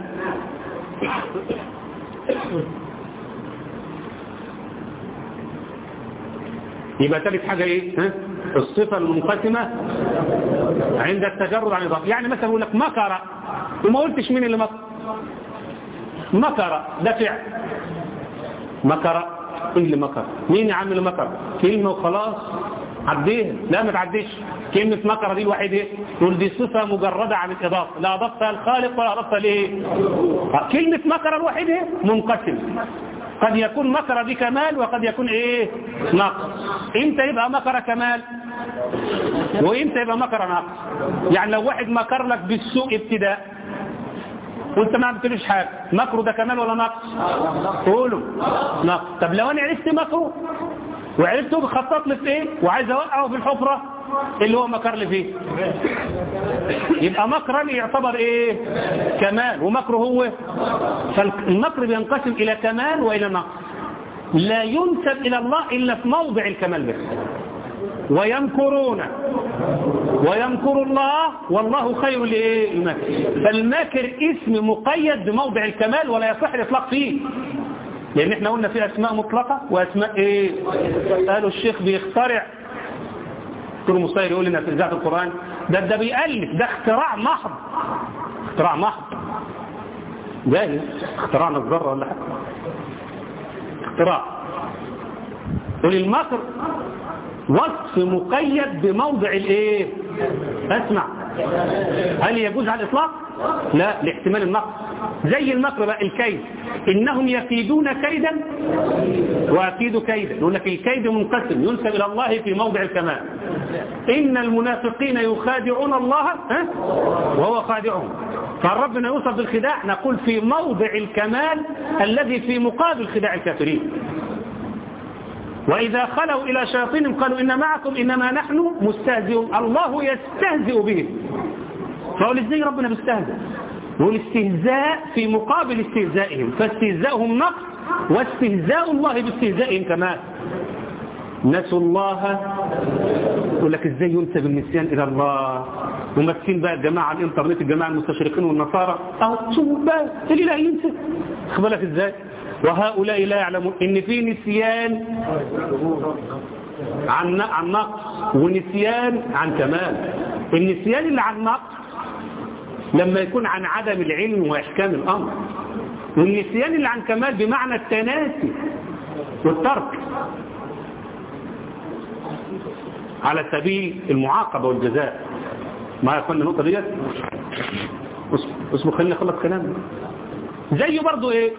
يبقى ثالث حاجة ايه ها؟ الصفة المنقسمة عند التجرد عن الإضافة يعني مثلا يقول لك مكر وما قلتش مين اللي مكر مكر ده فعل مكر ايه اللي مكر مين يا عم اللي مكر كلمة وخلاص عديها لا ما تعديش كلمة مكر دي الواحد ايه يقول دي صفة مجردة عن الإضافة لا أضفتها الخالق ولا أضفتها ليه كلمة مكر الواحد ايه منقسم قد يكون مكر بكمال وقد يكون ايه نقص امتى يبقى مكر كمال وامتى يبقى مكر نقص يعني لو واحد مكر لك بالسوء ابتداء وانت ما عملتلوش حاجه مكره ده كمال ولا نقص قولوا نقص طب لو انا عرفت مكره وعرفت هو بيخطط لي في ايه وعايز اوقعه في الحفره اللي هو مكر لي فيه يبقى مكرا يعتبر ايه كمال ومكره هو فالمكر بينقسم الى كمال والى نقص لا ينسب الى الله الا في موضع الكمال بس ويمكرون ويمكر الله والله خير لايه المكر فالماكر اسم مقيد بموضع الكمال ولا يصح الاطلاق فيه لان احنا قلنا في اسماء مطلقه واسماء ايه قالوا الشيخ بيخترع دكتور مصير يقول لنا في اذاعه القران ده ده بيالف ده اختراع محض اختراع محض جاهز اختراعنا الذره ولا حاجه اختراع وللمكر وصف مقيد بموضع الايه اسمع هل يجوز على الاطلاق لا لاحتمال النقص زي المكر بقى الكيد انهم يكيدون كيدا واكيد كيدا يقول لك الكيد منقسم ينسب الى الله في موضع الكمال ان المنافقين يخادعون الله ها؟ وهو خادعهم فالربنا يوصف بالخداع نقول في موضع الكمال الذي في مقابل خداع الكافرين وإذا خلوا إلى شياطينهم قالوا إن معكم إنما نحن مستهزئون الله يستهزئ بهم فقال ازاي ربنا بيستهزئ والاستهزاء في مقابل استهزائهم فاستهزائهم نقص واستهزاء الله باستهزائهم كمان نسوا الله يقول لك ازاي ينسب النسيان الى الله وماسكين بقى الجماعه على الانترنت الجماعه المستشرقين والنصارى اهو شوفوا بقى الاله ينسى خد بالك ازاي وهؤلاء لا يعلمون ان في نسيان عن عن نقص ونسيان عن كمال النسيان اللي عن نقص لما يكون عن عدم العلم واحكام الامر والنسيان اللي عن كمال بمعنى التناسي والترك على سبيل المعاقبة والجزاء ما يقولنا النقطة ديت اسمه خلينا نخلص كلام زي برضو ايه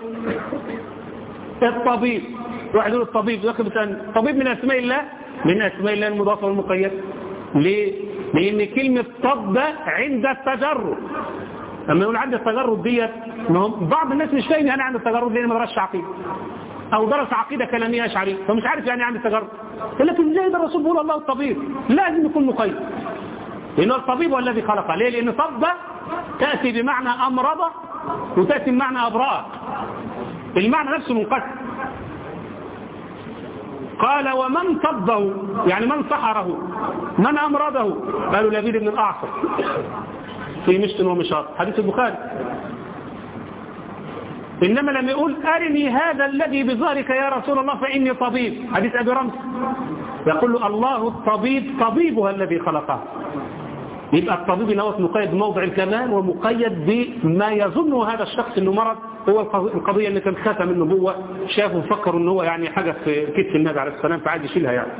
الطبيب واحد يقول الطبيب ياخد مثلا طبيب من اسماء الله من اسماء الله المضافة والمقيد ليه لان كلمة طب عند التجرد لما يقول عند التجرد ديت بعض الناس مش فاهم يعني عند التجرد لان ما درسش عقيده او درس عقيده كلاميه اشعريه فمش عارف يعني عند التجرد لكن ازاي ده الرسول بيقول الله الطبيب لازم يكون مقيد لانه الطبيب هو الذي خلقه ليه لان طب تاتي بمعنى امرض وتاتي بمعنى ابرأ المعنى نفسه منقسم قال ومن طبه يعني من سحره من امرضه قالوا لبيد بن الاعصر في مشط ومشاط حديث البخاري إنما لما يقول أرني هذا الذي بظهرك يا رسول الله فإني طبيب حديث أبي رمز يقول له الله الطبيب طبيبها الذي خلقه يبقى الطبيب هنا مقيد بموضع الكمال ومقيد بما يظنه هذا الشخص انه مرض هو القضية اللي كان ختم النبوة شافوا وفكروا انه هو يعني حاجة في كتف النبي عليه السلام فعاد يشيلها يعني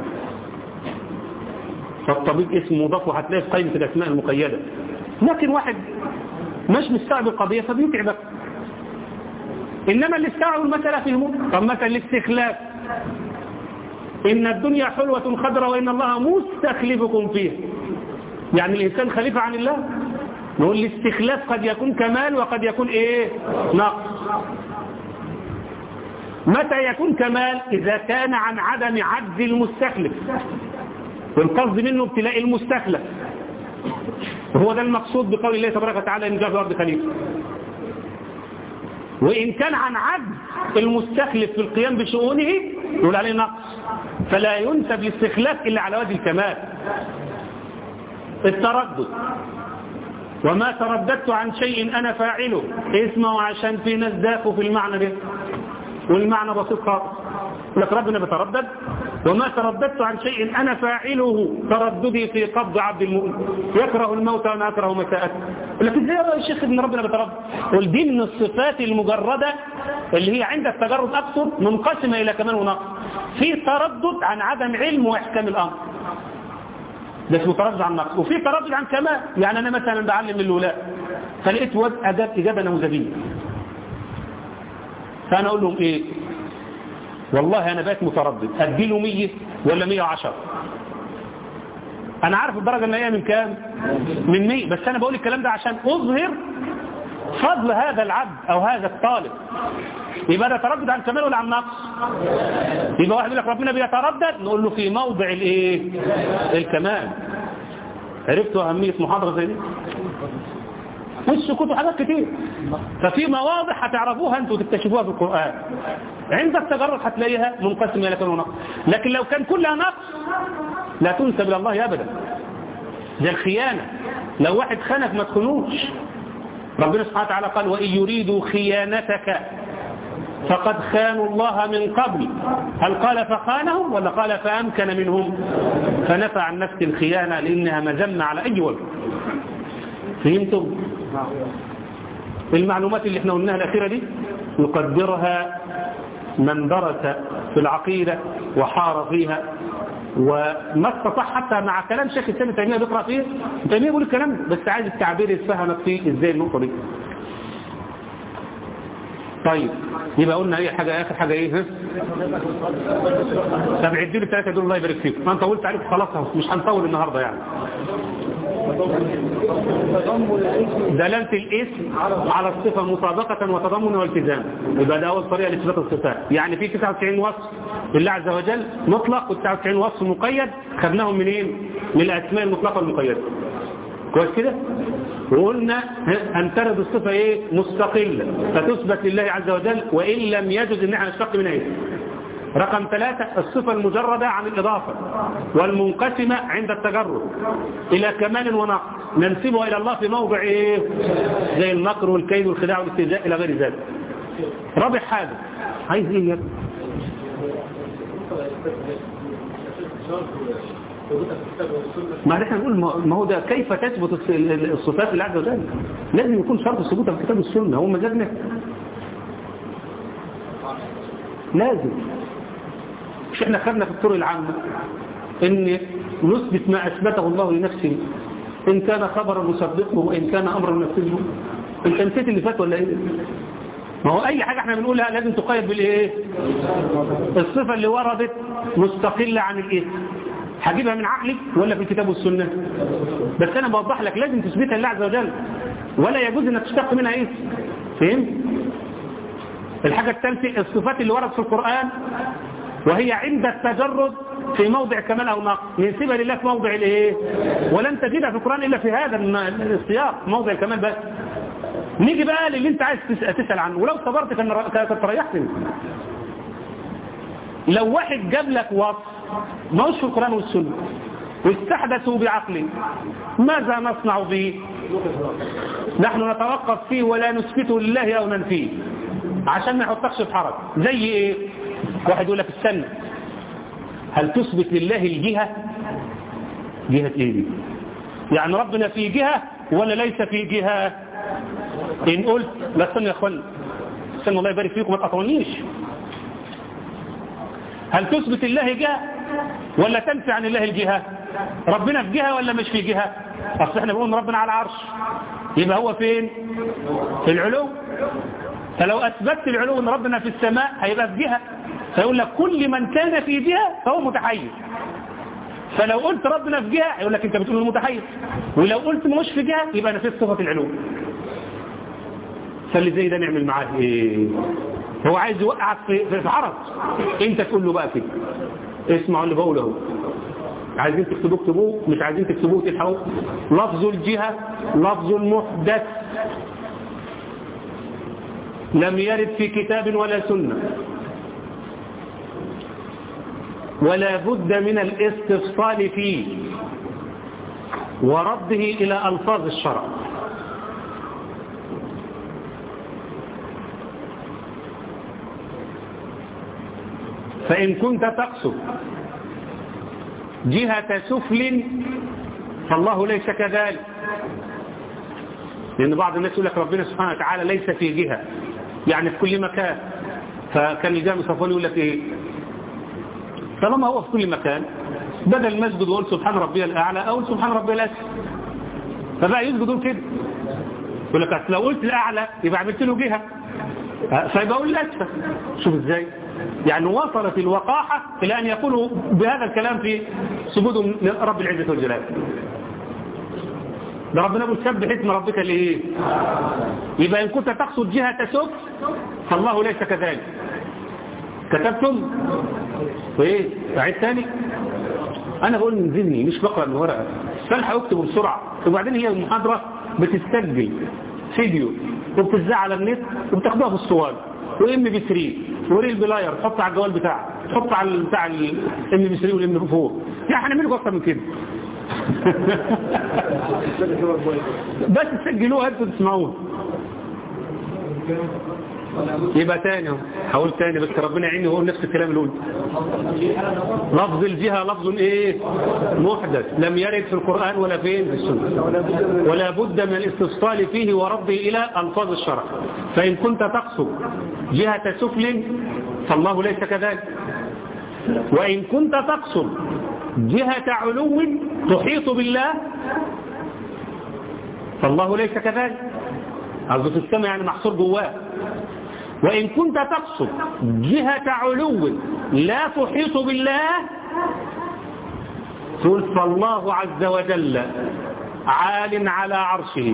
فالطبيب اسمه مضاف وهتلاقيه في قائمة الأسماء المقيدة لكن واحد مش مستوعب القضية فبيتعبك إنما اللي استوعبوا المسألة فهموا طب مثلا الاستخلاف إن الدنيا حلوة خضراء وإن الله مستخلفكم فيها يعني الإنسان خليفة عن الله نقول الاستخلاف قد يكون كمال وقد يكون إيه نقص متى يكون كمال إذا كان عن عدم عجز المستخلف والقصد منه ابتلاء المستخلف وهو ده المقصود بقول الله تبارك وتعالى إن جاء في الأرض خليفة وإن كان عن عجز المستخلف في القيام بشؤونه يقول عليه نقص فلا ينسب الاستخلاف إلا على وجه الكمال التردد وما ترددت عن شيء أنا فاعله اسمه عشان في ناس دافوا في المعنى ده والمعنى بسيط خالص لك ربنا بتردد وما ترددت عن شيء أنا فاعله ترددي في قبض عبد المؤمن يكره الموت وأنا أكره مساءته لكن ازاي يا الشيخ ابن ربنا بتردد والدي من الصفات المجردة اللي هي عند التجرد أكثر منقسمة إلى كمان ونقص في تردد عن عدم علم وإحكام الأمر ده اسمه تردد عن نقص وفي تردد عن كمال يعني أنا مثلا بعلم الولاء فلقيت واد أداب إجابة نموذجية فأنا أقول لهم إيه والله أنا بقيت متردد أديله 100 ولا 110 أنا عارف الدرجة اللي هي من كام من 100 بس أنا بقول الكلام ده عشان أظهر فضل هذا العبد أو هذا الطالب يبقى ده تردد عن كمال ولا عن نقص يبقى واحد يقول لك ربنا بيتردد نقول له في موضع الايه الكمال عرفتوا أهمية محاضرة زي دي والسكوت وحاجات كتير ففي مواضع هتعرفوها انتوا وتكتشفوها في القرآن عند التجرد هتلاقيها منقسمة إلى كم نقص لكن لو كان كلها نقص لا تنسب إلى الله أبدا زي الخيانة لو واحد خانك ما تخنوش ربنا سبحانه وتعالى قال وإن يريدوا خيانتك فقد خانوا الله من قبل هل قال فخانهم ولا قال فأمكن منهم فنفع عن نفس الخيانة لأنها مذمة على أي وجه فهمتم المعلومات اللي احنا قلناها الأخيرة دي يقدرها من درس في العقيدة وحار فيها وما استطاع حتى مع كلام شيخ السنة تيمية بيقرأ فيه تيمية يقول الكلام ده بس عايز التعبير يتفهمك فيه ازاي النقطة دي طيب يبقى قلنا ايه حاجة اخر حاجة ايه ها طب عدوا لي الثلاثة دول الله يبارك فيكم انا طولت عليكم خلاص مش هنطول النهاردة يعني دلالة الاسم على الصفة مطابقة وتضمن والتزام يبقى ده أول طريقة لإثبات الصفات يعني في 99 وصف لله عز وجل مطلق و99 وصف مقيد خدناهم منين؟ من الأسماء المطلقة والمقيدة كويس كده؟ وقلنا أن ترد الصفة إيه؟ مستقلة فتثبت لله عز وجل وإن لم يجوز إن احنا نشتق منها اسم رقم ثلاثة الصفة المجردة عن الإضافة والمنقسمة عند التجرد إلى كمال ونقص ننسبها إلى الله في موضع إيه؟ زي المكر والكيد والخداع والاستهزاء إلى غير ذلك رابع حاجة عايز إيه يا ابني؟ ما احنا نقول ما هو ده كيف تثبت الص- الصفات لله عز وجل لازم يكون شرط ثبوتها في كتاب السنة هو مزاجنا لازم مش احنا خدنا في الطرق العامة ان نثبت ما اثبته الله لنفسه ان كان خبرا نصدقه وان كان امرا ننفذه انت نسيت اللي فات ولا ايه ما هو اي حاجة احنا بنقولها لازم تقيد بالايه الصفة اللي وردت مستقلة عن الاسم هجيبها من عقلي ولا في الكتاب والسنة بس انا بوضح لك لازم تثبتها لله عز وجل ولا يجوز انك تشتق منها اسم فهمت الحاجة الثالثة الصفات اللي وردت في القرآن وهي عند التجرد في موضع كمال أو نقص ننسبها لله في موضع الايه ولن تجدها في القرآن إلا في هذا الم- السياق موضع الكمال بس نيجي بقى للي انت عايز تسأل, تسأل عنه ولو صبرت كان ر- كانت ريحتني لو واحد جاب لك وصف ما هوش في القرآن والسنة واستحدثوا بعقله ماذا نصنع به نحن نتوقف فيه ولا نثبته لله أو ننفيه عشان ما يحطكش في حرج زي ايه واحد يقول لك استنى هل تثبت لله الجهة جهة ايه دي يعني ربنا في جهة ولا ليس في جهة ان قلت لا استنى يا اخوان استنى الله يبارك فيكم ما تقطعونيش هل تثبت الله جهة ولا تنفي عن الله الجهة ربنا في جهة ولا مش في جهة اصل احنا بنقول ربنا على العرش يبقى هو فين في العلو فلو اثبتت العلو ان ربنا في السماء هيبقى في جهة فيقول لك كل من كان في جهة فهو متحيز فلو قلت ربنا في جهة يقول لك انت بتقول المتحيز ولو قلت مش في جهة يبقى نفيت صفة العلو فاللي زي ده نعمل معاه ايه هو عايز يوقعك في في عرض انت تقول له بقى كده اسمعوا اللي بقوله اهو عايزين تكتبوه اكتبوه مش عايزين تكتبوه تلحقوه لفظ الجهة لفظ محدث لم يرد في كتاب ولا سنة ولا بد من الاستفصال فيه ورده إلى ألفاظ الشرع فإن كنت تقصد جهة سفل فالله ليس كذلك لأن بعض الناس يقول لك ربنا سبحانه وتعالى ليس في جهة يعني في كل مكان فكان الجامع صفوان يقول لك إيه طالما هو في كل مكان بدل المسجد وقول سبحان ربي الأعلى أو سبحان ربي الأسفل فبقى يسجدون كده يقول لك أصل لو قلت الأعلى يبقى عملت له جهة فيبقى أقول الأسفل شوف إزاي يعني وصلت الوقاحة إلى أن يقولوا بهذا الكلام في سجود رب العزة والجلال ده ربنا يقول سبح اسم ربك لإيه يبقى إن كنت تقصد جهة سب فالله ليس كذلك كتبتم وايه اعيد تاني انا بقول نزلني مش بقرا من ورقه فالحق اكتبه بسرعه وبعدين هي المحاضره بتسجل فيديو وبتذاع على النت وبتاخدوها بالصور وام بي 3 وريل بلاير تحط على الجوال بتاعك تحط على بتاع الام بي 3 والام بي 4 يعني هنعمل اكتر من كده بس تسجلوها انتوا تسمعوها يبقى تاني اهو هقول تاني بس ربنا يعيني هو نفس الكلام اللي قلت لفظ الجهة لفظ ايه محدث لم يرد في القرآن ولا فين في السنة ولا بد من الاستفصال فيه ورده إلى ألفاظ الشرع فإن كنت تقصد جهة سفل فالله ليس كذلك وإن كنت تقصد جهة علو تحيط بالله فالله ليس كذلك قصده في السماء يعني محصور جواه وإن كنت تقصد جهة علو لا تحيط بالله تقول فالله عز وجل عال على عرشه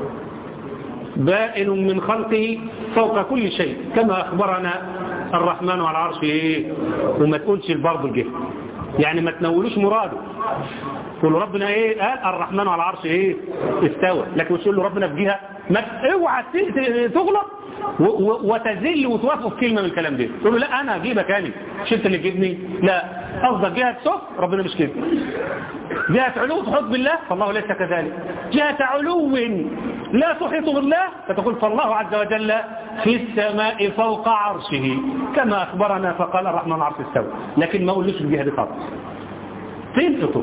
بائن من خلقه فوق كل شيء كما أخبرنا الرحمن على عرشه إيه وما تقولش البرض الجهة يعني ما تنولوش مراده تقول له ربنا ايه قال الرحمن على عرشه ايه استوى لكن مش تقول له ربنا في جهه ما اوعى تغلط وتذل وتوافق في كلمه من الكلام ده تقول له لا انا اجيبك انا مش انت اللي تجيبني لا قصدك جهه صف ربنا مش كده جهه علو تحط بالله فالله ليس كذلك جهه علو لا تحيط بالله فتقول فالله عز وجل في السماء فوق عرشه كما اخبرنا فقال الرحمن على عرشه استوى لكن ما اقولش الجهه دي خالص تنقطوا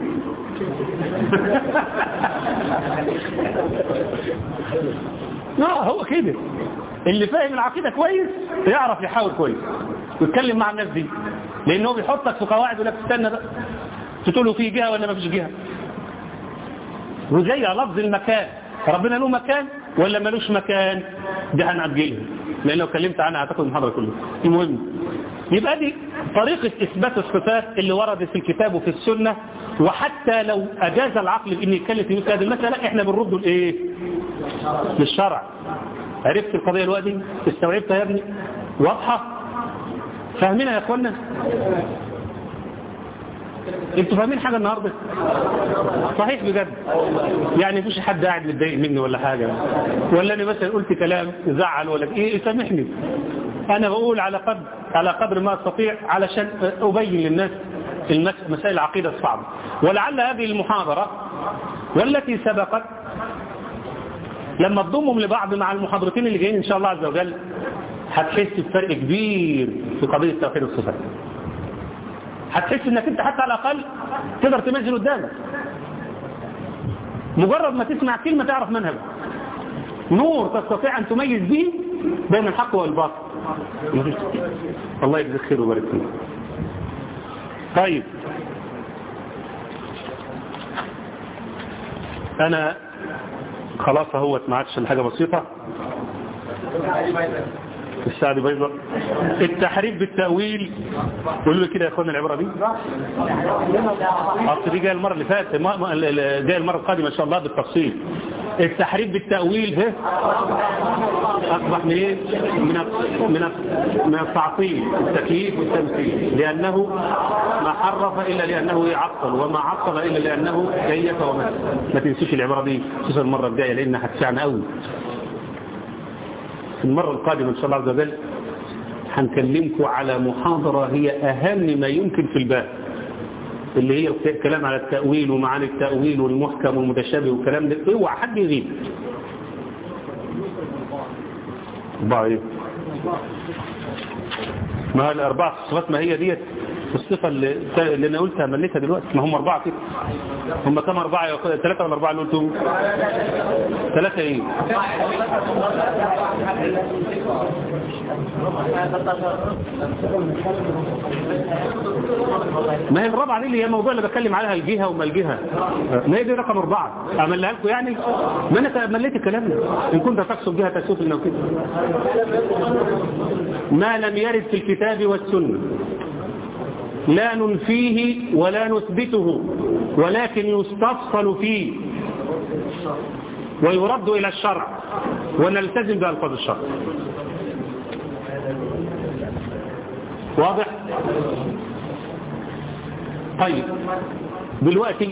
لا هو كده اللي فاهم العقيدة كويس يعرف يحاول كويس ويتكلم مع الناس دي لانه بيحطك في قواعد ولا تستنى بقى تقول له في جهة ولا ما فيش جهة وزي لفظ المكان ربنا له مكان ولا ملوش مكان ده هنأجلها لان لو كلمت عنها هتاخد المحاضرة كلها المهم يبقى دي طريقة إثبات الصفات اللي وردت في الكتاب وفي السنة وحتى لو أجاز العقل بأن يتكلم في مثل هذه المسألة إحنا بنرده لإيه؟ للشرع عرفت القضية الوقت استوعبتها يا ابني واضحة فاهمينها يا أخوانا انتوا فاهمين حاجة النهاردة صحيح بجد يعني مفيش حد قاعد متضايق مني ولا حاجة ولا انا مثلا قلت كلام يزعل ولا ايه سامحني انا بقول على قدر على قدر ما استطيع علشان ابين للناس مسائل العقيدة الصعبة ولعل هذه المحاضرة والتي سبقت لما تضمهم لبعض مع المحاضرتين اللي جايين ان شاء الله عز وجل هتحس بفرق كبير في قضية توحيد الصفات هتحس انك انت حتى على الاقل تقدر تميز قدامك مجرد ما تسمع كلمة تعرف منهج نور تستطيع ان تميز به بين الحق والباطل الله يجزيك خير ويبارك فيك طيب انا خلاص اهوت ما عادش حاجه بسيطه الساعة دي بيضاء التحريف بالتأويل قولوا لي كده يا اخوانا العبارة دي اصل دي جايه المرة اللي فاتت جايه المرة القادمة ان شاء الله بالتفصيل التحريف بالتأويل ده اصبح من ايه من من من التعطيل التكييف والتمثيل لانه ما حرف الا لانه يعطل وما عطل الا لانه كيف ومثل ما تنسوش العبارة دي خصوصا المرة الجاية لانها هتسعنا قوي في المرة القادمة إن شاء الله عز وجل هنكلمكم على محاضرة هي أهم ما يمكن في الباب اللي هي الكلام على التأويل ومعاني التأويل والمحكم والمتشابه والكلام ده اوعى حد يغيب ضعيف ما الأربع صفات ما هي ديت الصفة اللي, اللي أنا قلتها مليتها دلوقتي ما هم أربعة كده هم كم أربعة يا ثلاثة ولا أربعة اللي قلتهم ثلاثة إيه ما هي الرابعة دي اللي هي الموضوع اللي بتكلم عليها الجهة وما الجهة ما هي دي رقم أربعة أملها لكم يعني ما أنا مليت الكلام ده إن كنت تقصد جهة تسوف لنا وكده ما لم يرد في الكتاب والسنة لا ننفيه ولا نثبته ولكن يستفصل فيه ويرد إلى الشرع ونلتزم بألفاظ الشرع واضح طيب دلوقتي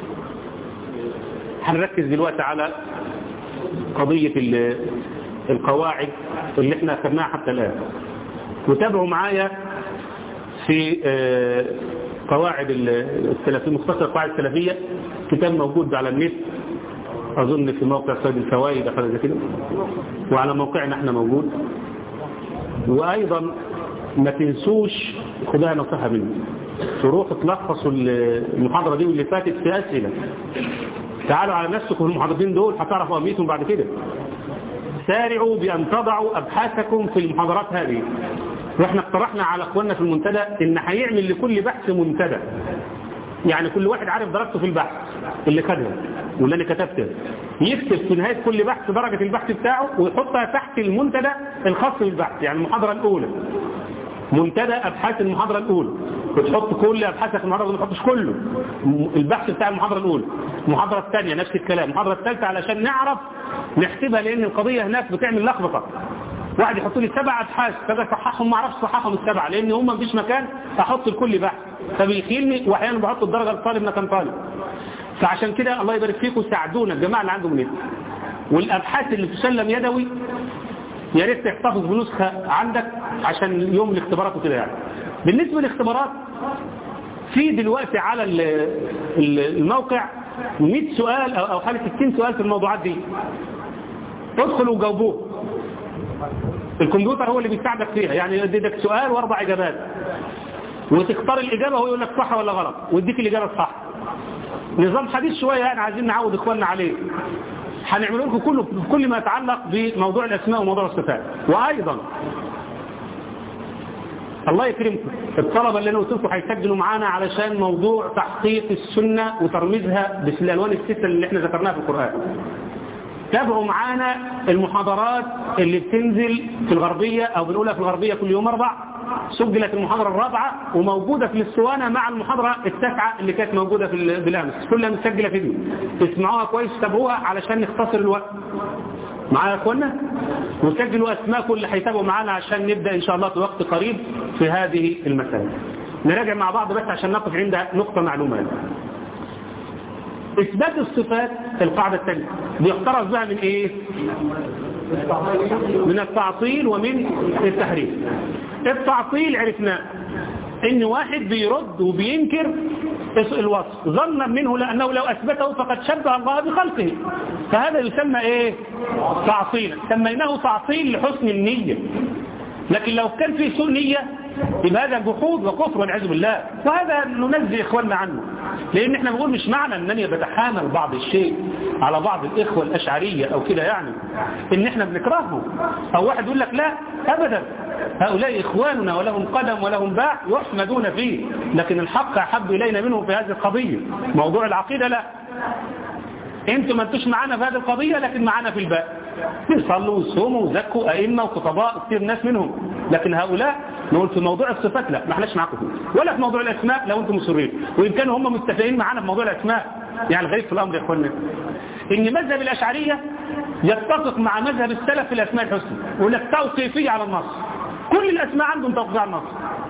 هنركز دلوقتي على قضية القواعد اللي احنا اخذناها حتى الآن وتابعوا معايا في قواعد السلفية مختصر قواعد السلفية كتاب موجود على النت أظن في موقع سيد الفوائد أخذ زي كده وعلى موقعنا احنا موجود وأيضا ما تنسوش خدها نصيحة مني تروح تلخصوا المحاضرة دي واللي فاتت في أسئلة تعالوا على نفسكم المحاضرين دول هتعرفوا أهميتهم بعد كده سارعوا بأن تضعوا أبحاثكم في المحاضرات هذه واحنا اقترحنا على اخواننا في المنتدى ان هيعمل لكل بحث منتدى يعني كل واحد عارف درجته في البحث اللي خدها واللي انا كتبته يكتب في نهاية كل بحث درجة البحث بتاعه ويحطها تحت المنتدى الخاص بالبحث يعني المحاضرة الأولى منتدى أبحاث المحاضرة الأولى وتحط كل ابحاثك في المحاضره ما تحطش كله البحث بتاع المحاضره الاولى المحاضره الثانيه نفس الكلام المحاضره الثالثه علشان نعرف نحسبها لان القضيه هناك بتعمل لخبطه واحد يحط لي سبع ابحاث فاجي اصححهم ما اعرفش اصححهم السبعه لان هم مفيش مكان احط لكل بحث فبيخيلني واحيانا بحط الدرجه للطالب مكان طالب فعشان كده الله يبارك فيكم ساعدونا الجماعه اللي عندهم نت والابحاث اللي تسلم يدوي يا ريت تحتفظ بنسخه عندك عشان يوم الاختبارات وكده يعني بالنسبه للاختبارات في دلوقتي على الموقع 100 سؤال او حوالي 60 سؤال في الموضوعات دي ادخلوا وجاوبوه الكمبيوتر هو اللي بيساعدك فيها يعني يديك سؤال واربع اجابات وتختار الاجابه وهو يقول لك صح ولا غلط ويديك الاجابه الصح نظام حديث شويه يعني عايزين نعود اخواننا عليه هنعمل لكم كله كل ما يتعلق بموضوع الاسماء وموضوع الصفات وايضا الله يكرمكم الطلبه اللي انا قلت لكم هيسجلوا معانا علشان موضوع تحقيق السنه وترميزها بالالوان السته اللي احنا ذكرناها في القران تابعوا معانا المحاضرات اللي بتنزل في الغربية أو بنقولها في الغربية كل يوم أربع سجلت المحاضرة الرابعة وموجودة في الاسطوانة مع المحاضرة التاسعة اللي كانت موجودة في بالأمس كلها مسجلة فيديو اسمعوها كويس تابعوها علشان نختصر الوقت معايا يا اخوانا وسجلوا اسماءكم اللي هيتابعوا معانا عشان نبدأ ان شاء الله في وقت قريب في هذه المسألة نراجع مع بعض بس عشان نقف عند نقطة معلومات إثبات الصفات القاعدة الثانية بيخترز بها من إيه؟ من التعطيل ومن التحريف التعطيل عرفناه إن واحد بيرد وبينكر الوصف ظنا منه لأنه لو أثبته فقد شبه الله بخلقه فهذا يسمى إيه؟ تعطيلا سميناه تعطيل لحسن النية لكن لو كان في سوء نية يبقى هذا جحود وكفر والعياذ بالله وهذا ننزه إخواننا عنه لأن احنا بنقول مش معنى أنني بتحامل بعض الشيء على بعض الإخوة الأشعرية أو كده يعني إن احنا بنكرههم أو واحد يقول لك لا أبدا هؤلاء إخواننا ولهم قدم ولهم باع يحمدون فيه لكن الحق أحب إلينا منهم في هذه القضية موضوع العقيدة لا انتوا ما انتوش معانا في هذه القضية لكن معانا في الباقي بيصلوا ويصوموا وزكوا أئمة وخطباء كثير ناس منهم لكن هؤلاء نقول في موضوع الصفات لا ما احناش معاكم فيه ولا في موضوع الأسماء لو انتم مصرين وإن كانوا هم متفقين معانا في موضوع الأسماء يعني الغريب في الأمر يا اخوانا إن مذهب الأشعرية يتفق مع مذهب السلف في الأسماء الحسنى يقول لك توقيفية على النص كل الأسماء عندهم توقيف على النص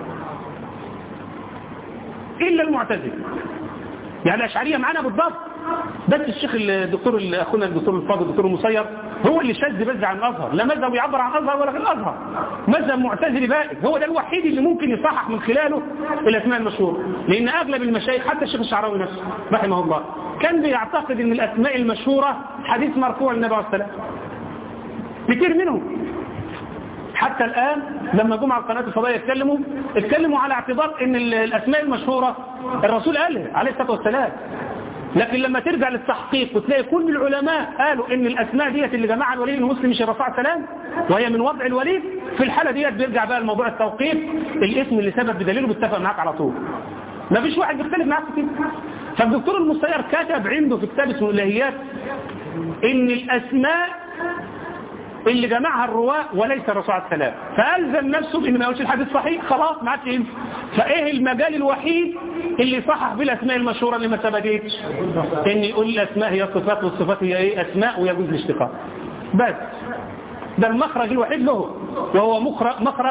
إلا المعتزله يعني الأشعرية معانا بالضبط بس الشيخ الدكتور اخونا الدكتور الفاضل الدكتور المسير هو اللي شاذ بس عن الازهر لا مذهب يعبر عن الازهر ولا الازهر مذهب معتزلي بائد هو ده الوحيد اللي ممكن يصحح من خلاله الاسماء المشهوره لان اغلب المشايخ حتى الشيخ الشعراوي نفسه رحمه الله كان بيعتقد ان الاسماء المشهوره حديث مرفوع للنبي عليه الصلاه والسلام كتير منهم حتى الآن لما جم على القناة الفضائية يتكلموا اتكلموا على اعتبار ان الاسماء المشهورة الرسول قالها عليه الصلاة والسلام لكن لما ترجع للتحقيق وتلاقي كل العلماء قالوا ان الاسماء ديت اللي جمعها الولي المسلم مش الرسول السلام وهي من وضع الوليد في الحالة ديت بيرجع بقى لموضوع التوقيف الاسم اللي ثبت بدليله بيتفق معاك على طول ما فيش واحد بيختلف معاك كده فالدكتور المسير كتب عنده في كتاب اسمه الالهيات ان الاسماء اللي جمعها الرواة وليس الرسول عليه السلام فألزم نفسه بأن ما يقولش الحديث صحيح خلاص ما عادش ينفع فإيه المجال الوحيد اللي صحح بالأسماء المشهورة اللي ما ثبتتش إن يقول الأسماء هي صفات والصفات هي إيه أسماء ويجوز الاشتقاق بس ده المخرج الوحيد له وهو مخرج, مخرج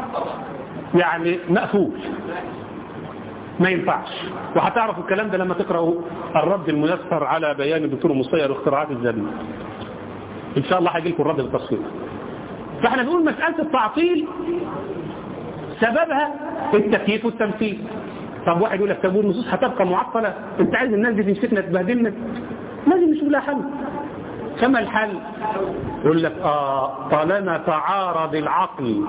يعني مقفول ما ينفعش وهتعرفوا الكلام ده لما تقرأوا الرد الميسر على بيان الدكتور المصير واختراعات الزبيب ان شاء الله هيجي لكم الرد بالتفصيل فاحنا بنقول مسألة التعطيل سببها التكييف والتمثيل طب واحد يقول لك طب والنصوص هتبقى معطلة انت عايز الناس دي تمسكنا تبهدلنا لازم نشوف لها حل كما الحل يقول لك اه طالما تعارض العقل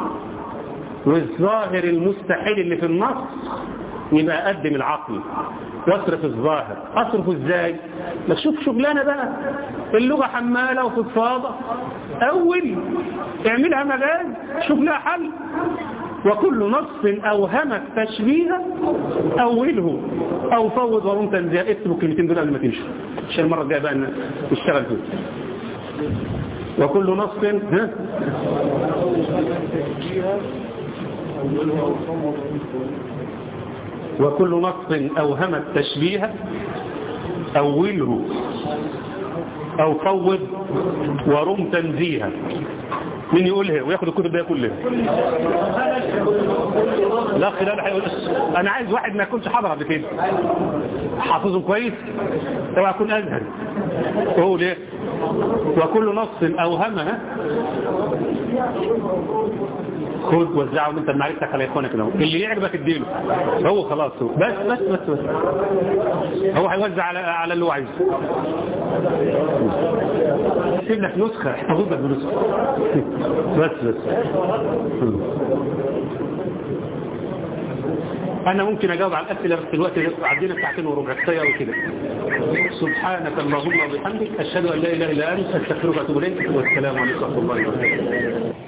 والظاهر المستحيل اللي في النص يبقى أقدم العقل واصرف الظاهر اصرفه ازاي ما تشوف شغلانه بقى اللغه حماله وفضفاضه اول اعملها مجاز شوف لها حل وكل نص اوهمك تشبيها اوله او فوض ورم تنزيها اكتبوا الكلمتين دول قبل ما تمشوا عشان المره الجايه بقى نشتغل فيه وكل نص ها وكل نص أوهم التشبيه أوله أو فوض ورم تنزيها مين يقولها وياخد الكتب دي كلها لا خلال هيقول انا عايز واحد ما يكونش حاضر قبل كده حافظهم كويس اوعى يكون ازهر قول ايه وكل نص اوهمها خد وزعه انت معرفتك على اخوانك كده اللي يعجبك اديله هو خلاص هو بس بس بس, بس. هو هيوزع على على اللي هو عايزه سيب لك نسخه احتفظ لك بنسخه بس بس انا ممكن اجاوب على الاسئله بس الوقت ده عدينا ساعتين وربع كفايه وكده سبحانك اللهم وبحمدك اشهد ان لا اله الا انت استغفرك واتوب اليك والسلام عليكم ورحمه الله وبركاته